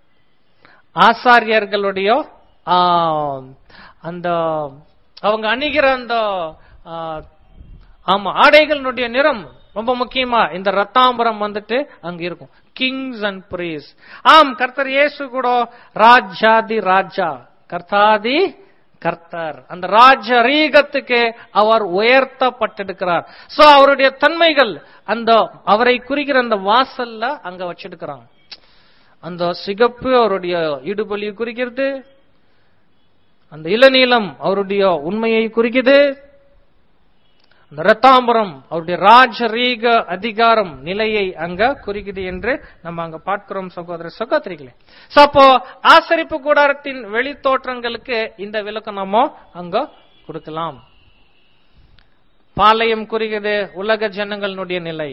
ஆசாரியர்களுடைய ஆ, அந்த அவங்க அணிகிற அந்த ஆ, ஆமா ஆடைகளினுடைய நிறம் ரொம்ப முக்கியமா இந்த ரத்தாம்பரம் வந்துட்டு அங்க இருக்கும் கிங்ஸ் அண்ட் பிரீஸ் ஆம் கர்த்தர் இயேசு கூட ராஜாதி ராஜா கர்த்தாதி கர்த்தர் அந்த ராஜ ரீகத்துக்கு அவர் உயர்த்தப்பட்டிருக்கிறார் சோ அவருடைய தன்மைகள் அந்த அவரை குறிக்கிற அந்த வாசல்ல அங்க வச்சிருக்கிறாங்க அந்த சிகப்பு அவருடைய இடுபலி குறிக்கிறது அந்த இளநீலம் அவருடைய உண்மையை குறிக்குது அந்த ரத்தாம்பரம் அவருடைய ராஜரீக அதிகாரம் நிலையை அங்க குறிக்குது என்று நம்ம அங்க பார்க்கிறோம் சகோதர சகோதரிகளே So, அப்போ ஆசரிப்பு கூடாரத்தின் வெளி தோற்றங்களுக்கு இந்த விளக்கம் நம்ம அங்க கொடுக்கலாம் பாளையம் குறிக்குது உலக ஜனங்களுடைய நிலை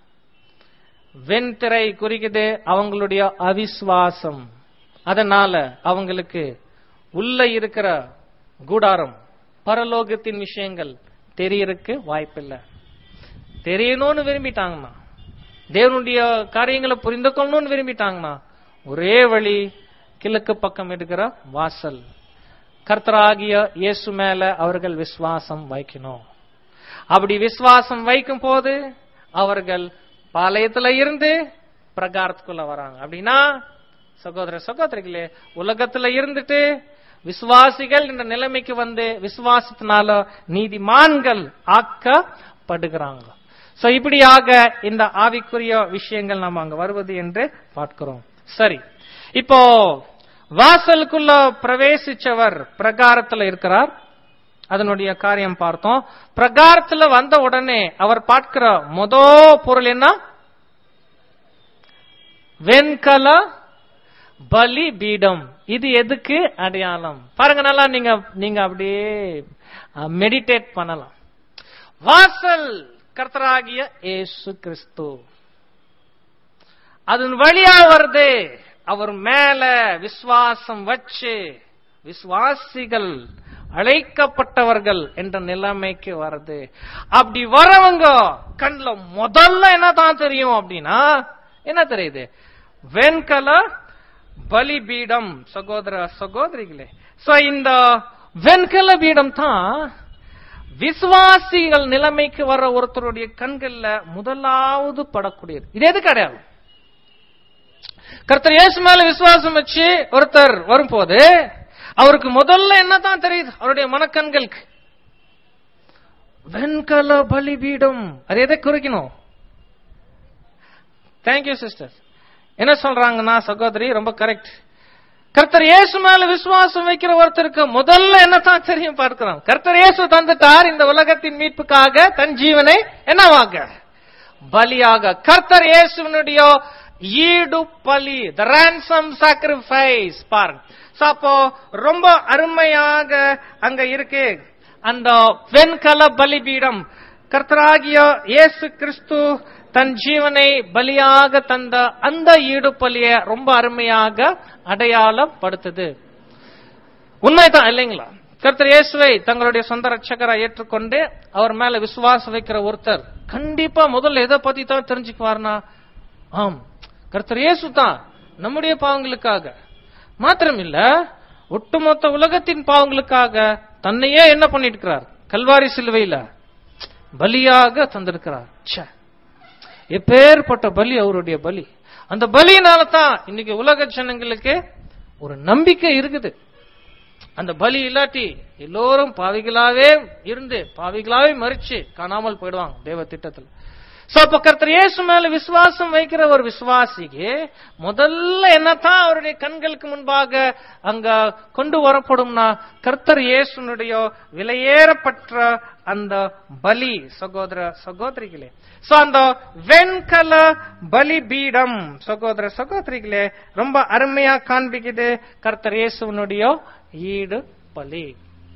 வெண்திரை குறிக்குது அவங்களுடைய அவிஸ்வாசம் அதனால அவங்களுக்கு உள்ள இருக்கிற கூடாரம் பரலோகத்தின் விஷயங்கள் தெரியறதுக்கு வாய்ப்பில்லை தெரியணும்னு விரும்பிட்டாங்கண்ணா தேவனுடைய காரியங்களை புரிந்து கொள்ளணும்னு விரும்பிட்டாங்கண்ணா ஒரே வழி கிழக்கு பக்கம் இருக்கிற வாசல் கர்த்தராகிய இயேசு மேல அவர்கள் விசுவாசம் வைக்கணும் அப்படி விசுவாசம் வைக்கும் போது அவர்கள் பாளையத்துல இருந்து பிரகாரத்துக்குள்ள வராங்க அப்படின்னா சகோதர சகோதரிகளே உலகத்துல இருந்துட்டு விசுவாசிகள் என்ற நிலைமைக்கு வந்து விசுவாசத்தினால நீதிமான்கள் ஆக்கப்படுகிறாங்க சோ இப்படியாக இந்த ஆவிக்குரிய விஷயங்கள் நம்ம அங்க வருவது என்று பார்க்கிறோம் சரி இப்போ வாசலுக்குள்ள பிரவேசிச்சவர் பிரகாரத்துல இருக்கிறார் அதனுடைய காரியம் பார்த்தோம் பிரகாரத்துல வந்த உடனே அவர் பார்க்கிற மொத பொருள் என்ன வெண்கல பலி பீடம் இது எதுக்கு அடையாளம் பாருங்க நல்லா நீங்க நீங்க அப்படியே மெடிடேட் பண்ணலாம் வாசல் கர்த்தராகிய இயேசு கிறிஸ்து அதன் வழியா வருது அவர் மேல விசுவாசம் வச்சு விசுவாசிகள் அழைக்கப்பட்டவர்கள் என்ற நிலைமைக்கு வருது அப்படி வரவங்க கண்ணுல முதல்ல என்ன தான் தெரியும் அப்படின்னா என்ன தெரியுது வெண்கல பலிபீடம் சகோதர சகோதரிகளே சோ இந்த வெண்கல பீடம் தான் விசுவாசிகள் நிலைமைக்கு வர ஒருத்தருடைய கண்கள்ல முதலாவது படக்கூடியது இது எது கிடையாது கர்த்தர் இயேசு மேல விசுவாசம் வச்சு ஒருத்தர் வரும்போது அவருக்கு முதல்ல என்னதான் தெரியுது அவருடைய மனக்கண்களுக்கு வெண்கல பலிபீடம் அது எதை குறிக்கணும் தேங்க்யூ சிஸ்டர் என்ன சொல்றாங்கன்னா சகோதரி ரொம்ப கரெக்ட் கர்த்தர் இயேசு மேல விசுவாசம் வைக்கிற ஒருத்தருக்கு முதல்ல என்னதான் தெரியும் பார்க்கிறோம் கர்த்தர் இயேசு தந்துட்டார் இந்த உலகத்தின் மீட்புக்காக தன் ஜீவனை என்னவாக பலியாக கர்த்தர் இயேசுவனுடைய ஈடு பலி த ransom sacrifice பாருங்க So, அப்போ ரொம்ப அருமையாக அங்க இருக்கு அந்த வெண்கல பலிபீடம் கர்த்தராகிய இயேசு கிறிஸ்து தன் ஜீவனை பலியாக தந்த அந்த ஈடு பலிய ரொம்ப அருமையாக அடையாளப்படுத்துது உண்மைதான் இல்லைங்களா கர்த்தர் இயேசுவை தங்களுடைய சொந்த ரட்சகரா ஏற்றுக்கொண்டு அவர் மேல விசுவாசம் வைக்கிற ஒருத்தர் கண்டிப்பா முதல்ல எதை பத்தி தான் தெரிஞ்சுக்குவார்னா ஆம் கர்த்தர் இயேசு தான் நம்முடைய பாவங்களுக்காக மாத்திரம் இல்ல ஒட்டுமொத்த உலகத்தின் பாவங்களுக்காக தன்னையே என்ன பண்ணிட்டு இருக்கிறார் கல்வாரி சிலுவையில பலியாக தந்திருக்கிறார் ச்சே. எப்பேற்பட்ட பலி அவருடைய பலி அந்த பலியினால தான் இன்னைக்கு உலக ஜனங்களுக்கு ஒரு நம்பிக்கை இருக்குது அந்த பலி இல்லாட்டி எல்லோரும் பாவிகளாவே இருந்து பாவிகளாவே மறிச்சு காணாமல் போயிடுவாங்க தேவ திட்டத்துல சோ அப்ப கர்த்தர் இயேசு மேல விசுவாசம் வைக்கிற ஒரு விசுவாசிக்கு முதல்ல என்னத்தான் அவருடைய கண்களுக்கு முன்பாக அங்க கொண்டு வரப்படும்னா கர்த்தர் இயேசுனுடைய விலையேறப்பட்ட அந்த பலி சகோதர சகோதரிகளே சோ அந்த வெண்கல பலி பீடம் சகோதர சகோதரிகளே ரொம்ப அருமையா காண்பிக்குது கர்த்தர் இயேசுனுடைய ஈடு பலி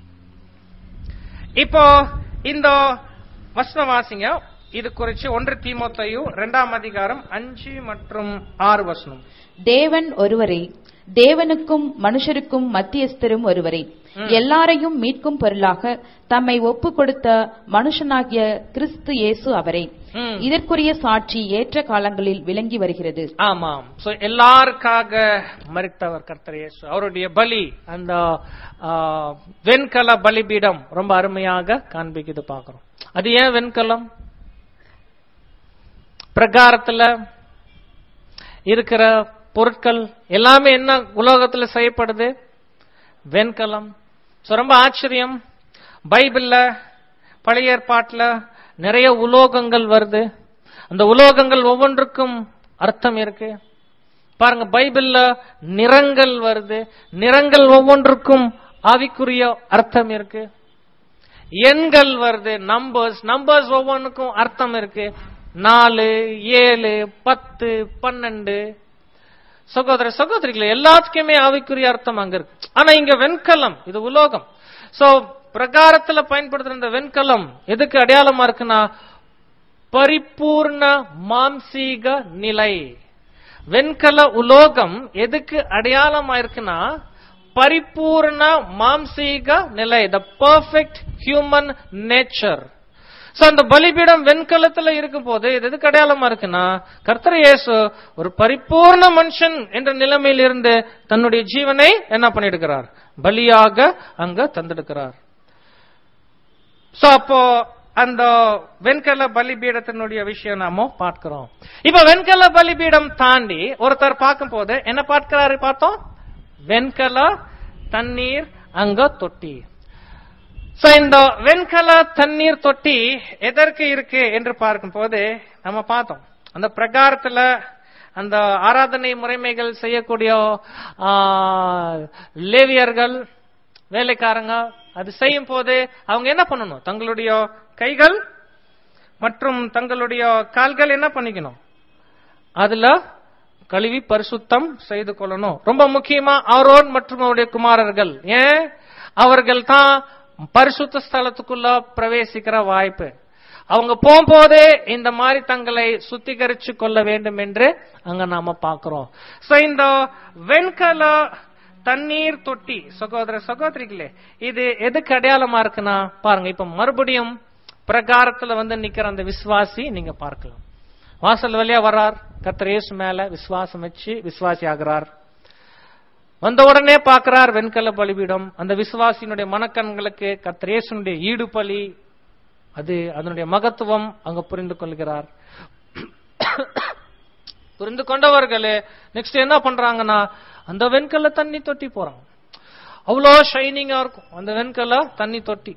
இப்போ இந்த வசனம் வாசிங்க இது குறிச்சு ஒன்று தீமோத்தையும் இரண்டாம் அதிகாரம் அஞ்சு மற்றும் ஆறு வசனம் தேவன் ஒருவரே தேவனுக்கும் மனுஷருக்கும் மத்தியஸ்தரும் ஒருவரே எல்லாரையும் மீட்கும் பொருளாக தம்மை ஒப்பு கொடுத்த மனுஷனாகிய கிறிஸ்து இயேசு அவரே ம். இதற்குரிய சாட்சி ஏற்ற காலங்களில் விளங்கி வருகிறது ஆமாம் சோ எல்லாருக்காக மறித்தவர் கர்த்தர் இயேசு அவருடைய பலி அந்த ஆ, வெண்கல பலிபீடம் ரொம்ப அருமையாக காண்பிக்குது பார்க்கிறோம் அது ஏன் வெண்கலம் பிரகாரத்துல இருக்கிற பொருட்கள் எல்லாமே என்ன உலோகத்துல செய்யப்படுது வெண்கலம் So, ரொம்ப ஆச்சரியம் பைபிள்ல பழைய ஏற்பாட்டுல நிறைய உலோகங்கள் வருது அந்த உலோகங்கள் ஒவ்வொன்றுக்கும் அர்த்தம் இருக்கு பாருங்க பைபிள்ல நிறங்கள் வருது நிறங்கள் ஒவ்வொன்றுக்கும் ஆவிக்குரிய அர்த்தம் இருக்கு எண்கள் வருது நம்பர்ஸ் நம்பர்ஸ் ஒவ்வொன்றுக்கும் அர்த்தம் இருக்கு நாலு ஏழு பத்து பன்னெண்டு சகோதர சகோதரிகளே எல்லாத்துக்குமே ஆவிக்குரிய அர்த்தம் அங்க இருக்கு ஆனா இங்க வெண்கலம் இது உலோகம் சோ பிரகாரத்துல பயன்படுத்துற இந்த வெண்கலம் எதுக்கு அடையாளமா இருக்குன்னா பரிபூர்ண மாம்சீக நிலை வெண்கல உலோகம் எதுக்கு அடையாளமா இருக்குன்னா பரிபூர்ண மாம்சீக நிலை the perfect human nature so அந்த பலிபீடம் வெண்கலத்துல இருக்கும் போது இது எதுக்கு அடையாளமா இருக்குன்னா கர்த்தர் இயேசு ஒரு பரிபூர்ண மனுஷன் என்ற நிலைமையில் இருந்து தன்னுடைய ஜீவனை என்ன பண்ணிடுக்கிறார் பலியாக அங்க தந்தெடுக்கிறார் சோ அப்போ அந்த வெண்கல பலிபீடத்தினுடைய விஷயம் நாம பார்க்கிறோம் இப்ப வெண்கல பலிபீடம் தாண்டி ஒருத்தர் பார்க்கும் போது என்ன பார்க்கிறாரு பார்த்தோம் வெண்கல தண்ணீர் அங்க தொட்டி சோ இந்த வெண்கல தண்ணீர் தொட்டி எதற்கு இருக்கு என்று பார்க்கும்போது நம்ம பார்த்தோம் அந்த பிரகாரத்துல அந்த ஆராதனை முறைமைகள் செய்யக்கூடிய ஆ, லேவியர்கள் வேலைக்காரங்க அது செய்யும் போது அவங்க என்ன பண்ணணும் தங்களுடைய கைகள் மற்றும் தங்களுடைய கால்கள் என்ன பண்ணிக்கணும் அதுல கழுவி பரிசுத்தம் செய்து கொள்ளணும் ரொம்ப முக்கியமா ஆரோன் மற்றும் அவருடைய குமாரர்கள் ஏன் அவர்கள் தான் பரிசுத்த ஸ்தலத்துக்குள்ள பிரவேசிக்கிற வாய்ப்பு அவங்க போகும்போதே இந்த மாதிரி தங்களை சுத்திகரிச்சு கொள்ள வேண்டும் என்று அங்க நாம பார்க்கிறோம் சோ இந்த வெண்கல தண்ணீர் தொட்டி சகோதர சகோதரிகளே இது எதுக்கு அடையாளமா இருக்குன்னா பாருங்க இப்ப மறுபடியும் பிரகாரத்துல வந்து நிக்கிற அந்த விசுவாசி நீங்க பார்க்கலாம் வாசல் வழியா வர்றார் கர்த்தர் இயேசு மேல விசுவாசம் வச்சு விசுவாசி ஆகிறார் வந்த உடனே பார்க்கிறார் வெண்கல பலிபீடம் அந்த விசுவாசியினுடைய மனக்கண்களுக்கு கர்த்தர் இயேசுனுடைய ஈடுபலி அது அதனுடைய மகத்துவம் அங்க புரிந்து கொள்கிறார் புரிந்து கொண்டவர்களே நெக்ஸ்ட் என்ன பண்றாங்கன்னா அந்த வெண்கல தண்ணி தொட்டி போறாங்க அவ்வளோ ஷைனிங்கா இருக்கும் அந்த வெண்கல தண்ணி தொட்டி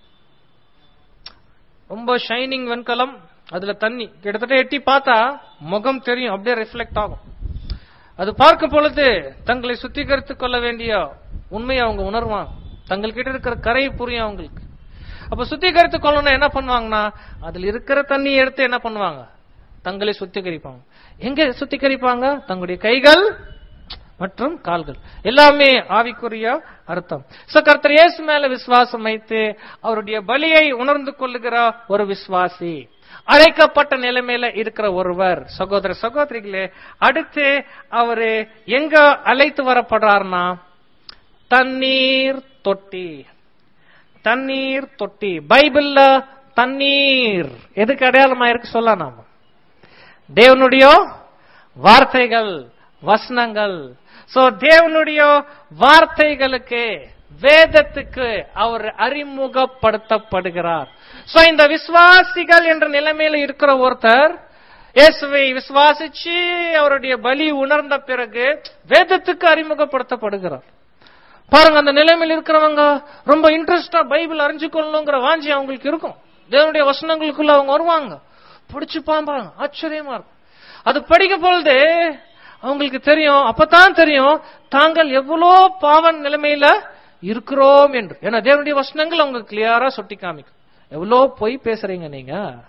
ரொம்ப ஷைனிங் வெண்கலம் அதுல தண்ணி கிட்டத்தட்ட எட்டி பார்த்தா முகம் தெரியும் அப்படியே ரிஃப்ளெக்ட் ஆகும் அது பார்க்கும் பொழுது தங்களை சுத்திகரித்துக் கொள்ள வேண்டிய உண்மையை அவங்க உணர்வாங்க தங்கள்கிட்ட இருக்கிற கரை புரியும் அவங்களுக்கு அப்ப சுத்திகரித்துக் கொள்ளணும் என்ன பண்ணுவாங்கன்னா அதுல இருக்கிற தண்ணி எடுத்து என்ன பண்ணுவாங்க தங்களை சுத்திகரிப்பாங்க எங்க சுத்திகரிப்பாங்க தங்களுடைய கைகள் மற்றும் கால்கள் எல்லாமே ஆவிக்குரிய அர்த்தம் சோ கர்த்தர் இயேசு மேல விசுவாசம் வைத்து அவருடைய பலியை உணர்ந்து கொள்ளுகிற ஒரு விசுவாசி அழைக்கப்பட்ட நிலைமையில இருக்கிற ஒருவர் சகோதர சகோதரிகளே அடுத்து அவரு எங்க அழைத்து வரப்படுறார்னா தண்ணீர் தொட்டி தண்ணீர் தொட்டி பைபிள்ல தண்ணீர் எதுக்கு அடையாளமா இருக்கு சொல்ல நாம தேவனுடைய வார்த்தைகள் வசனங்கள் சோ தேவனுடைய வார்த்தைகளுக்கு வேதத்துக்கு அவர் அறிமுகப்படுத்தப்படுகிறார் சோ இந்த விசுவாசிகள் என்ற நிலைமையில இருக்கிற ஒருத்தர் இயேசுவை விசுவாசிச்சு அவருடைய பலி உணர்ந்த பிறகு வேதத்துக்கு அறிமுகப்படுத்தப்படுகிறார் பாருங்க அந்த நிலைமையில் இருக்கிறவங்க ரொம்ப இன்ட்ரெஸ்டா பைபிள் அறிஞ்சுக்கொள்ளணுங்கிற வாஞ்சி அவங்களுக்கு இருக்கும் தேவனுடைய வசனங்களுக்குள்ள அவங்க வருவாங்க பிடிச்சு பாம்பாங்க ஆச்சரியமா இருக்கும் அது படிக்க பொழுது அவங்களுக்கு தெரியும் அப்பதான் தெரியும் தாங்கள் எவ்வளோ பாவன் நிலைமையில இருக்கிறோம் என்று ஏன்னா தேவனுடைய வசனங்கள் அவங்க கிளியரா சுட்டி காமிக்கும் எவ்வளோ பொய் பேசுறீங்க நீங்க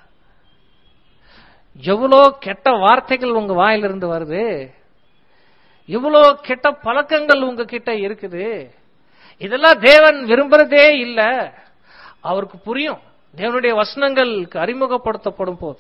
எவ்வளோ கெட்ட வார்த்தைகள் உங்க வாயிலிருந்து வருது இவ்வளோ கெட்ட பழக்கங்கள் உங்ககிட்ட இருக்குது இதெல்லாம் தேவன் விரும்புறதே இல்ல அவருக்கு புரியும் தேவனுடைய வசனங்களுக்கு அறிமுகப்படுத்தப்படும் போது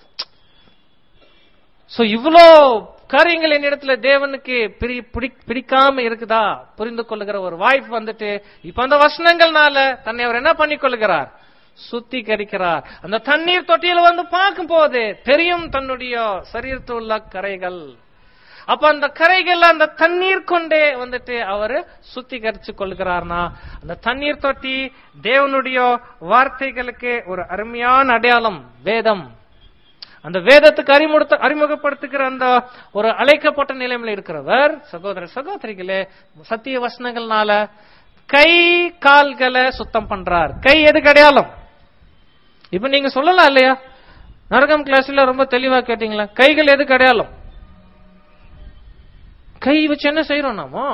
சோ இவ்வளோ காரியங்கள் என்னிடத்துல தேவனுக்கு பிரி- பிடி- பிடிக்காம இருக்குதா புரிந்து கொள்ளுகிற ஒரு வாய்ப்பு வந்துட்டு இப்ப அந்த வசனங்கள்னால தன்னை அவர் என்ன பண்ணி கொள்ளுகிறார் சுத்திகரிக்கிறார் அந்த தண்ணீர் தொட்டியில வந்து பார்க்கும் போது தெரியும் தன்னுடைய சரீரத்தில் உள்ள கரைகள் அப்ப அந்த கரைகள் அந்த தண்ணீர் கொண்டே வந்துட்டு அவரு சுத்திகரிச்சு கொள்கிறார்னா அந்த தண்ணீர் தொட்டி தேவனுடைய வார்த்தைகளுக்கு ஒரு அருமையான அடையாளம் வேதம் அந்த வேதத்துக்கு அறிமுகத்த அறிமுகப்படுத்துகிற அந்த ஒரு அழைக்கப்பட்ட நிலைமையில இருக்கிறவர் சகோதர சகோதரிகளே சத்திய வசனங்கள்னால கை கால்களை சுத்தம் பண்றார் கை எதுக்கு அடையாளம் இப்ப நீங்க சொல்லலாம் இல்லையா நரகம் கிளாஸ்ல ரொம்ப தெளிவா கேட்டீங்களா கைகள் எதுக்கு அடையாளம் கை வச்சு என்ன செய்யறோம் நாமோ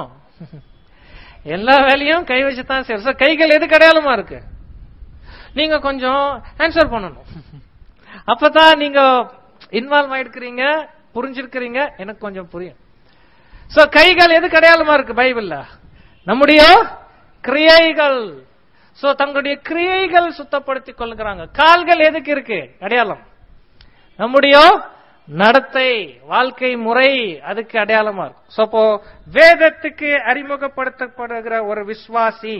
எல்லா வேலையும் கை வச்சு தான் செய்யறோம் So, கைகள் எதுக்கு அடையாளமா இருக்கு நீங்க கொஞ்சம் ஆன்சர் பண்ணணும் அப்பதான் நீங்க இன்வால்வ் ஆயிருக்கிறீங்க புரிஞ்சிருக்கிறீங்க எனக்கு கொஞ்சம் புரியும் சோ கைகள் எதுக்கு அடையாளமா இருக்கு பைபிள்ல நம்முடைய கிரியைகள் சோ தங்களுடைய கிரியைகள் சுத்தப்படுத்திக் கொள்கிறாங்க கால்கள் எதுக்கு இருக்கு அடையாளம் நம்முடைய நடத்தை வாழ்க்கை முறை அதுக்கு அடையாளமா இருக்கும் So, அப்போ வேதத்துக்கு அறிமுகப்படுத்தப்படுகிற ஒரு விசுவாசி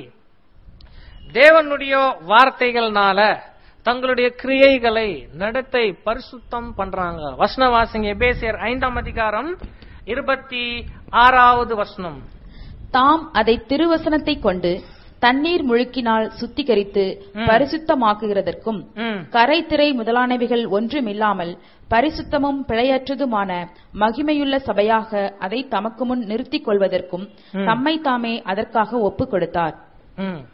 தேவனுடைய வார்த்தைகள்னால தங்களுடைய கிரியைகளை நடத்தை பரிசுத்தம் பண்றாங்க வசன வாசிங்க எபேசியர் ஐந்தாம் அதிகாரம் இருபத்தி ஆறாவது வசனம் தாம் அதை திருவசனத்தைக் கொண்டு தண்ணீர் முழுக்கினால் சுத்திகரித்து ம். பரிசுத்தமாக்குகிறதற்கும் ம். கரை திரை முதலானவைகள் ஒன்றுமில்லாமல் பரிசுத்தமும் பிழையற்றதுமான மகிமையுள்ள சபையாக அதை தமக்கு முன் நிறுத்திக் கொள்வதற்கும் ம். தம்மை தாமே அதற்காக ஒப்புக் கொடுத்தார் ம்.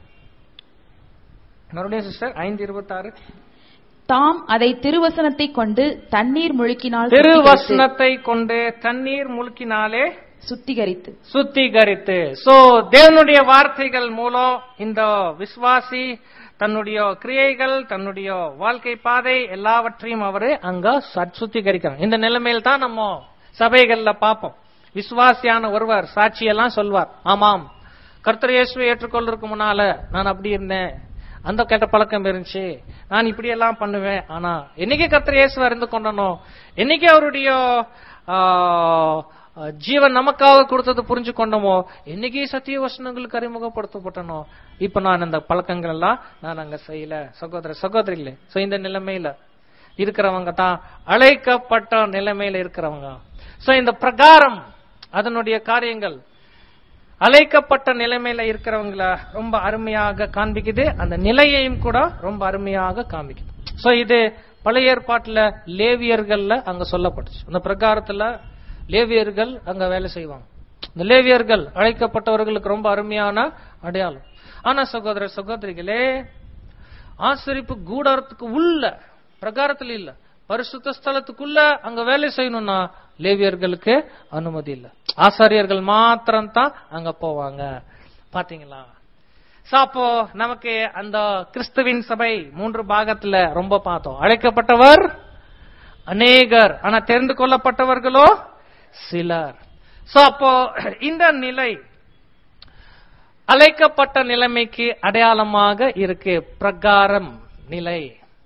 மறுபடியும் சிஸ்டர் ஐந்து இருபத்தாறு தாம் அதை திருவசனத்தைக் கொண்டு தண்ணீர் முழுக்கினால் சுத்திகரித்து- திருவசனத்தை கொண்டு தண்ணீர் முழுக்கினாலே சுத்திகரித்து சுத்திகரித்து சோ தேவனுடைய வார்த்தைகள் மூலம் இந்த விசுவாசி தன்னுடைய கிரியைகள் தன்னுடைய வாழ்க்கை பாதை எல்லாவற்றையும் அவரு அங்க ச- சுத்திகரிக்கிறார் இந்த நிலைமையில் தான் நம்ம சபைகள்ல பார்ப்போம் விசுவாசியான ஒருவர் சாட்சியெல்லாம் சொல்வார் ஆமாம் கர்த்தர் இயேசுவை ஏற்றுக்கொள்றதுக்கு முன்னால நான் அப்படி இருந்தேன் அந்த கெட்ட பழக்கம் இருந்துச்சு நான் இப்படி எல்லாம் பண்ணுவேன் ஆனா என்னைக்கு கர்த்தர் இயேசுவை அறிந்து கொண்டனோ என்னைக்கு அவருடைய ஆ, ஜீவன் நமக்காக கொடுத்தது புரிஞ்சு கொண்டோமோ என்னைக்கு சத்திய வசனங்களுக்கு அறிமுகப்படுத்தப்பட்டனோ இப்ப நான் இந்த பழக்கங்கள் எல்லாம் நான் அங்க செய்யல சகோதர சகோதரிகளே சோ இந்த நிலைமையில இருக்கிறவங்க தான் அழைக்கப்பட்ட நிலைமையில இருக்கிறவங்க சோ இந்த பிரகாரம் அதனுடைய காரியங்கள் அழைக்கப்பட்ட நிலைமையில இருக்கிறவங்கள ரொம்ப அருமையாக காண்பிக்குது அந்த நிலையையும் கூட ரொம்ப அருமையாக காண்பிக்குது சோ இது பழைய ஏற்பாட்டுல லேவியர்கள்ல அங்க சொல்லப்பட்டுச்சு அந்த பிரகாரத்துல லேவியர்கள் அங்க வேலை செய்வாங்க இந்த லேவியர்கள் அழைக்கப்பட்டவர்களுக்கு ரொம்ப அருமையான அடையாளம் ஆனா சகோதர சகோதரிகளே ஆசரிப்பு கூடாரத்துக்கு உள்ள பிரகாரத்துல இல்ல பரிசுத்த ஸ்தலத்துக்குள்ள அங்க வேலை செய்யணும்னா லேவியர்களுக்கு அனுமதி இல்ல ஆசாரியர்கள் மாத்திரம் தான் அங்க போவாங்க பாத்தீங்களா So, அப்போ நமக்கு அந்த கிறிஸ்துவின் சபை மூன்று பாகத்துல ரொம்ப பார்த்தோம் அழைக்கப்பட்டவர் அநேகர் ஆனா தெரிந்து கொள்ளப்பட்டவர்களோ சிலர் சோ அப்போ இந்த நிலை அழைக்கப்பட்ட நிலைமைக்கு அடையாளமாக இருக்கு பிரகாரம் நிலை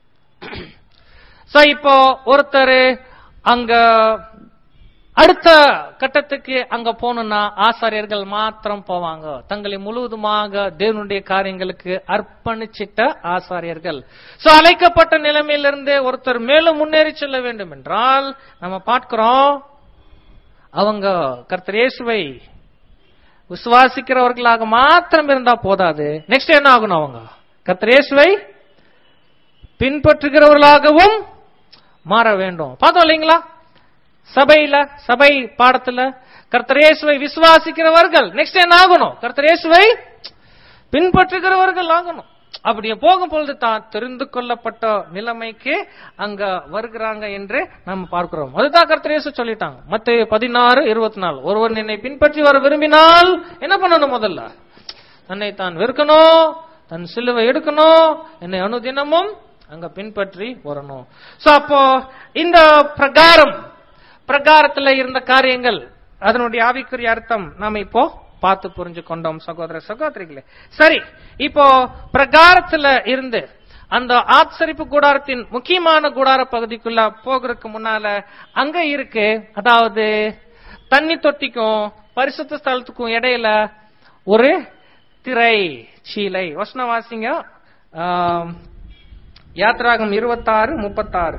சோ இப்போ ஒருத்தர் அங்க அடுத்த கட்டத்துக்கு அங்க போகணும்னா ஆசாரியர்கள் மாத்திரம் போவாங்க தங்களை முழுவதுமாக தேவனுடைய காரியங்களுக்கு அர்ப்பணிச்சிட்ட ஆசாரியர்கள் சோ அழைக்கப்பட்ட நிலைமையிலிருந்து ஒருத்தர் மேலும் முன்னேறி செல்ல வேண்டும் என்றால் நம்ம பார்க்கிறோம் அவங்க கர்த்தர் இயேசுவை விசுவாசிக்கிறவர்களாக மாத்திரம் இருந்தா போதாது நெக்ஸ்ட் என்ன ஆகணும் அவங்க கர்த்தர் இயேசுவை பின்பற்றுகிறவர்களாகவும் மாற வேண்டும் பார்த்தோம் இல்லைங்களா சபையில சபை பாடத்துல கர்த்தரேசுவை விசுவாசிக்கிறவர்கள் நெக்ஸ்ட் என்ன ஆகணும் கர்த்தரேசுவை பின்பற்றுகிறவர்கள் ஆகணும் அப்படியே போகும் பொழுது தான் தெரிந்து கொள்ளப்பட்ட நிலைமைக்கு அங்க வருகிறாங்க என்று நம்ம பார்க்கிறோம் அதுதான் கர்த்தரேசு சொல்லிட்டாங்க மத்த பதினாறு இருபத்தி நாலு ஒருவர் என்னை பின்பற்றி வர விரும்பினால் என்ன பண்ணணும் முதல்ல தன்னை தான் வெறுக்கணும் தன் சிலுவை எடுக்கணும் என்னை அனுதினமும் அங்க பின்பற்றி வரணும் சோ அப்போ இந்த பிரகாரம் பிரகாரத்துல இருந்த காரியங்கள் அதனுடைய ஆவிக்குரிய அர்த்தம் நாம இப்போ பார்த்து புரிஞ்சு கொண்டோம் சகோதர சகோதரிகளே சரி இப்போ பிரகாரத்துல இருந்து அந்த ஆச்சரிப்பு கூடாரத்தின் முக்கியமான கூடார பகுதிக்குள்ள போகிறதுக்கு முன்னால அங்க இருக்கு அதாவது தண்ணி தொட்டிக்கும் பரிசுத்த ஸ்தலத்துக்கும் இடையில ஒரு திரை சீலை வசன வாசிங்க ஆம், யாத்ராகம் இருபத்தாறு முப்பத்தாறு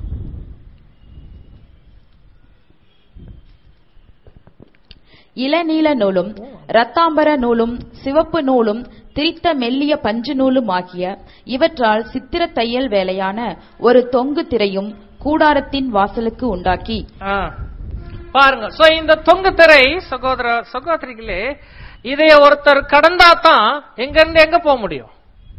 இளநீல நூலும் இரத்தாம்பர நூலும் சிவப்பு நூலும் திரித்த மெல்லிய பஞ்சு நூலும் ஆகிய இவற்றால் சித்திர தையல் வேலையான ஒரு தொங்கு திரையும் கூடாரத்தின் வாசலுக்கு உண்டாக்கி ஆ. பாருங்க சோ இந்த தொங்கு திரை சகோதர சகோதரிகளே இதைய ஒருத்தர் கடந்தா தான் எங்க இருந்து எங்க போக முடியும்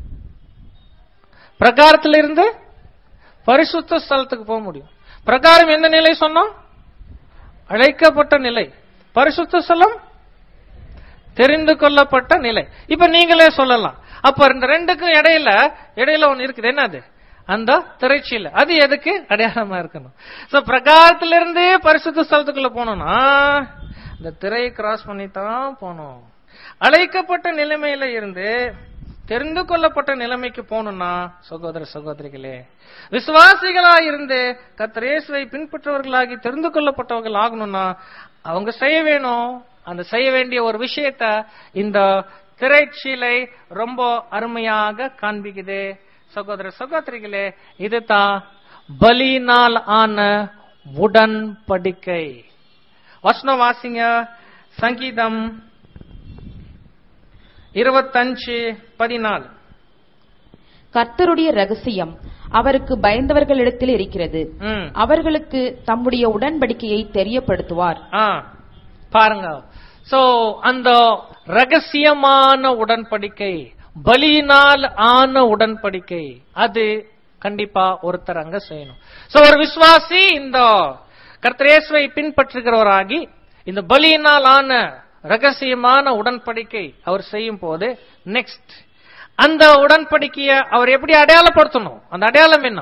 பிரகாரத்துல இருந்து பரிசுத்த ஸ்தலத்துக்கு போக முடியும் பிரகாரம் எந்த நிலை சொன்னோம் அழைக்கப்பட்ட நிலை பரிசுத்த ஸ்தலம் தெரிந்து கொள்ளப்பட்ட நிலை இப்ப நீங்களே சொல்லலாம் அப்ப இந்த ரெண்டுக்கும் இடையில இடையில ஒண்ணு இருக்குது என்னது அந்த திரைச்சீல அது எதுக்கு அடையாளமா இருக்கணும் சோ பிரகாரத்திலிருந்து பரிசுத்த ஸ்தலத்துக்குள்ள போனோம்னா இந்த திரையை கிராஸ் பண்ணி தான் போகணும் அழைக்கப்பட்ட நிலைமையில இருந்து தெரிந்து கொள்ளப்பட்ட நிலைமைக்கு போகணும்னா சகோதர சகோதரிகளே விசுவாசிகளா இருந்து கத்திரேசுவை பின்பற்றவர்களாகி தெரிந்து கொள்ளப்பட்டவர்கள் ஆகணும்னா அவங்க செய்ய வேணும் அந்த செய்ய வேண்டிய ஒரு விஷயத்த இந்த திரைச்சீலை ரொம்ப அருமையாக காண்பிக்குது சகோதர சகோதரிகளே இதுதான் பலினால் ஆன உடன்படிக்கை வசனம் வாசிங்க சங்கீதம் இருபத்தஞ்சு பதினாலு கர்த்தருடைய ரகசியம் அவருக்கு பயந்தவர்களிடத்தில் இருக்கிறது ம் அவர்களுக்கு தம்முடைய உடன்படிக்கையை தெரியப்படுத்துவார் ஆ பாருங்க சோ அந்த ரகசியமான உடன்படிக்கை பலியினால் ஆன உடன்படிக்கை அது கண்டிப்பா ஒருத்தர் அங்க செய்யணும் சோ ஒரு விசுவாசி இந்த கர்த்தரேசுவை பின்பற்றுகிறவராகி இந்த பலியினால் ஆன ரகசியமான உடன்படிக்கை அவர் செய்யும் போது நெக்ஸ்ட் அந்த உடன்படிக்கைய அவர் எப்படி அடையாளப்படுத்தணும் அந்த அடையாளம் என்ன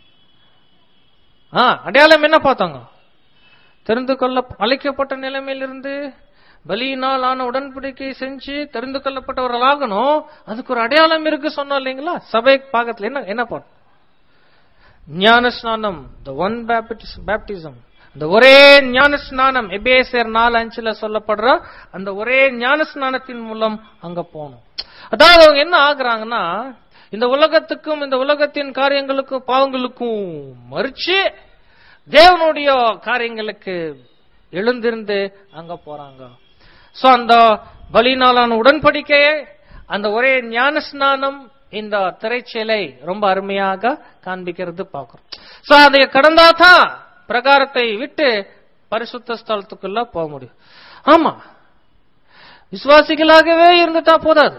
ஆ அடையாளம் என்ன பார்த்தாங்க தெரிந்து கொள்ள அழைக்கப்பட்ட நிலைமையிலிருந்து பலியினால் ஆன உடன்படிக்கை செஞ்சு தெரிந்து கொள்ளப்பட்டவர்களாகணும் அதுக்கு ஒரு அடையாளம் இருக்கு சொன்னோம் இல்லைங்களா சபை பாகத்துல என்ன என்ன பாடம் ஞான ஸ்நானம் த ஒன் பேப்டிசம் அந்த ஒரே ஞான ஸ்நானம் எபேசியர் நாலு அஞ்சுல சொல்லப்படுற அந்த ஒரே ஞான ஸ்நானத்தின் மூலம் அங்க போகணும் அதாவது அவங்க என்ன ஆகுறாங்கன்னா இந்த உலகத்துக்கும் இந்த உலகத்தின் காரியங்களுக்கும் பாவங்களுக்கும் மறிச்சு தேவனுடைய காரியங்களுக்கு எழுந்திருந்து அங்க போறாங்க சோ அந்த பலினாலான உடன்படிக்கையை அந்த ஒரே ஞான ஸ்நானம் இந்த திரைச்சீலை ரொம்ப அருமையாக காண்பிக்கிறது பார்க்கிறோம் சோ அதை கடந்தா தான் பிரகாரத்தை விட்டு பரிசுத்த ஸ்தலத்துக்குள்ள போக முடியும் ஆமா விசுவாசிகளாகவே இருந்துட்டா போதாது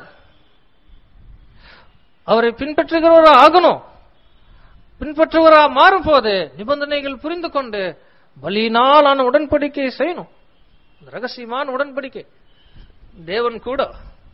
அவரை பின்பற்றுகிறவரா ஆகணும் பின்பற்றுவரா மாறும் போது நிபந்தனைகள் புரிந்து கொண்டு பலியினாலான உடன்படிக்கை செய்யணும் இந்த ரகசியமான உடன்படிக்கை தேவன் கூட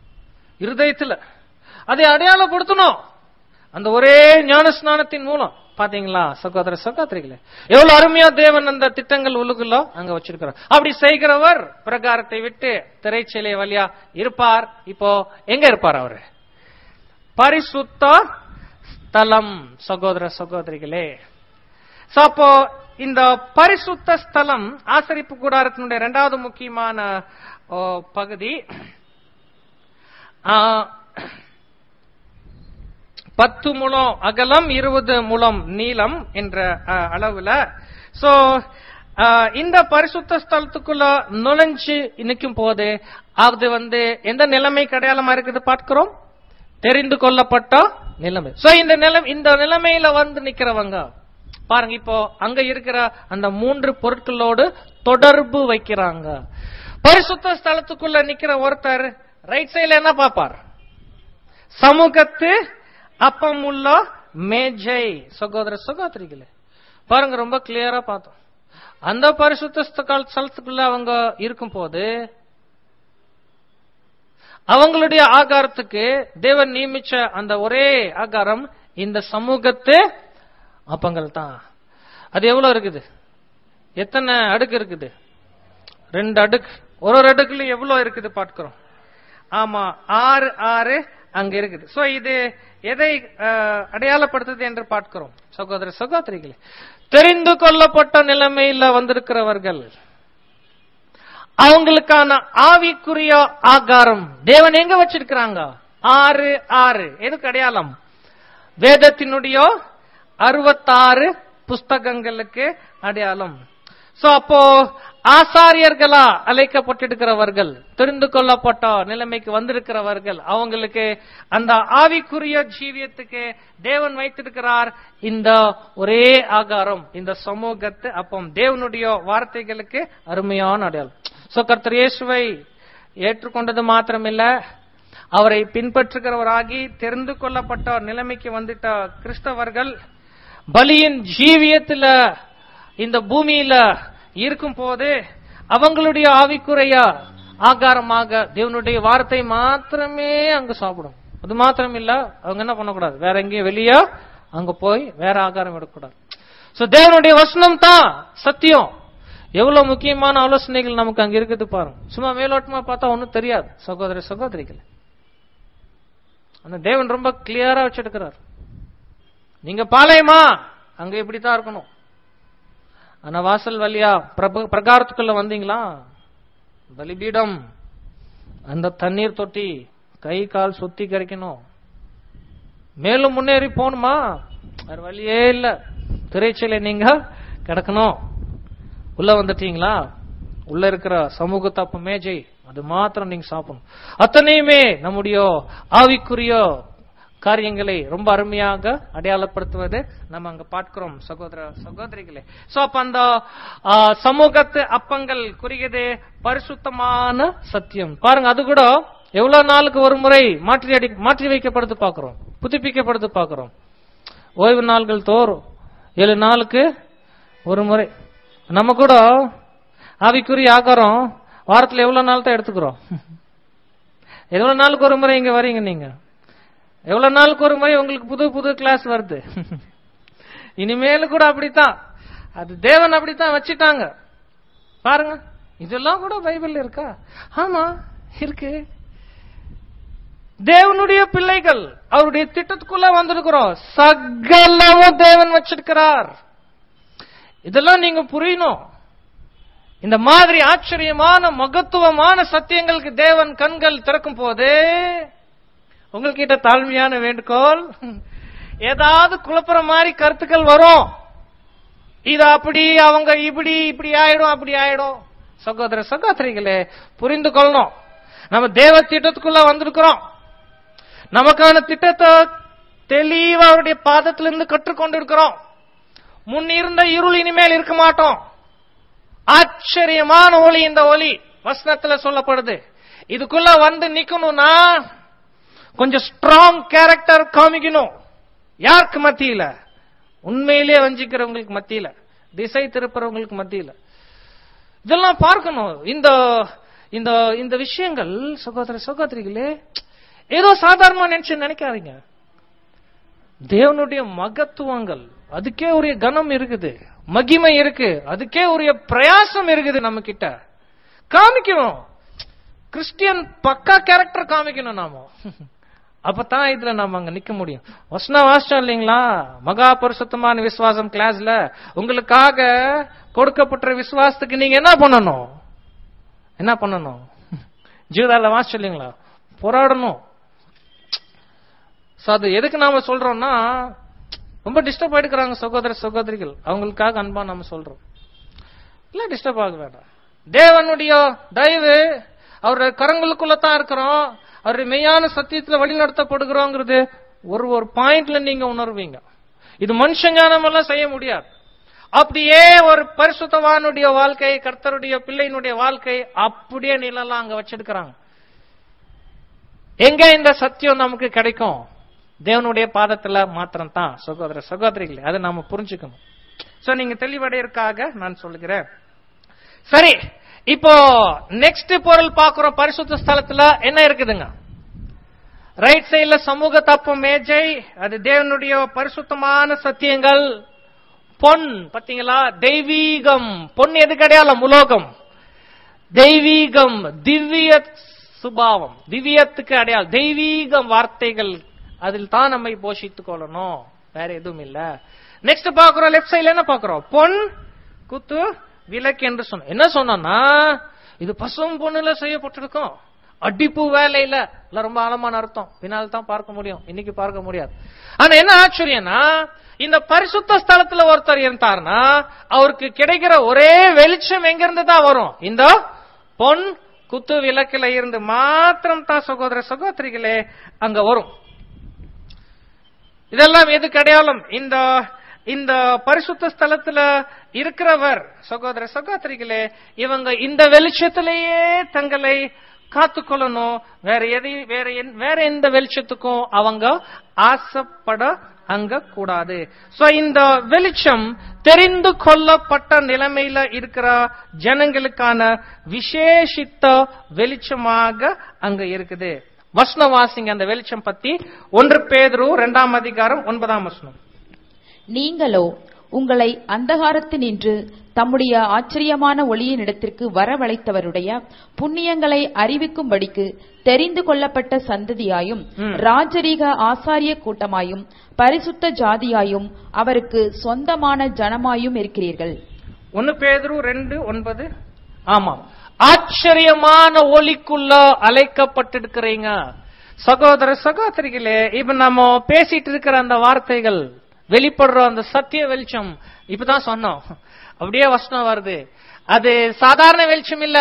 இருதயத்துல அதை அடையாளப்படுத்தணும் அந்த ஒரே ஞான ஸ்நானத்தின் மூலம் பாத்தீங்களா சகோதர சகோதரிகளே எவ்வளவு அருமையா தேவன் அந்த திட்டங்கள் உலகுல அங்க வச்சிருக்கிறார் அப்படி செய்கிறவர் பிரகாரத்தை விட்டு திரைச்சீலை வழியா இருப்பார் இப்போ எங்க இருப்பார் அவரு பரிசுத்த ஸ்தலம் சகோதர சகோதரிகளே So, அப்போ இந்த பரிசுத்த ஸ்தலம் ஆசரிப்பு கூடாரத்தினுடைய இரண்டாவது முக்கியமான ஓ, பகுதி ஆ, பத்து முழம் அகலம் இருபது முழம் நீளம் என்ற அ, அளவுல சோ இந்த பரிசுத்த ஸ்தலத்துக்குள்ள நுழைஞ்சு நிற்கும் போது அது வந்து எந்த நிலைமை அடையாளமா இருக்குது பார்க்கிறோம் தெரிந்து கொள்ளப்பட்ட நிலைமை சோ இந்த நிலை இந்த நிலைமையில வந்து நிக்கிறவங்க பாருங்க இப்போ அங்க இருக்கிற அந்த மூன்று பொருட்களோடு தொடர்பு வைக்கிறாங்க பரிசுத்த ஸ்தலத்துக்குள்ள நிக்கிற ஒருத்தர் ரைட் சைடுல என்ன பார்ப்பார் சமூகத்து அப்பம் உள்ள மேஜை சகோதர சகோதரிகளே பாருங்க ரொம்ப கிளியரா பார்த்தோம் அந்த பரிசுத்த ஸ்தல- ஸ்தலத்துக்குள்ள அவங்க இருக்கும் போது அவங்களுடைய ஆகாரத்துக்கு தேவன் நியமிச்ச அந்த ஒரே ஆகாரம் இந்த சமூகத்து அப்பங்கள் தான் அது எவ்வளவு இருக்குது எத்தனை அடுக்கு இருக்குது ரெண்டு அடுக்கு ஒரு ஒரு அடுக்குல எவ்வளவு இருக்குது பார்க்கிறோம் ஆமா ஆறு ஆறு அங்க இருக்குது சோ இது எதை அஹ், அடையாளப்படுத்துது என்று பார்க்கிறோம் சகோதர சகோதரிகளே தெரிந்து கொள்ளப்பட்ட நிலைமையில வந்திருக்கிறவர்கள் அவங்களுக்கான ஆவிக்குரிய ஆகாரம் தேவன் எங்க வச்சிருக்கிறாங்க ஆறு ஆறு எதுக்கு அடையாளம் வேதத்தினுடைய அறுபத்தாறு புஸ்தகங்களுக்கு அடையாளம் சோ அப்போ ஆசாரியர்களா அழைக்கப்பட்டிருக்கிறவர்கள் தெரிந்து கொள்ளப்பட்ட நிலைமைக்கு வந்திருக்கிறவர்கள் அவங்களுக்கு அந்த ஆவிக்குரிய ஜீவியத்துக்கு தேவன் வைத்திருக்கிறார் இந்த ஒரே ஆகாரம் இந்த சமூகத்து அப்பம் தேவனுடைய வார்த்தைகளுக்கு அருமையான அடையாளம் சோ கர்த்தர் இயேசுவை ஏற்றுக்கொண்டது மாத்திரமில்ல அவரை பின்பற்றுகிறவராகி தெரிந்து கொள்ளப்பட்ட நிலைமைக்கு வந்துட்ட கிறிஸ்தவர்கள் பலியின் ஜீவியத்துல இந்த பூமியில இருக்கும் போது அவங்களுடைய ஆவிக்குறைய ஆகாரமாக தேவனுடைய வார்த்தை மாத்திரமே அங்க சாப்பிடும் அது மாத்திரம் இல்ல அவங்க என்ன பண்ணக்கூடாது வேற எங்கேயும் வெளியே அங்க போய் வேற ஆகாரம் எடுக்கக்கூடாது சோ தேவனுடைய வசனம் தான் சத்தியம் எவ்வளவு முக்கியமான ஆலோசனைகள் நமக்கு அங்க இருக்குது பாருங்க சும்மா மேலோட்டமா பார்த்தா ஒண்ணும் தெரியாது சகோதர சகோதரிகள் அந்த தேவன் ரொம்ப கிளியரா வச்சிருக்கிறார் நீங்க பாளையமா அங்க இப்படித்தான் இருக்கணும் ஆனா வாசல் வழியா பிரப- பிரகாரத்துக்குள்ள வந்தீங்களா பலிபீடம் அந்த தண்ணீர் தொட்டி கை கால் சுத்தி கரைக்கணும் மேலும் முன்னேறி போகணுமா வேற வழியே இல்ல திரைச்சலை நீங்க கிடக்கணும் உள்ள வந்துட்டீங்களா உள்ள இருக்கிற சமூக தப்பு மேஜை அது மாத்திரம் நீங்க சாப்பிடணும் அத்தனையுமே நம்முடைய ஆவிக்குரிய காரியங்களை ரொம்ப அருமையாக அடையாளப்படுத்துவது நம்ம அங்க பார்க்கிறோம் சகோதர சகோதரிகளே சோ அப்ப அந்த ஆ, சமூகத்து அப்பங்கள் குறியது பரிசுத்தமான சத்தியம் பாருங்க அது கூட எவ்வளவு நாளுக்கு ஒரு முறை மாற்றி அடி மாற்றி வைக்கப்படுது பார்க்கிறோம் புதுப்பிக்கப்படுது பார்க்கிறோம் ஓய்வு நாள்கள் தோறும் ஏழு நாளுக்கு ஒரு முறை நம்ம கூட ஆவிக்குரிய ஆகாரம் வாரத்துல எவ்வளவு நாள் தான் எடுத்துக்கிறோம் எவ்வளவு நாளுக்கு ஒரு முறை இங்க வரீங்க நீங்க எவ்வளவு நாளுக்கு ஒரு முறை உங்களுக்கு புது புது கிளாஸ் வருது இனிமேலு கூட அப்படித்தான் அது தேவன் அப்படித்தான் வச்சிட்டாங்க பாருங்க இதெல்லாம் கூட பைபிள் இருக்கா ஆமா இருக்கு தேவனுடைய பிள்ளைகள் அவருடைய திட்டத்துக்குள்ள வந்திருக்கிறோம் சகலமும் தேவன் வச்சிருக்கிறார் இதெல்லாம் நீங்க புரியணும் இந்த மாதிரி ஆச்சரியமான மகத்துவமான சத்தியங்களுக்கு தேவன் கண்கள் திறக்கும் போது உங்ககிட்ட தாழ்மையான வேண்டுகோள் ஏதாவது குழப்புற மாதிரி கருத்துக்கள் வரும் இது அப்படி அவங்க இப்படி இப்படி ஆயிடும் அப்படி ஆயிடும் சகோதர சகோதரிகளே புரிந்து கொள்ளணும் நம்ம தேவ திட்டத்துக்குள்ள வந்திருக்கிறோம் நமக்கான திட்டத்தை தெளிவா அவருடைய பாதத்திலிருந்து கற்றுக்கொண்டு இருக்கிறோம் முன் இருந்த இருள் இனிமேல் இருக்க மாட்டோம் ஆச்சரியமான ஒளி இந்த ஒளி வசனத்துல சொல்லப்படுது இதுக்குள்ள வந்து நிக்கணும்னா கொஞ்சம் ஸ்ட்ராங் கேரக்டர் காமிக்கணும் யாருக்கு மத்தியில உண்மையிலேயே வஞ்சிக்கிறவங்களுக்கு மத்தியில திசை திருப்புறவங்களுக்கு மத்தியில இதெல்லாம் பார்க்கணும் இந்த இந்த இந்த விஷயங்கள் சகோதர சகோதரிகளே ஏதோ சாதாரணமா நினைச்சு நினைக்காதீங்க தேவனுடைய மகத்துவங்கள் அதுக்கே உரிய கனம் இருக்குது மகிமை இருக்கு அதுக்கே உரிய பிரயாசம் இருக்குது நம்ம கிட்ட காமிக்கணும் கிறிஸ்டியன் பக்கா கேரக்டர் காமிக்கணும் நாம அப்பதான் இதுல நாம அங்க நிக்க முடியும் வசனம் வாசிச்சோம் இல்லைங்களா மகா பரிசுத்தமான விசுவாசம் கிளாஸ்ல உங்களுக்காக கொடுக்கப்பட்ட விசுவாசத்துக்கு நீங்க என்ன பண்ணணும் என்ன பண்ணணும் ஜீவதால வாசிச்சோம் இல்லைங்களா போராடணும் So, அது எதுக்கு நாம சொல்றோம்னா ரொம்ப டிஸ்டர்ப் ஆயிடுக்கிறாங்க சகோதர சகோதரிகள் அவங்களுக்காக அன்பா நாம சொல்றோம் இல்ல டிஸ்டர்ப் ஆக வேண்டாம் தேவனுடைய தயவு அவருடைய கரங்களுக்குள்ள தான் இருக்கிறோம் அவருடைய மெய்யான சத்தியத்துல வழி நடத்தப்படுகிறோங்கிறது ஒரு ஒரு பாயிண்ட்ல நீங்க உணர்வீங்க இது மனுஷ ஞானம் எல்லாம் செய்ய முடியாது அப்படியே ஒரு பரிசுத்தவானுடைய வாழ்க்கை கர்த்தருடைய பிள்ளையினுடைய வாழ்க்கை அப்படியே நிழலாம் அங்க வச்சிருக்கிறாங்க எங்க இந்த சத்தியம் நமக்கு கிடைக்கும் தேவனுடைய பாதத்துல மாத்திரம் தான் சகோதர சகோதரிகளே அதை நாம புரிஞ்சுக்கணும் சோ நீங்க தெளிவடையறதுக்காக நான் சொல்லுகிறேன் சரி இப்போ நெக்ஸ்ட் பொருள் பார்க்கிறோம் பரிசுத்த ஸ்தலத்துல என்ன இருக்குதுங்க ரைட் சைடுல சமூக தப்பு மேஜை அது தேவனுடைய பரிசுத்தமான சத்தியங்கள் பொன் பாத்தீங்களா தெய்வீகம் பொன் எது கிடையாது உலோகம் தெய்வீகம் திவ்ய சுபாவம் திவ்யத்துக்கு அடையாளம் தெய்வீகம் வார்த்தைகள் அதில் தான் நம்மை போஷித்துக் கொள்ளணும் வேற எதுவும் இல்ல நெக்ஸ்ட் பாக்குறோம் லெஃப்ட் சைடுல என்ன பாக்குறோம் பொன் குத்து விளக்கு என்று சொன்ன என்ன சொன்னா இது பசும் பொண்ணுல செய்யப்பட்டிருக்கும் அடிப்பு வேலையில இல்ல ரொம்ப ஆழமான அர்த்தம் பின்னால் தான் பார்க்க முடியும் இன்னைக்கு பார்க்க முடியாது ஆனா என்ன ஆச்சரியம்னா இந்த பரிசுத்த ஸ்தலத்துல ஒருத்தர் இருந்தார்னா அவருக்கு கிடைக்கிற ஒரே வெளிச்சம் எங்க இருந்து தான் வரும் இந்த பொன் குத்து விளக்குல இருந்து மாத்திரம் தான் சகோதர சகோதரிகளே அங்க வரும் இதெல்லாம் எது அடையாளம் இந்த இந்த பரிசுத்த ஸ்தலத்துல இருக்கிறவர் சகோதர சகோதரிகளே இவங்க இந்த வெளிச்சத்திலேயே தங்களை காத்துக்கொள்ளணும் வேற எதை வேற எந்த- வேற எந்த வெளிச்சத்துக்கும் அவங்க ஆசைப்பட அங்க கூடாது சோ இந்த வெளிச்சம் தெரிந்து கொள்ளப்பட்ட நிலைமையில இருக்கிற ஜனங்களுக்கான விசேஷித்த வெளிச்சமாக அங்க இருக்குது வசனம் வாசிங்க அந்த வெளிச்சம் பத்தி ஒன்று பேதுரு இரண்டாம் அதிகாரம் ஒன்பதாம் வசனம் நீங்களோ உங்களை அந்தகாரத்தினின்று தம்முடைய ஆச்சரியமான ஒளியினிடத்திற்கு வரவழைத்தவருடைய புண்ணியங்களை அறிவிக்கும்படிக்கு தெரிந்து கொள்ளப்பட்ட சந்ததியாயும் ம். ராஜரீக ஆசாரிய கூட்டமாயும் பரிசுத்த ஜாதியாயும் அவருக்கு சொந்தமான ஜனமாயும் இருக்கிறீர்கள் ஒன்னு பேதுரு ரெண்டு ஒன்பது ஆமாம் ஆச்சரியமான ஒளிக்குள்ள அழைக்கப்பட்டிருக்கிறீங்க சகோதர சகோதரிகளே இப்ப நம்ம பேசிட்டு இருக்கிற அந்த வார்த்தைகள் வெளிப்படுற அந்த சத்திய வெளிச்சம் இப்பதான் சொன்னோம் அப்படியே வசனம் வருது அது சாதாரண வெளிச்சம் இல்ல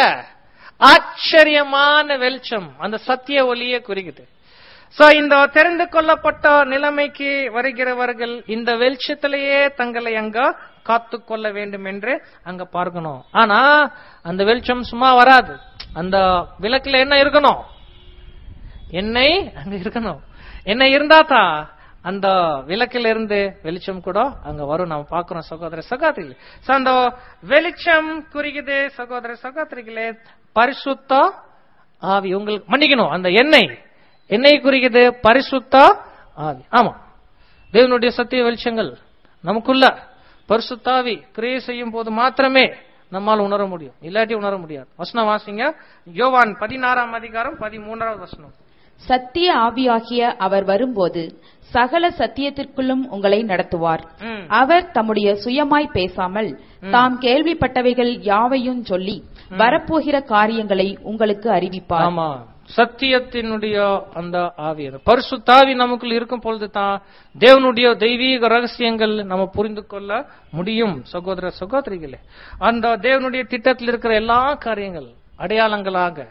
ஆச்சரியமான வெளிச்சம் அந்த சத்திய ஒளியை குறிக்குது சோ இந்த தெரிந்து கொள்ளப்பட்ட நிலைமைக்கு வருகிறவர்கள் இந்த வெளிச்சத்திலேயே தங்களை அங்க காத்து கொள்ள வேண்டும் என்று அங்க பார்க்கணும் ஆனா அந்த வெளிச்சம் சும்மா வராது அந்த விளக்குல என்ன இருக்கணும் எண்ணெய் அங்க இருக்கணும் எண்ணெய் இருந்தா தான் அந்த விளக்கில இருந்து வெளிச்சம் கூட அங்க வரும் நம்ம பார்க்கிறோம் சகோதர சகோதரிகளே So, அந்த வெளிச்சம் குறிக்குது சகோதர சகோதரிகளே பரிசுத்த ஆவி உங்களுக்கு மன்னிக்கணும் அந்த எண்ணெய் எண்ணெய் குறிக்குது பரிசுத்த ஆவி ஆமா தேவனுடைய சத்திய வெளிச்சங்கள் நமக்குள்ள பரிசுத்தாவி கிரியை செய்யும் போது மாத்திரமே நம்மால் உணர முடியும் இல்லாட்டி உணர முடியாது வசனம் வாசிங்க யோவான் பதினாறாம் அதிகாரம் பதிமூன்றாவது வசனம் சத்திய ஆவியாகிய அவர் வரும்போது சகல சத்தியத்திற்குள்ளும் உங்களை நடத்துவார் ம். அவர் தம்முடைய சுயமாய் பேசாமல் தாம் கேள்விப்பட்டவைகள் யாவையும் சொல்லி வரப்போகிற காரியங்களை உங்களுக்கு அறிவிப்பார் ஆமா சத்தியத்தினுடைய அந்த ஆவி அது பரிசுத்தாவி நமக்குள் இருக்கும் பொழுது தான் தேவனுடைய தெய்வீக ரகசியங்கள் நம்ம புரிந்து கொள்ள முடியும் சகோதர சகோதரிகளே அந்த தேவனுடைய திட்டத்தில் இருக்கிற எல்லா காரியங்கள் அடையாளங்களாக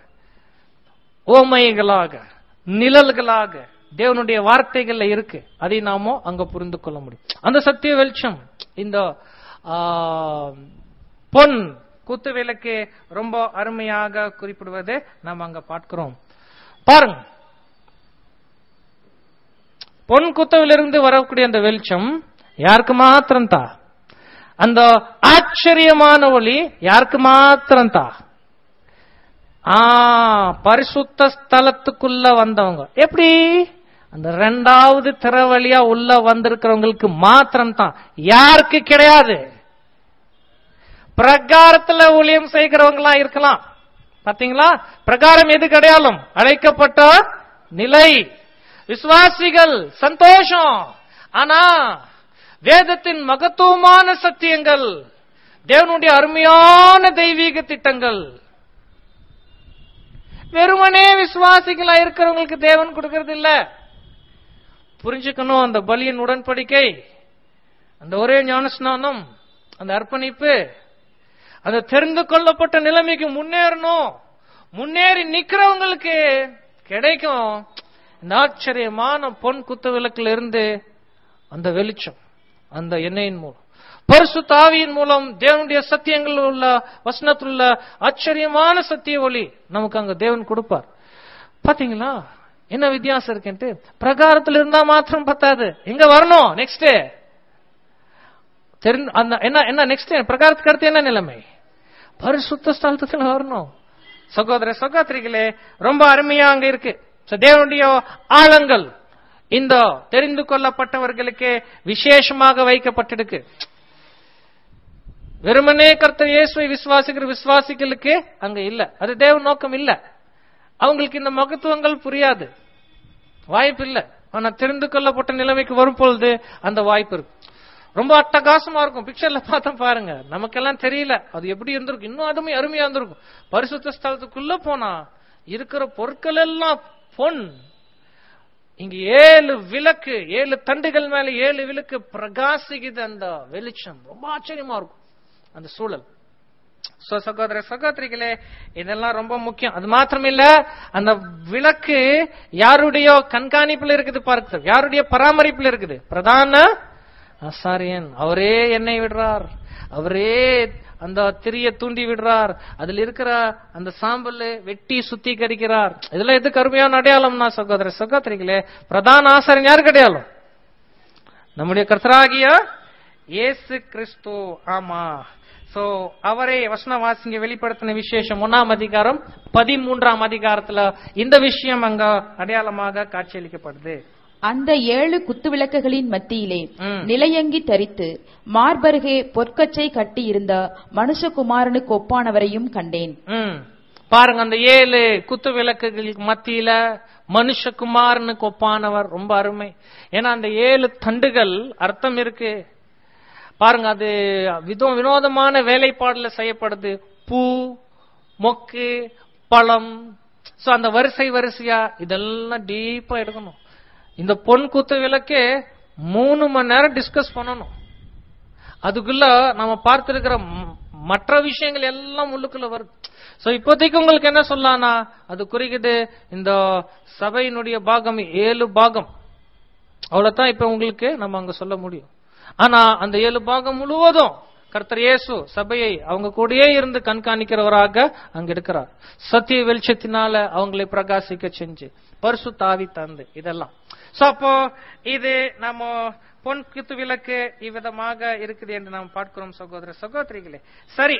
ஓமைகளாக நிழல்களாக தேவனுடைய வார்த்தைகள்ல இருக்கு அதை நாமோ அங்க புரிந்து கொள்ள முடியும் அந்த சத்திய வெளிச்சம் இந்த ஆ, பொன் குத்து விளக்கு ரொம்ப அருமையாக குறிப்பிடுவதை நாம் அங்க பார்க்கிறோம் பாருங்க பொன் குத்தவிலிருந்து வரக்கூடிய அந்த வெளிச்சம் யாருக்கு மாத்திரம் தா அந்த ஆச்சரியமான ஒளி யாருக்கு மாத்திரம் தா ஆ பரிசுத்த ஸ்தலத்துக்குள்ள வந்தவங்க எப்படி அந்த ரெண்டாவது திற வழியா உள்ள வந்திருக்கிறவங்களுக்கு மாத்திரம் தான் யாருக்கு கிடையாது பிரகாரத்துல ஊழியம் செய்கிறவங்களா இருக்கலாம் பாத்தீங்களா பிரகாரம் எது கிடையாலும் அழைக்கப்பட்ட நிலை விசுவாசிகள் சந்தோஷம் ஆனா வேதத்தின் மகத்துவமான சத்தியங்கள் தேவனுடைய அருமையான தெய்வீக திட்டங்கள் வெறுமனே விசுவாசிகளா இருக்கிறவங்களுக்கு தேவன் கொடுக்கறது இல்ல புரிஞ்சுக்கணும் அந்த பலியின் உடன்படிக்கை அந்த ஒரே ஞானஸ்நானம் அந்த அர்ப்பணிப்பு அந்த தெரிந்து கொள்ளப்பட்ட நிலைமைக்கு முன்னேறணும் முன்னேறி நிக்கிறவங்களுக்கு கிடைக்கும் இந்த ஆச்சரியமான பொன் குத்து விளக்குல இருந்து அந்த வெளிச்சம் அந்த எண்ணெயின் மூலம் பரிசு தாவியின் மூலம் தேவனுடைய சத்தியங்கள் உள்ள வசனத்தில் உள்ள ஆச்சரியமான சத்திய ஒளி நமக்கு அங்க தேவன் கொடுப்பார் பாத்தீங்களா என்ன வித்தியாசம் இருக்குன்ட்டு பிரகாரத்தில் இருந்தா மாத்திரம் பத்தாது எங்க வரணும் நெக்ஸ்ட் தெரிந்து அந்த என்ன என்ன நெக்ஸ்ட் பிரகாரத்துக்கு அடுத்து என்ன நிலைமை பரிசுத்த ஸ்தலத்துல வரணும் சகோதர சகோதரிகளே ரொம்ப அருமையா அங்க இருக்கு So, தேவனுடைய ஆழங்கள் இந்த தெரிந்து கொள்ளப்பட்டவர்களுக்கு விசேஷமாக வைக்கப்பட்டிருக்கு வெறுமனே கர்த்தர் இயேசுவை விசுவாசிக்கிற விசுவாசிகளுக்கு அங்க இல்ல அது தேவ நோக்கம் இல்ல அவங்களுக்கு இந்த மகத்துவங்கள் புரியாது வாய்ப்பு இல்ல ஆனா தெரிந்து கொள்ளப்பட்ட நிலைமைக்கு வரும் பொழுது அந்த வாய்ப்பு இருக்கு ரொம்ப அட்டகாசமா இருக்கும் பிக்சர்ல பார்த்தா பாருங்க நமக்கெல்லாம் தெரியல அது எப்படி இருந்திருக்கும் இன்னும் அதுமே அருமையா இருந்திருக்கும் பரிசுத்த ஸ்தலத்துக்குள்ள போனா இருக்கிற பொருட்கள் எல்லாம் பொன் இங்க ஏழு விளக்கு ஏழு தண்டுகள் மேல ஏழு விளக்கு பிரகாசிக்குது அந்த வெளிச்சம் ரொம்ப ஆச்சரியமா இருக்கும் அந்த சூழல் So, சகோதர சகோதரிகளே இதெல்லாம் ரொம்ப முக்கியம் அது மாத்திரம் இல்ல அந்த விளக்கு யாருடைய கண்காணிப்புல இருக்குது பார்க்கிறது யாருடைய பராமரிப்புல இருக்குது பிரதான ஆசாரியன் அவரே எண்ணெய் விடுறார் அவரே அந்த திரிய தூண்டி விடுறார் அதுல இருக்கிற அந்த சாம்பல் வெட்டி சுத்திகரிக்கிறார் இதெல்லாம் எது கருமையான அடையாளம்னா சகோதர சகோதரிகளே பிரதான ஆசாரியன் யாருக்கு அடையாளம் நம்முடைய கர்த்தராகிய இயேசு கிறிஸ்து ஆமா சோ அவரை வசன வாசிங்க வெளிப்படுத்தின விசேஷம் ஒன்னாம் அதிகாரம் பதிமூன்றாம் அதிகாரத்துல இந்த விஷயம் அங்க அடையாளமாக காட்சியளிக்கப்படுது அந்த ஏழு குத்துவிளக்குகளின் மத்தியிலே ம். நிலையங்கி தரித்து மார்பருகே பொற்கச்சை கட்டியிருந்த மனுஷகுமாரனுக்கு ஒப்பானவரையும் கண்டேன் ம். பாருங்க அந்த ஏழு குத்து விளக்குகளுக்கு மத்தியில மனுஷகுமாரனுக்கு ஒப்பானவர் ரொம்ப அருமை ஏன்னா அந்த ஏழு தண்டுகள் அர்த்தம் இருக்கு பாருங்க அது விதம் வினோதமான வேலைப்பாடுல செய்யப்படுது பூ மொக்கு பழம் சோ அந்த வரிசை வரிசையா இதெல்லாம் டீப்பா எடுக்கணும் இந்த பொன் குத்து விளக்கே மூணு மணி நேரம் டிஸ்கஸ் பண்ணணும் அதுக்குள்ள நம்ம பார்த்திருக்கிற ம- மற்ற விஷயங்கள் எல்லாம் உள்ளுக்குள்ள வருது சோ இப்போதைக்கு உங்களுக்கு என்ன சொல்லலாம்னா அது குறிக்குது இந்த சபையினுடைய பாகம் ஏழு பாகம் அவ்வளவுதான் இப்ப உங்களுக்கு நம்ம அங்க சொல்ல முடியும் ஆனா அந்த ஏழு பாகம் முழுவதும் கர்த்தர் இயேசு சபையை அவங்க கூடயே இருந்து கண்காணிக்கிறவராக அங்க இருக்கிறார் சத்திய வெளிச்சத்தினால அவங்களை பிரகாசிக்க செஞ்சு பரிசு தாவி தந்து இதெல்லாம் சோ அப்போ இது நம்ம பொன் குத்து விளக்கு இவ்விதமாக இருக்குது என்று நாம் பார்க்கிறோம் சகோதர சகோதரிகளே சரி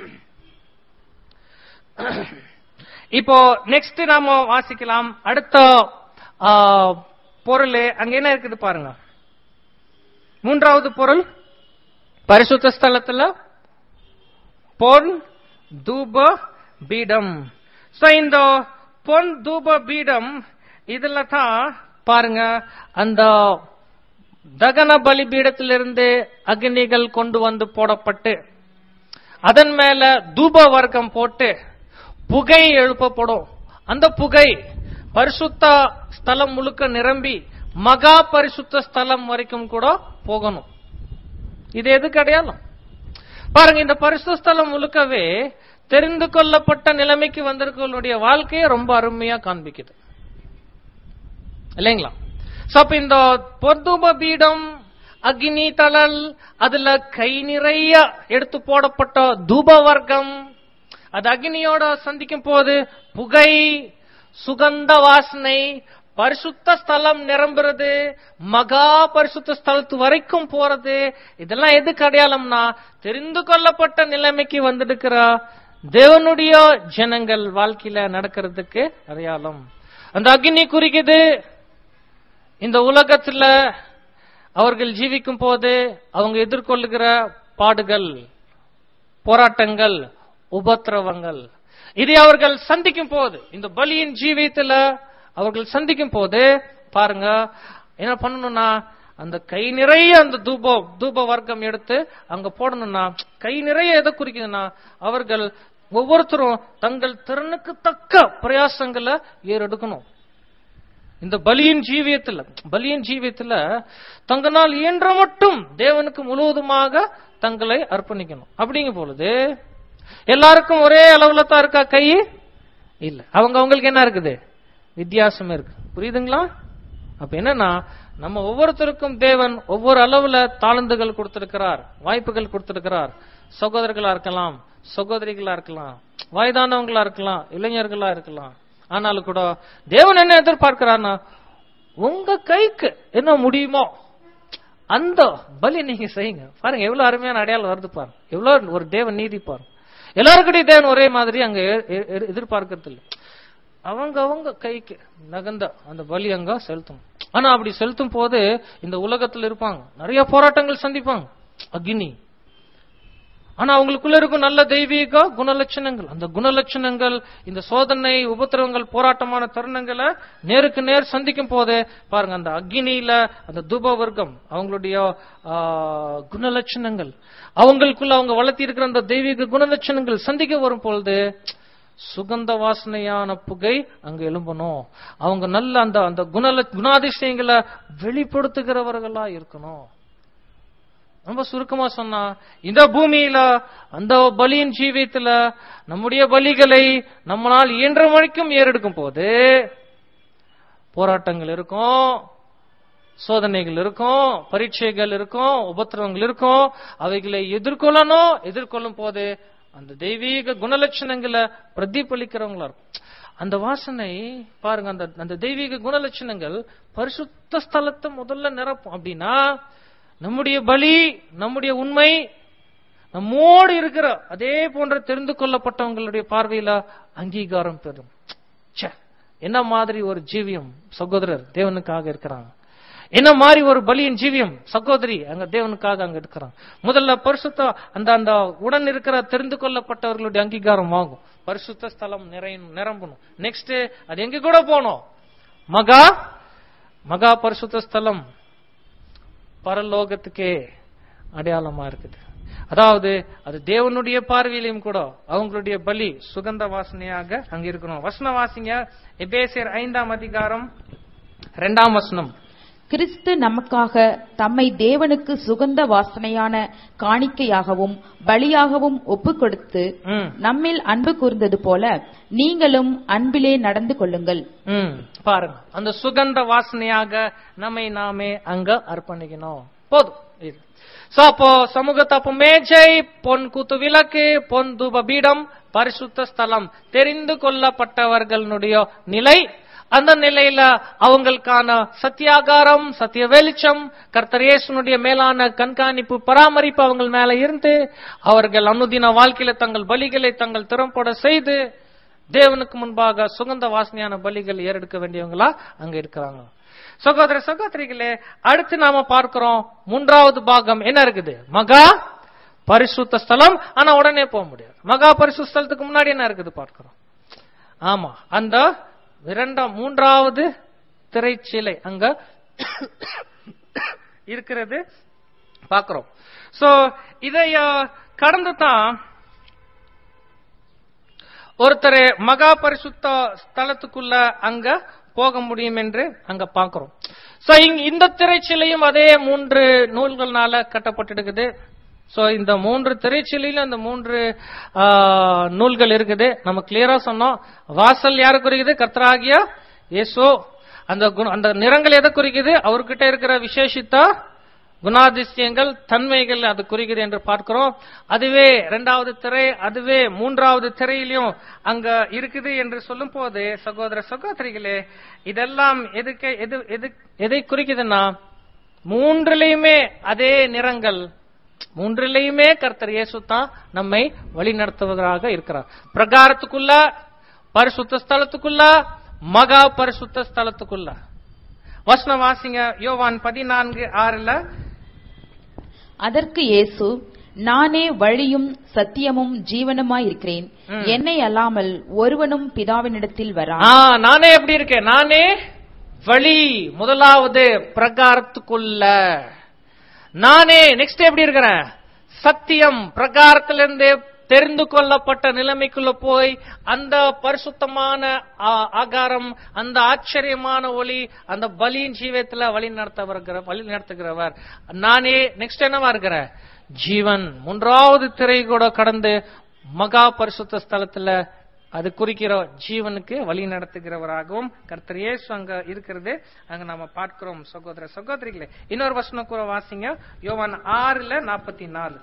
இப்போ நெக்ஸ்ட் நாம வாசிக்கலாம் அடுத்த ஆ, பொருள் அங்க என்ன இருக்குது பாருங்க மூன்றாவது பொருள் பரிசுத்த ஸ்தலத்துல பொன் தூப பீடம் சோ இந்த பொன் தூப பீடம் இதுல தான் பாருங்க அந்த தகன பலிபீடத்திலிருந்து அக்னிகள் கொண்டு வந்து போடப்பட்டு அதன் மேல தூப வர்க்கம் போட்டு புகை எழுப்பப்படும் அந்த புகை பரிசுத்த ஸ்தலம் முழுக்க நிரம்பி மகா பரிசுத்த ஸ்தலம் வரைக்கும் கூட போகணும் இது எதுக்கு அடையாளம் பாருங்க இந்த பரிசுத்த ஸ்தலம் முழுக்கவே தெரிந்து கொள்ளப்பட்ட நிலைமைக்கு வந்திருக்கவங்களுடைய வாழ்க்கையை ரொம்ப அருமையா காண்பிக்குது இல்லைங்களா சோ அப்ப இந்த பொர்தூப பீடம் அக்னி தளல் அதுல கை நிறைய எடுத்து போடப்பட்ட தூப வர்க்கம் அது அக்னியோட சந்திக்கும் போது புகை சுகந்த வாசனை பரிசுத்த ஸ்தலம் நிரம்புறது மகா பரிசுத்த ஸ்தலத்து வரைக்கும் போறது இதெல்லாம் எதுக்கு அடையாளம்னா தெரிந்து கொள்ளப்பட்ட நிலைமைக்கு வந்திருக்கிற தேவனுடைய ஜனங்கள் வாழ்க்கையில நடக்கிறதுக்கு அடையாளம் அந்த அக்னி குறிக்குது இந்த உலகத்துல அவர்கள் ஜீவிக்கும் போது அவங்க எதிர்கொள்ளுகிற பாடுகள் போராட்டங்கள் உபத்திரவங்கள் இதை அவர்கள் சந்திக்கும் போது இந்த பலியின் ஜீவியத்துல அவர்கள் சந்திக்கும் போது பாருங்க என்ன பண்ணணும்னா அந்த கை நிறைய அந்த தூப தூப வர்க்கம் எடுத்து அங்க போடணும்னா கை நிறைய எதை குறிக்குதுன்னா அவர்கள் ஒவ்வொருத்தரும் தங்கள் திறனுக்கு தக்க பிரயாசங்களை ஏறெடுக்கணும் இந்த பலியின் ஜீவியத்துல பலியின் ஜீவியத்துல தங்களால் இயன்ற மட்டும் தேவனுக்கு முழுவதுமாக தங்களை அர்ப்பணிக்கணும் அப்படிங்கும் பொழுது எல்லாருக்கும் ஒரே அளவுல தான் இருக்கா கை இல்ல அவங்க அவங்களுக்கு என்ன இருக்குது வித்தியாசம் இருக்கு புரியுதுங்களா அப்ப என்னன்னா நம்ம ஒவ்வொருத்தருக்கும் தேவன் ஒவ்வொரு அளவுல தாளந்துகள் கொடுத்திருக்கிறார் வாய்ப்புகள் கொடுத்திருக்கிறார் சகோதரர்களா இருக்கலாம் சகோதரிகளா இருக்கலாம் வயதானவங்களா இருக்கலாம் இளைஞர்களா இருக்கலாம் ஆனாலும் கூட தேவன் என்ன எதிர்பார்க்கிறார்னா உங்க கைக்கு என்ன முடியுமோ அந்த பலி நீங்க செய்யுங்க பாருங்க எவ்வளவு அருமையான அடையாளம் வருது பாருங்க எவ்வளவு ஒரு தேவன் நீதி பாருங்க எல்லாருக்கிட்டையும் தேவன் ஒரே மாதிரி அங்க எ- எ- எ- எதிர்பார்க்கறது இல்லை அவங்க அவங்க கைக்கு நகந்த அந்த பலி அங்க செலுத்தணும் ஆனா அப்படி செலுத்தும் போது இந்த உலகத்துல இருப்பாங்க நிறைய போராட்டங்கள் சந்திப்பாங்க அக்னி ஆனா அவங்களுக்குள்ள இருக்கும் நல்ல தெய்வீக குணலட்சணங்கள் அந்த குணலட்சணங்கள் இந்த சோதனை உபத்திரவங்கள் போராட்டமான தருணங்களை நேருக்கு நேர் சந்திக்கும் போது பாருங்க அந்த அக்னியில அந்த தூப வர்க்கம் அவங்களுடைய ஆ, குணலட்சணங்கள் அவங்களுக்குள்ள அவங்க வளர்த்தி இருக்கிற அந்த தெய்வீக குணலட்சணங்கள் சந்திக்க வரும் பொழுது சுகந்த வாசனையான புகை அங்க எழும்பணும் அவங்க நல்ல அந்த அந்த குணல குணாதிசயங்களை வெளிப்படுத்துகிறவர்களா இருக்கணும் ரொம்ப சுருக்கமா சொன்னா இந்த பூமியில அந்த பலியின் ஜீவியத்துல நம்முடைய பலிகளை நம்மளால் இயன்ற வரைக்கும் ஏறெடுக்கும் போது போராட்டங்கள் இருக்கும் சோதனைகள் இருக்கும் பரீட்சைகள் இருக்கும் உபத்திரவங்கள் இருக்கும் அவைகளை எதிர்கொள்ளணும் எதிர்கொள்ளும் போது அந்த தெய்வீக குணலட்சணங்களை பிரதிபலிக்கிறவங்களா இருக்கும் அந்த வாசனை பாருங்க அந்த அந்த தெய்வீக குணலட்சணங்கள் பரிசுத்த ஸ்தலத்தை முதல்ல நிரப்பும் அப்படின்னா நம்முடைய பலி நம்முடைய உண்மை நம்மோடு இருக்கிற அதே போன்ற தெரிந்து கொள்ளப்பட்டவங்களுடைய பார்வையில அங்கீகாரம் பெறும் ச்சே, என்ன மாதிரி ஒரு ஜீவியம் சகோதரர் தேவனுக்காக இருக்கிறாங்க என்ன மாதிரி ஒரு பலியின் ஜீவியம் சகோதரி அங்க தேவனுக்காக அங்க இருக்கிறாங்க முதல்ல பரிசுத்த அந்த அந்த உடன் இருக்கிற தெரிந்து கொள்ளப்பட்டவர்களுடைய அங்கீகாரம் ஆகும் பரிசுத்த ஸ்தலம் நிறைய நிரம்பணும் நெக்ஸ்ட் அது எங்க கூட போகணும் மகா மகா பரிசுத்த ஸ்தலம் பரலோகத்துக்கே அடையாளமா இருக்குது அதாவது அது தேவனுடைய பார்வையிலையும் கூட அவங்களுடைய பலி சுகந்த வாசனையாக அங்க இருக்கணும் வசன வாசிங்க எபேசியர் ஐந்தாம் அதிகாரம் இரண்டாம் வசனம் கிறிஸ்து நமக்காக தம்மை தேவனுக்கு சுகந்த வாசனையான காணிக்கையாகவும் பலியாகவும் ஒப்புக் கொடுத்து ம், நம்மில் அன்பு கூர்ந்தது போல நீங்களும் அன்பிலே நடந்து கொள்ளுங்கள் ம், பாருங்க அந்த சுகந்த வாசனையாக நம்மை நாமே அங்க அர்ப்பணிக்கணும் போதும் இது சோ அப்போ சமூகத்தை அப்போ மேஜை பொன் கூத்து விளக்கு பொன் தூப பீடம் பரிசுத்த ஸ்தலம் தெரிந்து கொள்ளப்பட்டவர்களுடைய நிலை அந்த நிலையில அவங்களுக்கான சத்தியாகாரம் சத்திய வெளிச்சம் கர்த்தர் இயேசுனுடைய மேலான கண்காணிப்பு பராமரிப்பு அவங்க மேல இருந்து அவர்கள் அனுதின வாழ்க்கையில தங்கள் பலிகளை தங்கள் திறம்பட செய்து தேவனுக்கு முன்பாக சுகந்த வாசனையான பலிகள் ஏறெடுக்க வேண்டியவங்களா அங்க இருக்கிறாங்க சகோதர சகோதரிகளே அடுத்து நாம பார்க்கிறோம் மூன்றாவது பாகம் என்ன இருக்குது மகா பரிசுத்த ஸ்தலம் ஆனா உடனே போக முடியாது மகா பரிசுத்த ஸ்தலத்துக்கு முன்னாடி என்ன இருக்குது பார்க்கிறோம் ஆமா அந்த இரண்டாம் மூன்றாவது திரைச்சிலை அங்க இருக்கிறது பார்க்கிறோம் சோ இதை அஹ், கடந்து தான் ஒருத்தர் மகா பரிசுத்த ஸ்தலத்துக்குள்ள அங்க போக முடியும் என்று அங்க பார்க்கிறோம் சோ இந்த திரைச்சிலையும் அதே மூன்று நூல்கள்னால கட்டப்பட்டிருக்குது சோ இந்த மூன்று திரைச்சிலையில அந்த மூன்று ஆ, நூல்கள் இருக்குது நம்ம கிளியரா சொன்னோம் வாசல் யாரு குறிக்குது கர்த்தராகிய இயேசு அந்த குண- அந்த நிறங்கள் எதை குறிக்குது அவர்கிட்ட இருக்கிற விசேஷித்த குணாதிசயங்கள் தன்மைகள் அது குறிக்குது என்று பார்க்கிறோம் அதுவே இரண்டாவது திரை அதுவே மூன்றாவது திரையிலும் அங்க இருக்குது என்று சொல்லும் போது சகோதர சகோதரிகளே இதெல்லாம் எதுக்கு எது எது எதை குறிக்குதுன்னா மூன்றிலையுமே அதே நிறங்கள் மூன்றிலையுமே கர்த்தர் இயேசு தான் நம்மை வழி நடத்துவதாக இருக்கிறார் பிரகாரத்துக்குள்ள பரிசுத்த ஸ்தலத்துக்குள்ள மகா பரிசுத்த ஸ்தலத்துக்குள்ள வசனம் வாசிங்க யோவான் பதினான்கு ஆறுல அதற்கு இயேசு நானே வழியும் சத்தியமும் ஜீவனுமாயிருக்கிறேன் ம். என்னை அல்லாமல் ஒருவனும் பிதாவினிடத்தில் வரான் ஆ, நானே எப்படி இருக்கேன் நானே வழி முதலாவது பிரகாரத்துக்குள்ள நானே நெக்ஸ்ட் எப்படி இருக்கிறேன் சத்தியம் பிரகாரத்திலிருந்து தெரிந்து கொள்ளப்பட்ட நிலைமைக்குள்ள போய் அந்த பரிசுத்தமான ஆ, ஆகாரம் அந்த ஆச்சரியமான ஒளி அந்த பலியின் ஜீவத்துல வழி நடத்தவர் வழி நடத்துகிறவர் நானே நெக்ஸ்ட் என்னவா இருக்கிறேன் ஜீவன் மூன்றாவது திரை கூட கடந்து மகா பரிசுத்த ஸ்தலத்துல அது குறிக்கிற ஜீவனுக்கு வழி நடத்துகிறவராகவும் கர்த்தர் இயேசு அங்க இருக்கிறது அங்க நாம பார்க்கிறோம் சகோதர சகோதரிகளே இன்னொரு வசனம் கூட வாசிங்க யோவான் ஆறுல நாற்பத்தி நாலு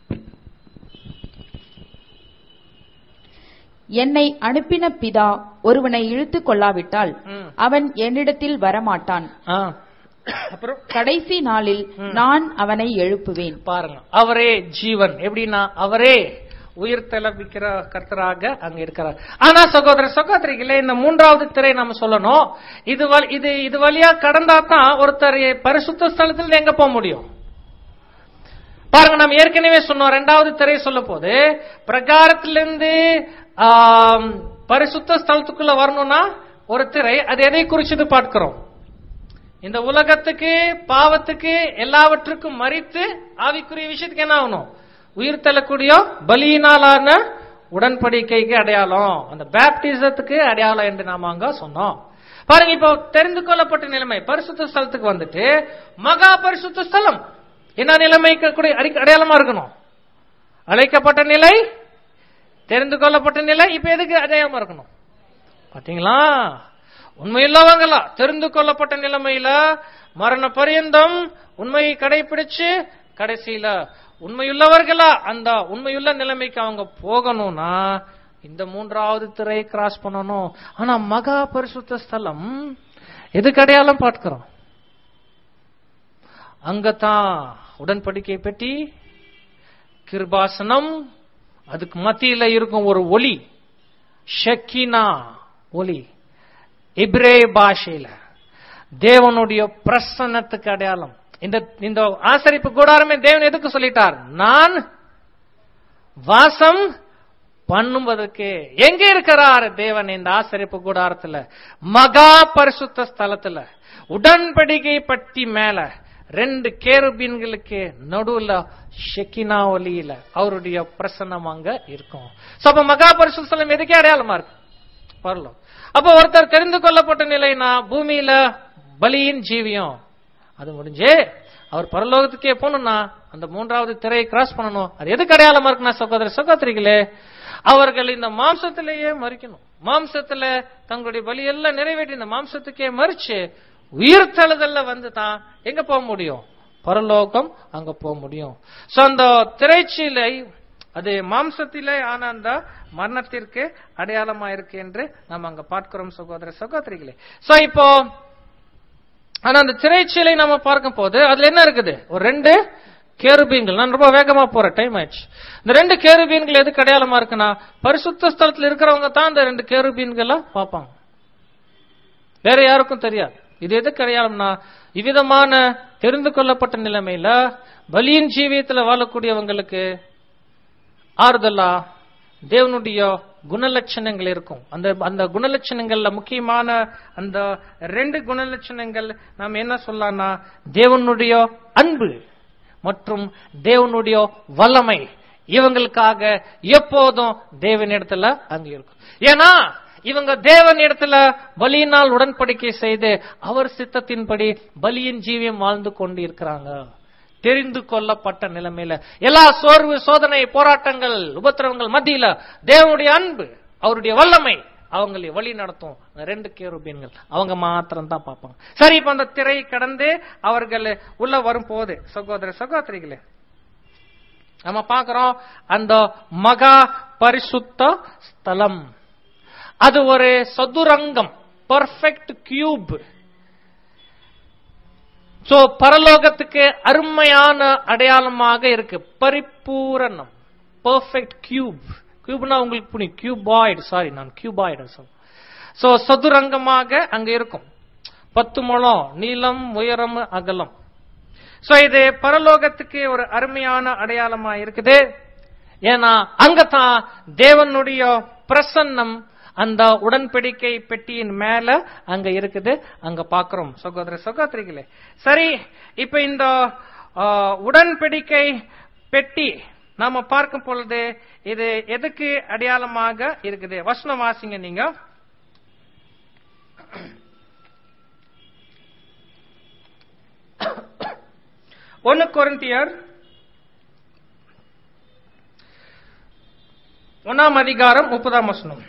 என்னை அனுப்பின பிதா ஒருவனை இழுத்துக் கொள்ளாவிட்டால் ம். அவன் என்னிடத்தில் வரமாட்டான் ஆ. அப்புறம் கடைசி நாளில் நான் அவனை எழுப்புவேன் பாருங்க அவரே ஜீவன் எப்படின்னா அவரே உயிர் தெளப்பிக்கிற கர்த்தராக அங்க இருக்கிறார் ஆனா சகோதர சகோதரிகளே இந்த மூன்றாவது திரை நம்ம சொல்லணும் இது வழி- இது இது வழியா கடந்தா தான் ஒருத்தர் பரிசுத்த ஸ்தலத்துல எங்க போக முடியும் பாருங்க நம்ம ஏற்கனவே சொன்னோம் ரெண்டாவது திரை சொல்ல போது பிரகாரத்திலிருந்து ஆம், பரிசுத்த ஸ்தலத்துக்குள்ள வரணும்னா ஒரு திரை அது எதை குறிச்சது பார்க்கிறோம் இந்த உலகத்துக்கு பாவத்துக்கு எல்லாவற்றுக்கும் மறித்து ஆவிக்குரிய விஷயத்துக்கு என்ன ஆகணும் உயிர் தள்ளக்கூடிய பலியினாலான உடன்படிக்கைக்கு அடையாளம் அந்த பேப்டிசத்துக்கு அடையாளம் என்று நாம அங்க சொன்னோம் பாருங்க இப்போ தெரிந்து கொள்ளப்பட்ட நிலைமை பரிசுத்த ஸ்தலத்துக்கு வந்துட்டு மகா பரிசுத்த ஸ்தலம் என்ன நிலைமைக்கு கூட அடி- அடையாளமா இருக்கணும் அழைக்கப்பட்ட நிலை தெரிந்து கொள்ளப்பட்ட நிலை இப்ப எதுக்கு அடையாளமா இருக்கணும் பாத்தீங்களா உண்மையில்லவங்களா தெரிந்து கொள்ளப்பட்ட நிலைமையில மரண பரியந்தம் உண்மையை கடைபிடிச்சு கடைசியில உண்மையுள்ளவர்களா அந்த உண்மையுள்ள நிலைமைக்கு அவங்க போகணும்னா இந்த மூன்றாவது திரை கிராஸ் பண்ணணும் ஆனா மகா பரிசுத்த ஸ்தலம் எதுக்கு அடையாளம் பார்க்கிறோம் அங்கதான் உடன்படிக்கை பெட்டி கிருபாசனம் அதுக்கு மத்தியில இருக்கும் ஒரு ஒளி ஷக்கினா ஒளி இப்ரே பாஷையில தேவனுடைய பிரசன்னத்துக்கு அடையாளம் இந்த இந்த ஆசரிப்பு கூடாரமே தேவன் எதுக்கு சொல்லிட்டார் நான் வாசம் பண்ணுவதற்கு எங்க இருக்கிறார் தேவன் இந்த ஆசரிப்பு கூடாரத்துல மகா பரிசுத்த ஸ்தலத்துல உடன்படிக்கை பட்டி மேல ரெண்டு கேருபீன்களுக்கு நடுவுல ஷெக்கினா ஒலியில அவருடைய பிரசன்னம் அங்க இருக்கும் So, அப்ப மகா பரிசுத்த ஸ்தலம் எதுக்கே அடையாளமா இருக்கு பரலோகம் அப்ப ஒருத்தர் தெரிந்து கொள்ளப்பட்ட நிலைனா பூமியில பலியின் ஜீவியம் அது முடிஞ்சு அவர் பரலோகத்துக்கே போகணும்னா அந்த மூன்றாவது திரையை கிராஸ் பண்ணணும் அது எதுக்கு அடையாளமா இருக்குன்னா சகோதர சகோதரிகளே அவர்கள் இந்த மாம்சத்திலேயே மறிக்கணும் மாம்சத்துல தங்களுடைய பலியெல்லாம் நிறைவேற்றி இந்த மாம்சத்துக்கே மறிச்சு உயிர் தழுதல்ல வந்து தான் எங்க போக முடியும் பரலோகம் அங்க போக முடியும் சோ அந்த திரைச்சீலை அது மாம்சத்திலே ஆன அந்த மரணத்திற்கு அடையாளமா இருக்கு என்று நம்ம அங்க பார்க்கிறோம் சகோதர சகோதரிகளே சோ இப்போ ஆனா அந்த திரைச்சீலை நம்ம பார்க்கும் போது அதுல என்ன இருக்குது ஒரு ரெண்டு கேருபீன்கள் நான் ரொம்ப வேகமா போறேன் டைம் ஆயிடுச்சு இந்த ரெண்டு கேருபீன்கள் எதுக்கு அடையாளமா இருக்குன்னா பரிசுத்த ஸ்தலத்துல இருக்கிறவங்க தான் இந்த ரெண்டு கேருபீன்களை பார்ப்பாங்க வேற யாருக்கும் தெரியாது இது எதுக்கு அடையாளம்னா இவ்விதமான தெரிந்து கொள்ளப்பட்ட நிலைமையில பலியின் ஜீவியத்துல வாழக்கூடியவங்களுக்கு ஆறுதலா தேவனுடைய குணலட்சணங்கள் இருக்கும் அந்த அந்த குணலட்சணங்கள்ல முக்கியமான அந்த ரெண்டு குணலட்சணங்கள் நாம் என்ன சொல்லலாம்னா தேவனுடைய அன்பு மற்றும் தேவனுடைய வல்லமை இவங்களுக்காக எப்போதும் தேவனிடத்துல அங்க இருக்கும் ஏன்னா இவங்க தேவன் இடத்துல பலியினால் உடன்படிக்கை செய்து அவர் சித்தத்தின்படி பலியின் ஜீவியம் வாழ்ந்து கொண்டு இருக்கிறாங்க தெரிந்து கொள்ளப்பட்ட நிலைமையில எல்லா சோர்வு சோதனை போராட்டங்கள் உபத்திரவங்கள் மத்தியில தேவனுடைய அன்பு அவருடைய வல்லமை அவங்களை வழி நடத்தும் அந்த ரெண்டு கேருபீன்கள் அவங்க மாத்திரம் தான் பார்ப்பாங்க சரி இப்ப அந்த திரை கடந்து அவர்கள் உள்ள வரும் போது சகோதர சகோதரிகளே நம்ம பார்க்கிறோம் அந்த மகா பரிசுத்த ஸ்தலம் அது ஒரு சதுரங்கம் பர்ஃபெக்ட் கியூப் சோ பரலோகத்துக்கு அருமையான அடையாளமாக இருக்கு பரிபூரணம் பர்ஃபெக்ட் கியூப் கியூப்னா உங்களுக்கு புரியும் கியூபாய்டு சாரி நான் கியூபாய்டு சொல்றேன் சோ சதுரங்கமாக அங்க இருக்கும் பத்து முழம் நீளம் உயரம் அகலம் சோ இது பரலோகத்துக்கு ஒரு அருமையான அடையாளமா இருக்குது ஏன்னா அங்கதான் தேவனுடைய பிரசன்னம் அந்த உடன்படிக்கை பெட்டியின் மேல அங்க இருக்குது அங்க பாக்குறோம் சகோதர சகோதரிகளே சரி இப்ப இந்த ஆ, உடன்படிக்கை பெட்டி நாம பார்க்கும் பொழுது இது எதுக்கு அடையாளமாக இருக்குது வசனம் வாசிங்க நீங்க ஒன்னு கொரிந்தியர் ஒன்னாம் அதிகாரம் முப்பதாம் வசனம்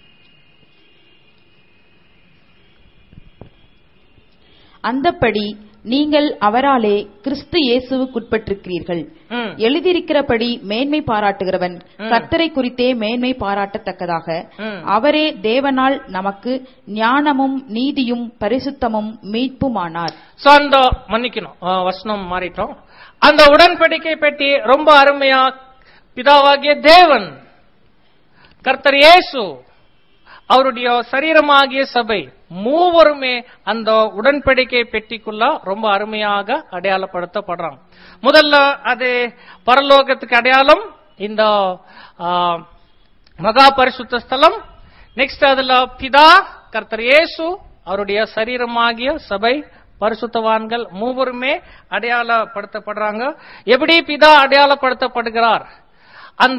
அந்தப்படி நீங்கள் அவராலே கிறிஸ்து இயேசுவுக்குட்பட்டிருக்கிறீர்கள் ம். எழுதியிருக்கிறபடி மேன்மை பாராட்டுகிறவன் ம். கர்த்தரை குறித்தே மேன்மை பாராட்டத்தக்கதாக ம். அவரே தேவனால் நமக்கு ஞானமும் நீதியும் பரிசுத்தமும் மீட்புமானார் சோ அந்த மன்னிக்கணும் ஆ, வசனம் மாறிட்டோம் அந்த உடன்படிக்கை பெட்டி ரொம்ப அருமையா பிதாவாகிய தேவன் கர்த்தர் இயேசு அவருடைய சரீரமாகிய சபை மூவருமே அந்த உடன்படிக்கை பெட்டிக்குள்ள ரொம்ப அருமையாக அடையாளப்படுத்தப்படுறாங்க முதல்ல அது பரலோகத்துக்கு அடையாளம் இந்த ஆ, மகா பரிசுத்த ஸ்தலம் நெக்ஸ்ட் அதுல பிதா கர்த்தர் இயேசு அவருடைய சரீரமாகிய சபை பரிசுத்தவான்கள் மூவருமே அடையாளப்படுத்தப்படுறாங்க எப்படி பிதா அடையாளப்படுத்தப்படுகிறார் அந்த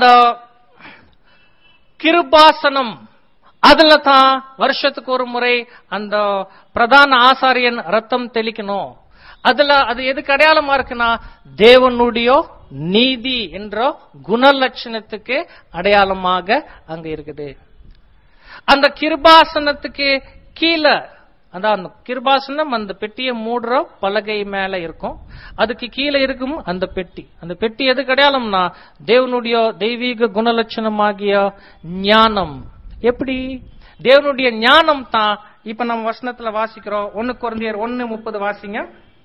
கிருபாசனம் அதுல தான் வருஷத்துக்கு ஒரு முறை அந்த பிரதான ஆசாரியன் ரத்தம் தெளிக்கணும் அதுல அது எதுக்கு அடையாளமா இருக்குன்னா தேவனுடைய நீதி என்ற குணலட்சணத்துக்கு அடையாளமாக அங்க இருக்குது அந்த கிருபாசனத்துக்கு கீழே அதான் அந்த கிருபாசனம் அந்த பெட்டியை மூடுற பலகை மேல இருக்கும் அதுக்கு கீழே இருக்கும் அந்த பெட்டி அந்த பெட்டி எதுக்கு அடையாளம்னா தேவனுடைய தெய்வீக குணலட்சணமாகிய ஞானம் எப்படி தேவனுடைய ஞானம் தான் இப்ப நம்ம வசனத்துல வாசிக்கிறோம் ஒன்னு குழந்தையர் ஒன்னு முப்பது வாசிங்க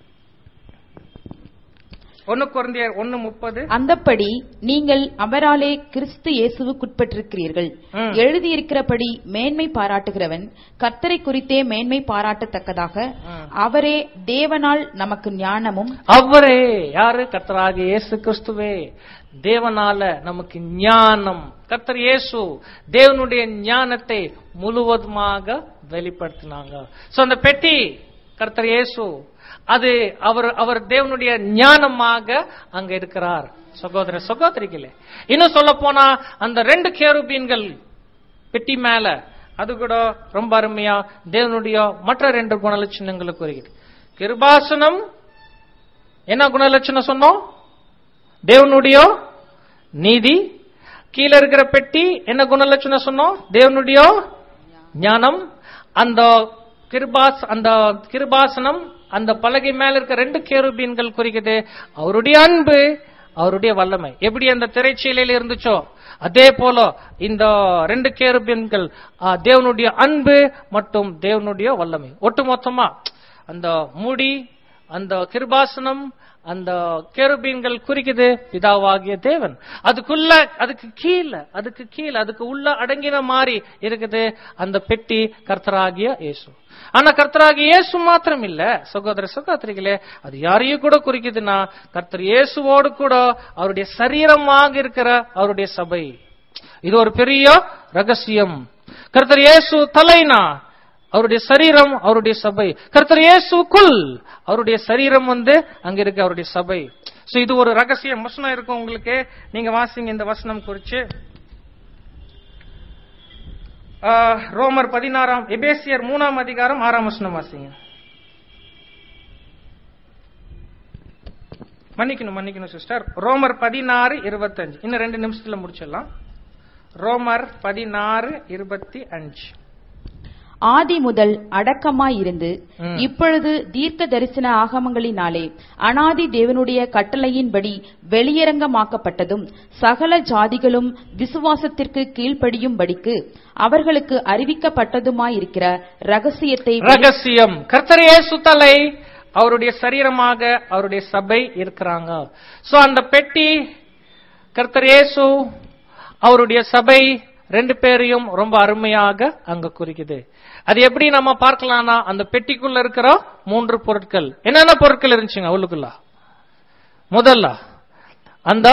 ஒன்னு குழந்தையர் ஒன்னு முப்பது அந்தப்படி நீங்கள் அவராலே கிறிஸ்து இயேசுவுக்குட்பட்டிருக்கிறீர்கள் ம். எழுதியிருக்கிறபடி மேன்மை பாராட்டுகிறவன் கர்த்தரை குறித்தே மேன்மை பாராட்டத்தக்கதாக ம். அவரே தேவனால் நமக்கு ஞானமும் அவரே யாரு கர்த்தராகிய இயேசு கிறிஸ்துவே தேவனால நமக்கு ஞானம் கர்த்தர் இயேசு தேவனுடைய ஞானத்தை முழுவதுமாக வெளிப்படுத்தினாங்க சோ அந்த பெட்டி கர்த்தர் இயேசு அது அவர் அவர் தேவனுடைய ஞானமாக அங்க இருக்கிறார் சகோதர சகோதரிகளே இன்னும் சொல்ல போனா அந்த ரெண்டு கேருபீன்கள் பெட்டி மேல அது கூட ரொம்ப அருமையா தேவனுடைய மற்ற ரெண்டு குணலட்சணங்களை குறிக்குது கிருபாசனம் என்ன குணலட்சணம் சொன்னோம் தேவனுடைய நீதி கீழே இருக்கிற பெட்டி என்ன குணலட்சணம் சொன்னோம் தேவனுடைய ஞானம் அந்த கிருபாஸ் அந்த கிருபாசனம் அந்த பலகை மேல இருக்க ரெண்டு கேருபீன்கள் குறிக்குது அவருடைய அன்பு அவருடைய வல்லமை எப்படி அந்த திரைச்சீலையில இருந்துச்சோ அதே போல இந்த ரெண்டு கேருபீன்கள் ஆ, தேவனுடைய அன்பு மற்றும் தேவனுடைய வல்லமை ஒட்டுமொத்தமா அந்த மூடி அந்த கிருபாசனம் அந்த கேருபீன்கள் குறிக்குது பிதாவாகிய தேவன் அதுக்குள்ள அதுக்கு கீழே அதுக்கு கீழே அதுக்கு உள்ள அடங்கின மாதிரி இருக்குது அந்த பெட்டி கர்த்தராகிய இயேசு ஆனா கர்த்தராகிய இயேசு மாத்திரம் இல்ல சகோதர சகோதரிகளே அது யாரையும் கூட குறிக்குதுன்னா கர்த்தர் இயேசுவோடு கூட அவருடைய சரீரமாக இருக்கிற அவருடைய சபை இது ஒரு பெரிய ரகசியம் கர்த்தர் இயேசு தலைனா அவருடைய சரீரம் அவருடைய சபை கர்த்தர் இயேசுக்குள் அவருடைய சரீரம் வந்து அங்க இருக்கு அவருடைய சபை சோ இது ஒரு ரகசியம் வசனம் இருக்கும் உங்களுக்கு நீங்க வாசிங்க இந்த வசனம் குறிச்சு ஆஹ், ரோமர் பதினாறாம் எபேசியர் மூணாம் அதிகாரம் ஆறாம் வசனம் வாசிங்க மன்னிக்கணும் மன்னிக்கணும் சிஸ்டர் ரோமர் பதினாறு இருபத்தஞ்சு இன்னும் ரெண்டு நிமிஷத்துல முடிச்சிடலாம் ரோமர் பதினாறு இருபத்தி அஞ்சு ஆதி முதல் அடக்கமாயிருந்து ம். இப்பொழுது தீர்க்க தரிசன ஆகமங்களினாலே அனாதி தேவனுடைய கட்டளையின்படி வெளியரங்கமாக்கப்பட்டதும் சகல ஜாதிகளும் விசுவாசத்திற்கு கீழ்ப்படியும்படிக்கு அவர்களுக்கு அறிவிக்கப்பட்டதுமாயிருக்கிற ரகசியத்தை ரகசியம் கர்த்தர் இயேசு தலை அவருடைய சரீரமாக அவருடைய சபை இருக்கிறாங்க சோ அந்த பெட்டி கர்த்தர் இயேசு அவருடைய சபை ரெண்டு பேரையும் ரொம்ப அருமையாக அங்க குறிக்குது அது எப்படி நம்ம பார்க்கலாம்னா அந்த பெட்டிக்குள்ள இருக்கிற மூன்று பொருட்கள் என்னென்ன பொருட்கள் இருந்துச்சுங்க உள்ளுக்குள்ள முதல்ல அந்த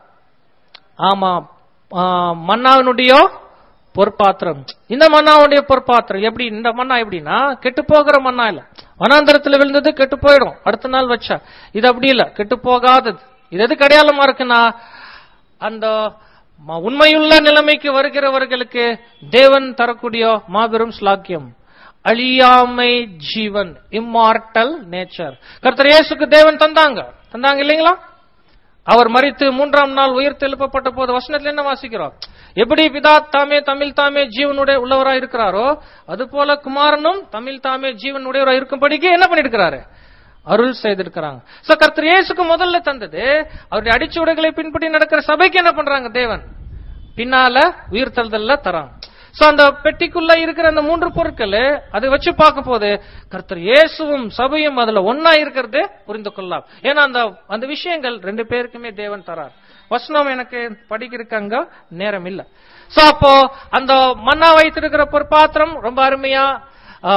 ஆமா ஆ, மன்னாவினுடைய பொற்பாத்திரம் இந்த மன்னாவுடைய பொற்பாத்திரம் எப்படி இந்த மண்ணா எப்படின்னா கெட்டு போகிற மண்ணா இல்ல வனாந்தரத்துல விழுந்தது கெட்டு போயிடும் அடுத்த நாள் வச்சா இது அப்படி இல்ல கெட்டு போகாதது இது எதுக்கு அடையாளமா இருக்குன்னா அந்த ம- உண்மையுள்ள நிலைமைக்கு வருகிறவர்களுக்கு தேவன் தரக்கூடிய மாபெரும் ஸ்லாக்கியம் அழியாமை ஜீவன் இம்மார்டல் நேச்சர் கர்த்தர் இயேசுக்கு தேவன் தந்தாங்க தந்தாங்க இல்லைங்களா அவர் மரித்து மூன்றாம் நாள் உயிர் எழுப்பப்பட்ட போது வசனத்துல என்ன வாசிக்கிறோம் எப்படி பிதா தாமே தமிழ் தாமே ஜீவனுடைய உள்ளவராய் இருக்கிறாரோ அது போல குமாரனும் தமிழ் தாமே ஜீவன் உடையவராய் இருக்கும்படிக்கு என்ன பண்ணிருக்கிறாரு அருள் செய்திருக்கிறாங்க சோ கர்த்தர் இயேசுக்கு முதல்ல தந்தது அவருடைய அடிச்சுவடுகளை பின்பற்றி நடக்கிற சபைக்கு என்ன பண்றாங்க தேவன் பின்னால உயிர் தழுதல்ல தராங்க சோ அந்த பெட்டிக்குள்ள இருக்கிற அந்த மூன்று பொருட்கள் அதை வச்சு பார்க்கும் போது கர்த்தர் இயேசுவும் சபையும் அதுல ஒன்னா இருக்கிறது புரிந்து கொள்ளலாம் ஏன்னா அந்த அந்த விஷயங்கள் ரெண்டு பேருக்குமே தேவன் தரார் வசனம் எனக்கு படிக்கிறதுக்கு நேரம் இல்ல சோ அப்போ அந்த மண்ணா வைத்திருக்கிற பொற்பாத்திரம் ரொம்ப அருமையா ஆ,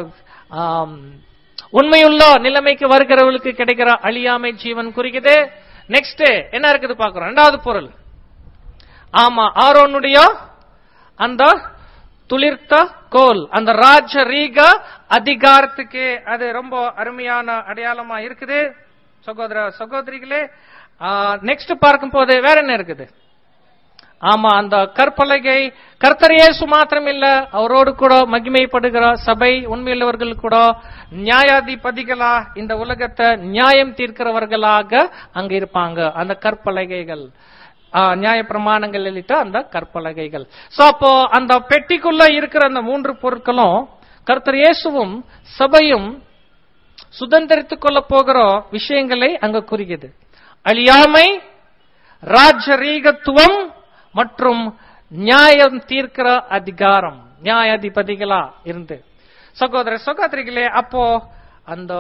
ஆம், உண்மையுள்ள நிலைமைக்கு வருகிறவர்களுக்கு கிடைக்கிற அழியாமை ஜீவன் குறிக்குது நெக்ஸ்ட் என்ன இருக்குது பாக்குறோம் ரெண்டாவது பொருள் ஆமா ஆரோனுடைய அந்த துளிர்த்த கோல் அந்த ராஜ ரீக அதிகாரத்துக்கு அது ரொம்ப அருமையான அடையாளமா இருக்குது சகோதர சகோதரிகளே நெக்ஸ்ட் பார்க்கும் போது வேற என்ன இருக்குது ஆமா அந்த கற்பலகை கர்த்தர் இயேசு மாத்திரம் இல்ல அவரோடு கூட மகிமைப்படுகிற சபை உண்மையுள்ளவர்கள் கூட நியாயாதிபதிகளா இந்த உலகத்தை நியாயம் தீர்க்கிறவர்களாக அங்க இருப்பாங்க அந்த கற்பலகைகள் ஆ, நியாய பிரமாணங்கள் எழுதிட்ட அந்த கற்பலகைகள் சோ அப்போ அந்த பெட்டிக்குள்ள இருக்கிற அந்த மூன்று பொருட்களும் கர்த்தர் இயேசுவும் சபையும் சுதந்திரித்துக் கொள்ள போகிற விஷயங்களை அங்க குறிக்குது அழியாமை ராஜரீகத்துவம் மற்றும் நியாயம் தீர்க்கிற அதிகாரம் நியாயாதிபதிகளா இருந்து சகோதர சகோதரிகளே அப்போ அந்த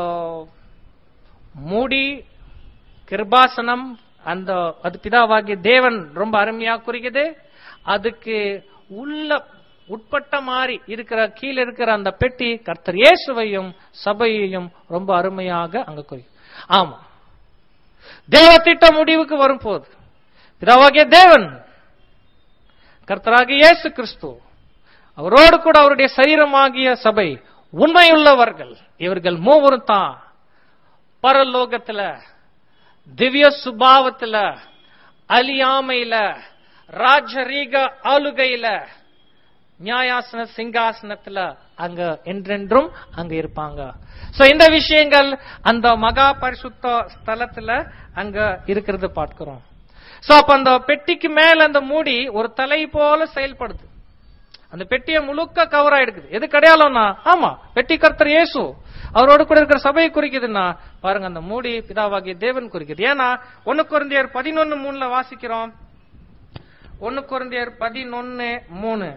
மூடி கிருபாசனம் அந்த அது பிதாவாகிய தேவன் ரொம்ப அருமையா குறிக்குது அதுக்கு உள்ள உட்பட்ட மாதிரி இருக்கிற கீழே இருக்கிற அந்த பெட்டி கர்த்தர் இயேசுவையும் சபையையும் ரொம்ப அருமையாக அங்க குறிக்கும் ஆமா தேவ திட்டம் முடிவுக்கு வரும் போது பிதாவாகிய தேவன் கர்த்தராகிய இயேசு கிறிஸ்து அவரோடு கூட அவருடைய சரீரமாகிய சபை உண்மையுள்ளவர்கள் இவர்கள் மூவரும் தான் பரலோகத்துல திவ்ய சுபாவத்துல அழியாமையில ராஜரீக ஆளுகையில நியாயாசன சிங்காசனத்துல அங்க என்றென்றும் அங்க இருப்பாங்க சோ இந்த விஷயங்கள் அந்த மகா பரிசுத்த ஸ்தலத்துல அங்க இருக்கிறது பார்க்கிறோம் சோ அப்ப அந்த பெட்டிக்கு மேல அந்த மூடி ஒரு தலை போல செயல்படுது அந்த பெட்டியை முழுக்க கவர் ஆயிடுக்குது எது அடையாளம்னா ஆமா பெட்டி கர்த்தர் இயேசு அவரோடு கூட இருக்கிற சபையை குறிக்குதுன்னா பாருங்க அந்த மூடி பிதாவாகிய தேவன் குறிக்குது ஏன்னா ஒன்னு குழந்தையர் பதினொன்னு மூணுல வாசிக்கிறோம் ஒன்னு குழந்தையர் பதினொன்னு மூணு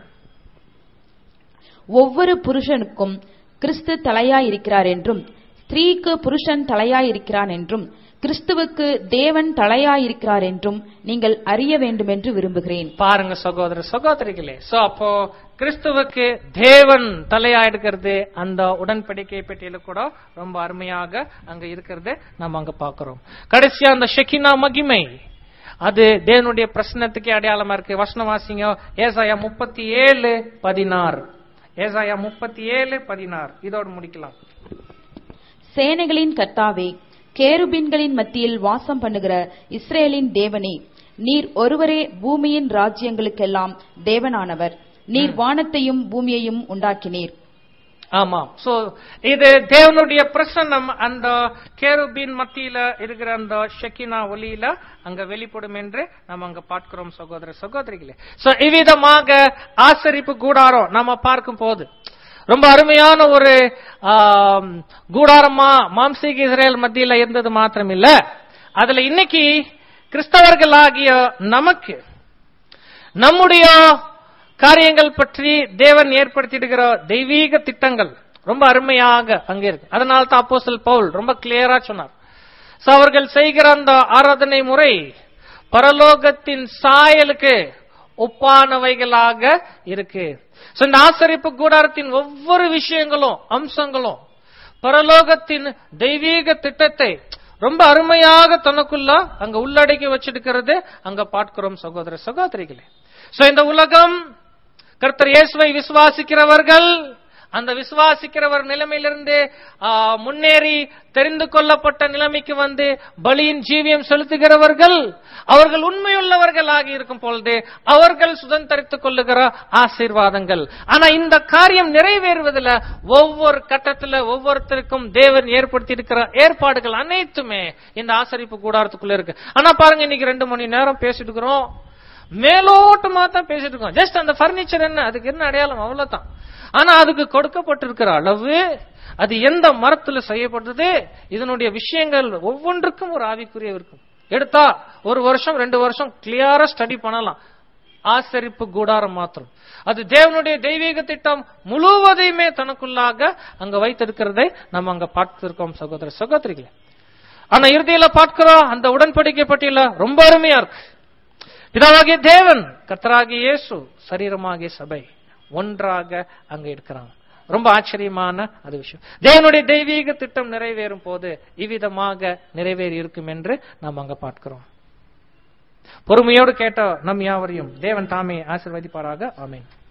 ஒவ்வொரு புருஷனுக்கும் கிறிஸ்து தலையாயிருக்கிறார் என்றும் ஸ்திரீக்கு புருஷன் தலையாயிருக்கிறான் என்றும் கிறிஸ்துவுக்கு தேவன் தலையாயிருக்கிறார் என்றும் நீங்கள் அறிய வேண்டுமென்று விரும்புகிறேன் பாருங்க சகோதர சகோதரிகளே சோ அப்போ கிறிஸ்துவுக்கு தேவன் தலையா எடுக்கிறது அந்த உடன்படிக்கை பெட்டியில கூட ரொம்ப அருமையாக அங்க இருக்கிறது நம்ம அங்க பாக்குறோம் கடைசியா அந்த ஷெக்கினா மகிமை அது தேவனுடைய பிரசனத்துக்கே அடையாளமா இருக்கு வசனம் வாசிங்க ஏசாயா முப்பத்தி ஏழு பதினாறு ஏசாயா முப்பத்தி ஏழு பதினாறு இதோடு முடிக்கலாம் சேனைகளின் கர்த்தாவே கேருபீன்களின் மத்தியில் வாசம் பண்ணுகிற இஸ்ரேலின் தேவனே நீர் ஒருவரே பூமியின் ராஜ்யங்களுக்கெல்லாம் தேவனானவர் நீர் வானத்தையும் பூமியையும் உண்டாக்கினீர் ஆமா சோ இது தேவனுடைய பிரசன்னம் அந்த கேருபின் மத்தியில இருக்கிற அந்த ஷெக்கினா ஒலியில அங்க வெளிப்படும் என்று நம்ம அங்க பார்க்கிறோம் சகோதர சகோதரிகளே சோ இவ்விதமாக ஆசரிப்பு கூடாரம் நாம பார்க்கும் போது ரொம்ப அருமையான ஒரு ஆம், கூடாரமா மாம்சீக இஸ்ரேல் மத்தியில இருந்தது மாத்திரம் இல்ல அதுல இன்னைக்கு கிறிஸ்தவர்களாகிய நமக்கு நம்முடைய காரியங்கள் பற்றி தேவன் ஏற்படுத்திடுகிற தெய்வீக திட்டங்கள் ரொம்ப அருமையாக அங்கே இருக்கு அதனால தான் அப்போஸ்தலர் பவுல் ரொம்ப கிளியரா சொன்னார் So, அவர்கள் செய்கிற அந்த ஆராதனை முறை பரலோகத்தின் சாயலுக்கு ஒப்பானவைகளாக இருக்கு So, இந்த ஆசரிப்பு கூடாரத்தின் ஒவ்வொரு விஷயங்களும் அம்சங்களும் பரலோகத்தின் தெய்வீக திட்டத்தை ரொம்ப அருமையாக தனக்குள்ள அங்க உள்ளடக்கி வச்சிருக்கிறது அங்க பார்க்கிறோம் சகோதர சகோதரிகளே சோ இந்த உலகம் கர்த்தர் இயேசுவை விசுவாசிக்கிறவர்கள் அந்த விசுவாசிக்கிறவர் நிலைமையிலிருந்து ஆ, முன்னேறி தெரிந்து கொள்ளப்பட்ட நிலைமைக்கு வந்து பலியின் ஜீவியம் செலுத்துகிறவர்கள் அவர்கள் உண்மையுள்ளவர்களாக இருக்கும் பொழுது அவர்கள் சுதந்திரித்துக் கொள்ளுகிற ஆசீர்வாதங்கள் ஆனா இந்த காரியம் நிறைவேறுவதில் ஒவ்வொரு கட்டத்துல ஒவ்வொருத்தருக்கும் தேவன் ஏற்படுத்தி இருக்கிற ஏற்பாடுகள் அனைத்துமே இந்த ஆசரிப்பு கூடாரத்துக்குள்ள இருக்கு ஆனா பாருங்க இன்னைக்கு ரெண்டு மணி நேரம் பேசிட்டு இருக்கிறோம் மேலோட்டமா தான் பேசிட்டு இருக்கோம் ஜஸ்ட் அந்த பர்னிச்சர் என்ன அதுக்கு என்ன அடையாளம் அவ்வளவுதான் ஆனா அதுக்கு கொடுக்கப்பட்டிருக்கிற அளவு அது எந்த மரத்துல செய்யப்பட்டது இதனுடைய விஷயங்கள் ஒவ்வொன்றுக்கும் ஒரு ஆவிக்குரிய இருக்கும் எடுத்தா ஒரு வருஷம் ரெண்டு வருஷம் கிளியரா ஸ்டடி பண்ணலாம் ஆசரிப்பு கூடாரம் மாத்திரம் அது தேவனுடைய தெய்வீக திட்டம் முழுவதையுமே தனக்குள்ளாக அங்க வைத்திருக்கிறதை நம்ம அங்க பார்த்திருக்கோம் சகோதர சகோதரிகளே ஆனா இறுதியில பார்க்கிறோம் அந்த உடன்படிக்கை பட்டியல ரொம்ப அருமையா இருக்கு பிதாவாகிய தேவன் கர்த்தராகிய இயேசு சரீரமாகிய சபை ஒன்றாக அங்க இருக்கிறாங்க ரொம்ப ஆச்சரியமான அது விஷயம் தேவனுடைய தெய்வீக திட்டம் நிறைவேறும் போது இவ்விதமாக நிறைவேறி இருக்கும் என்று நாம் அங்க பார்க்கிறோம் பொறுமையோடு கேட்ட நம் யாவரையும் தேவன் தாமே ஆசீர்வதிப்பாராக ஆமென்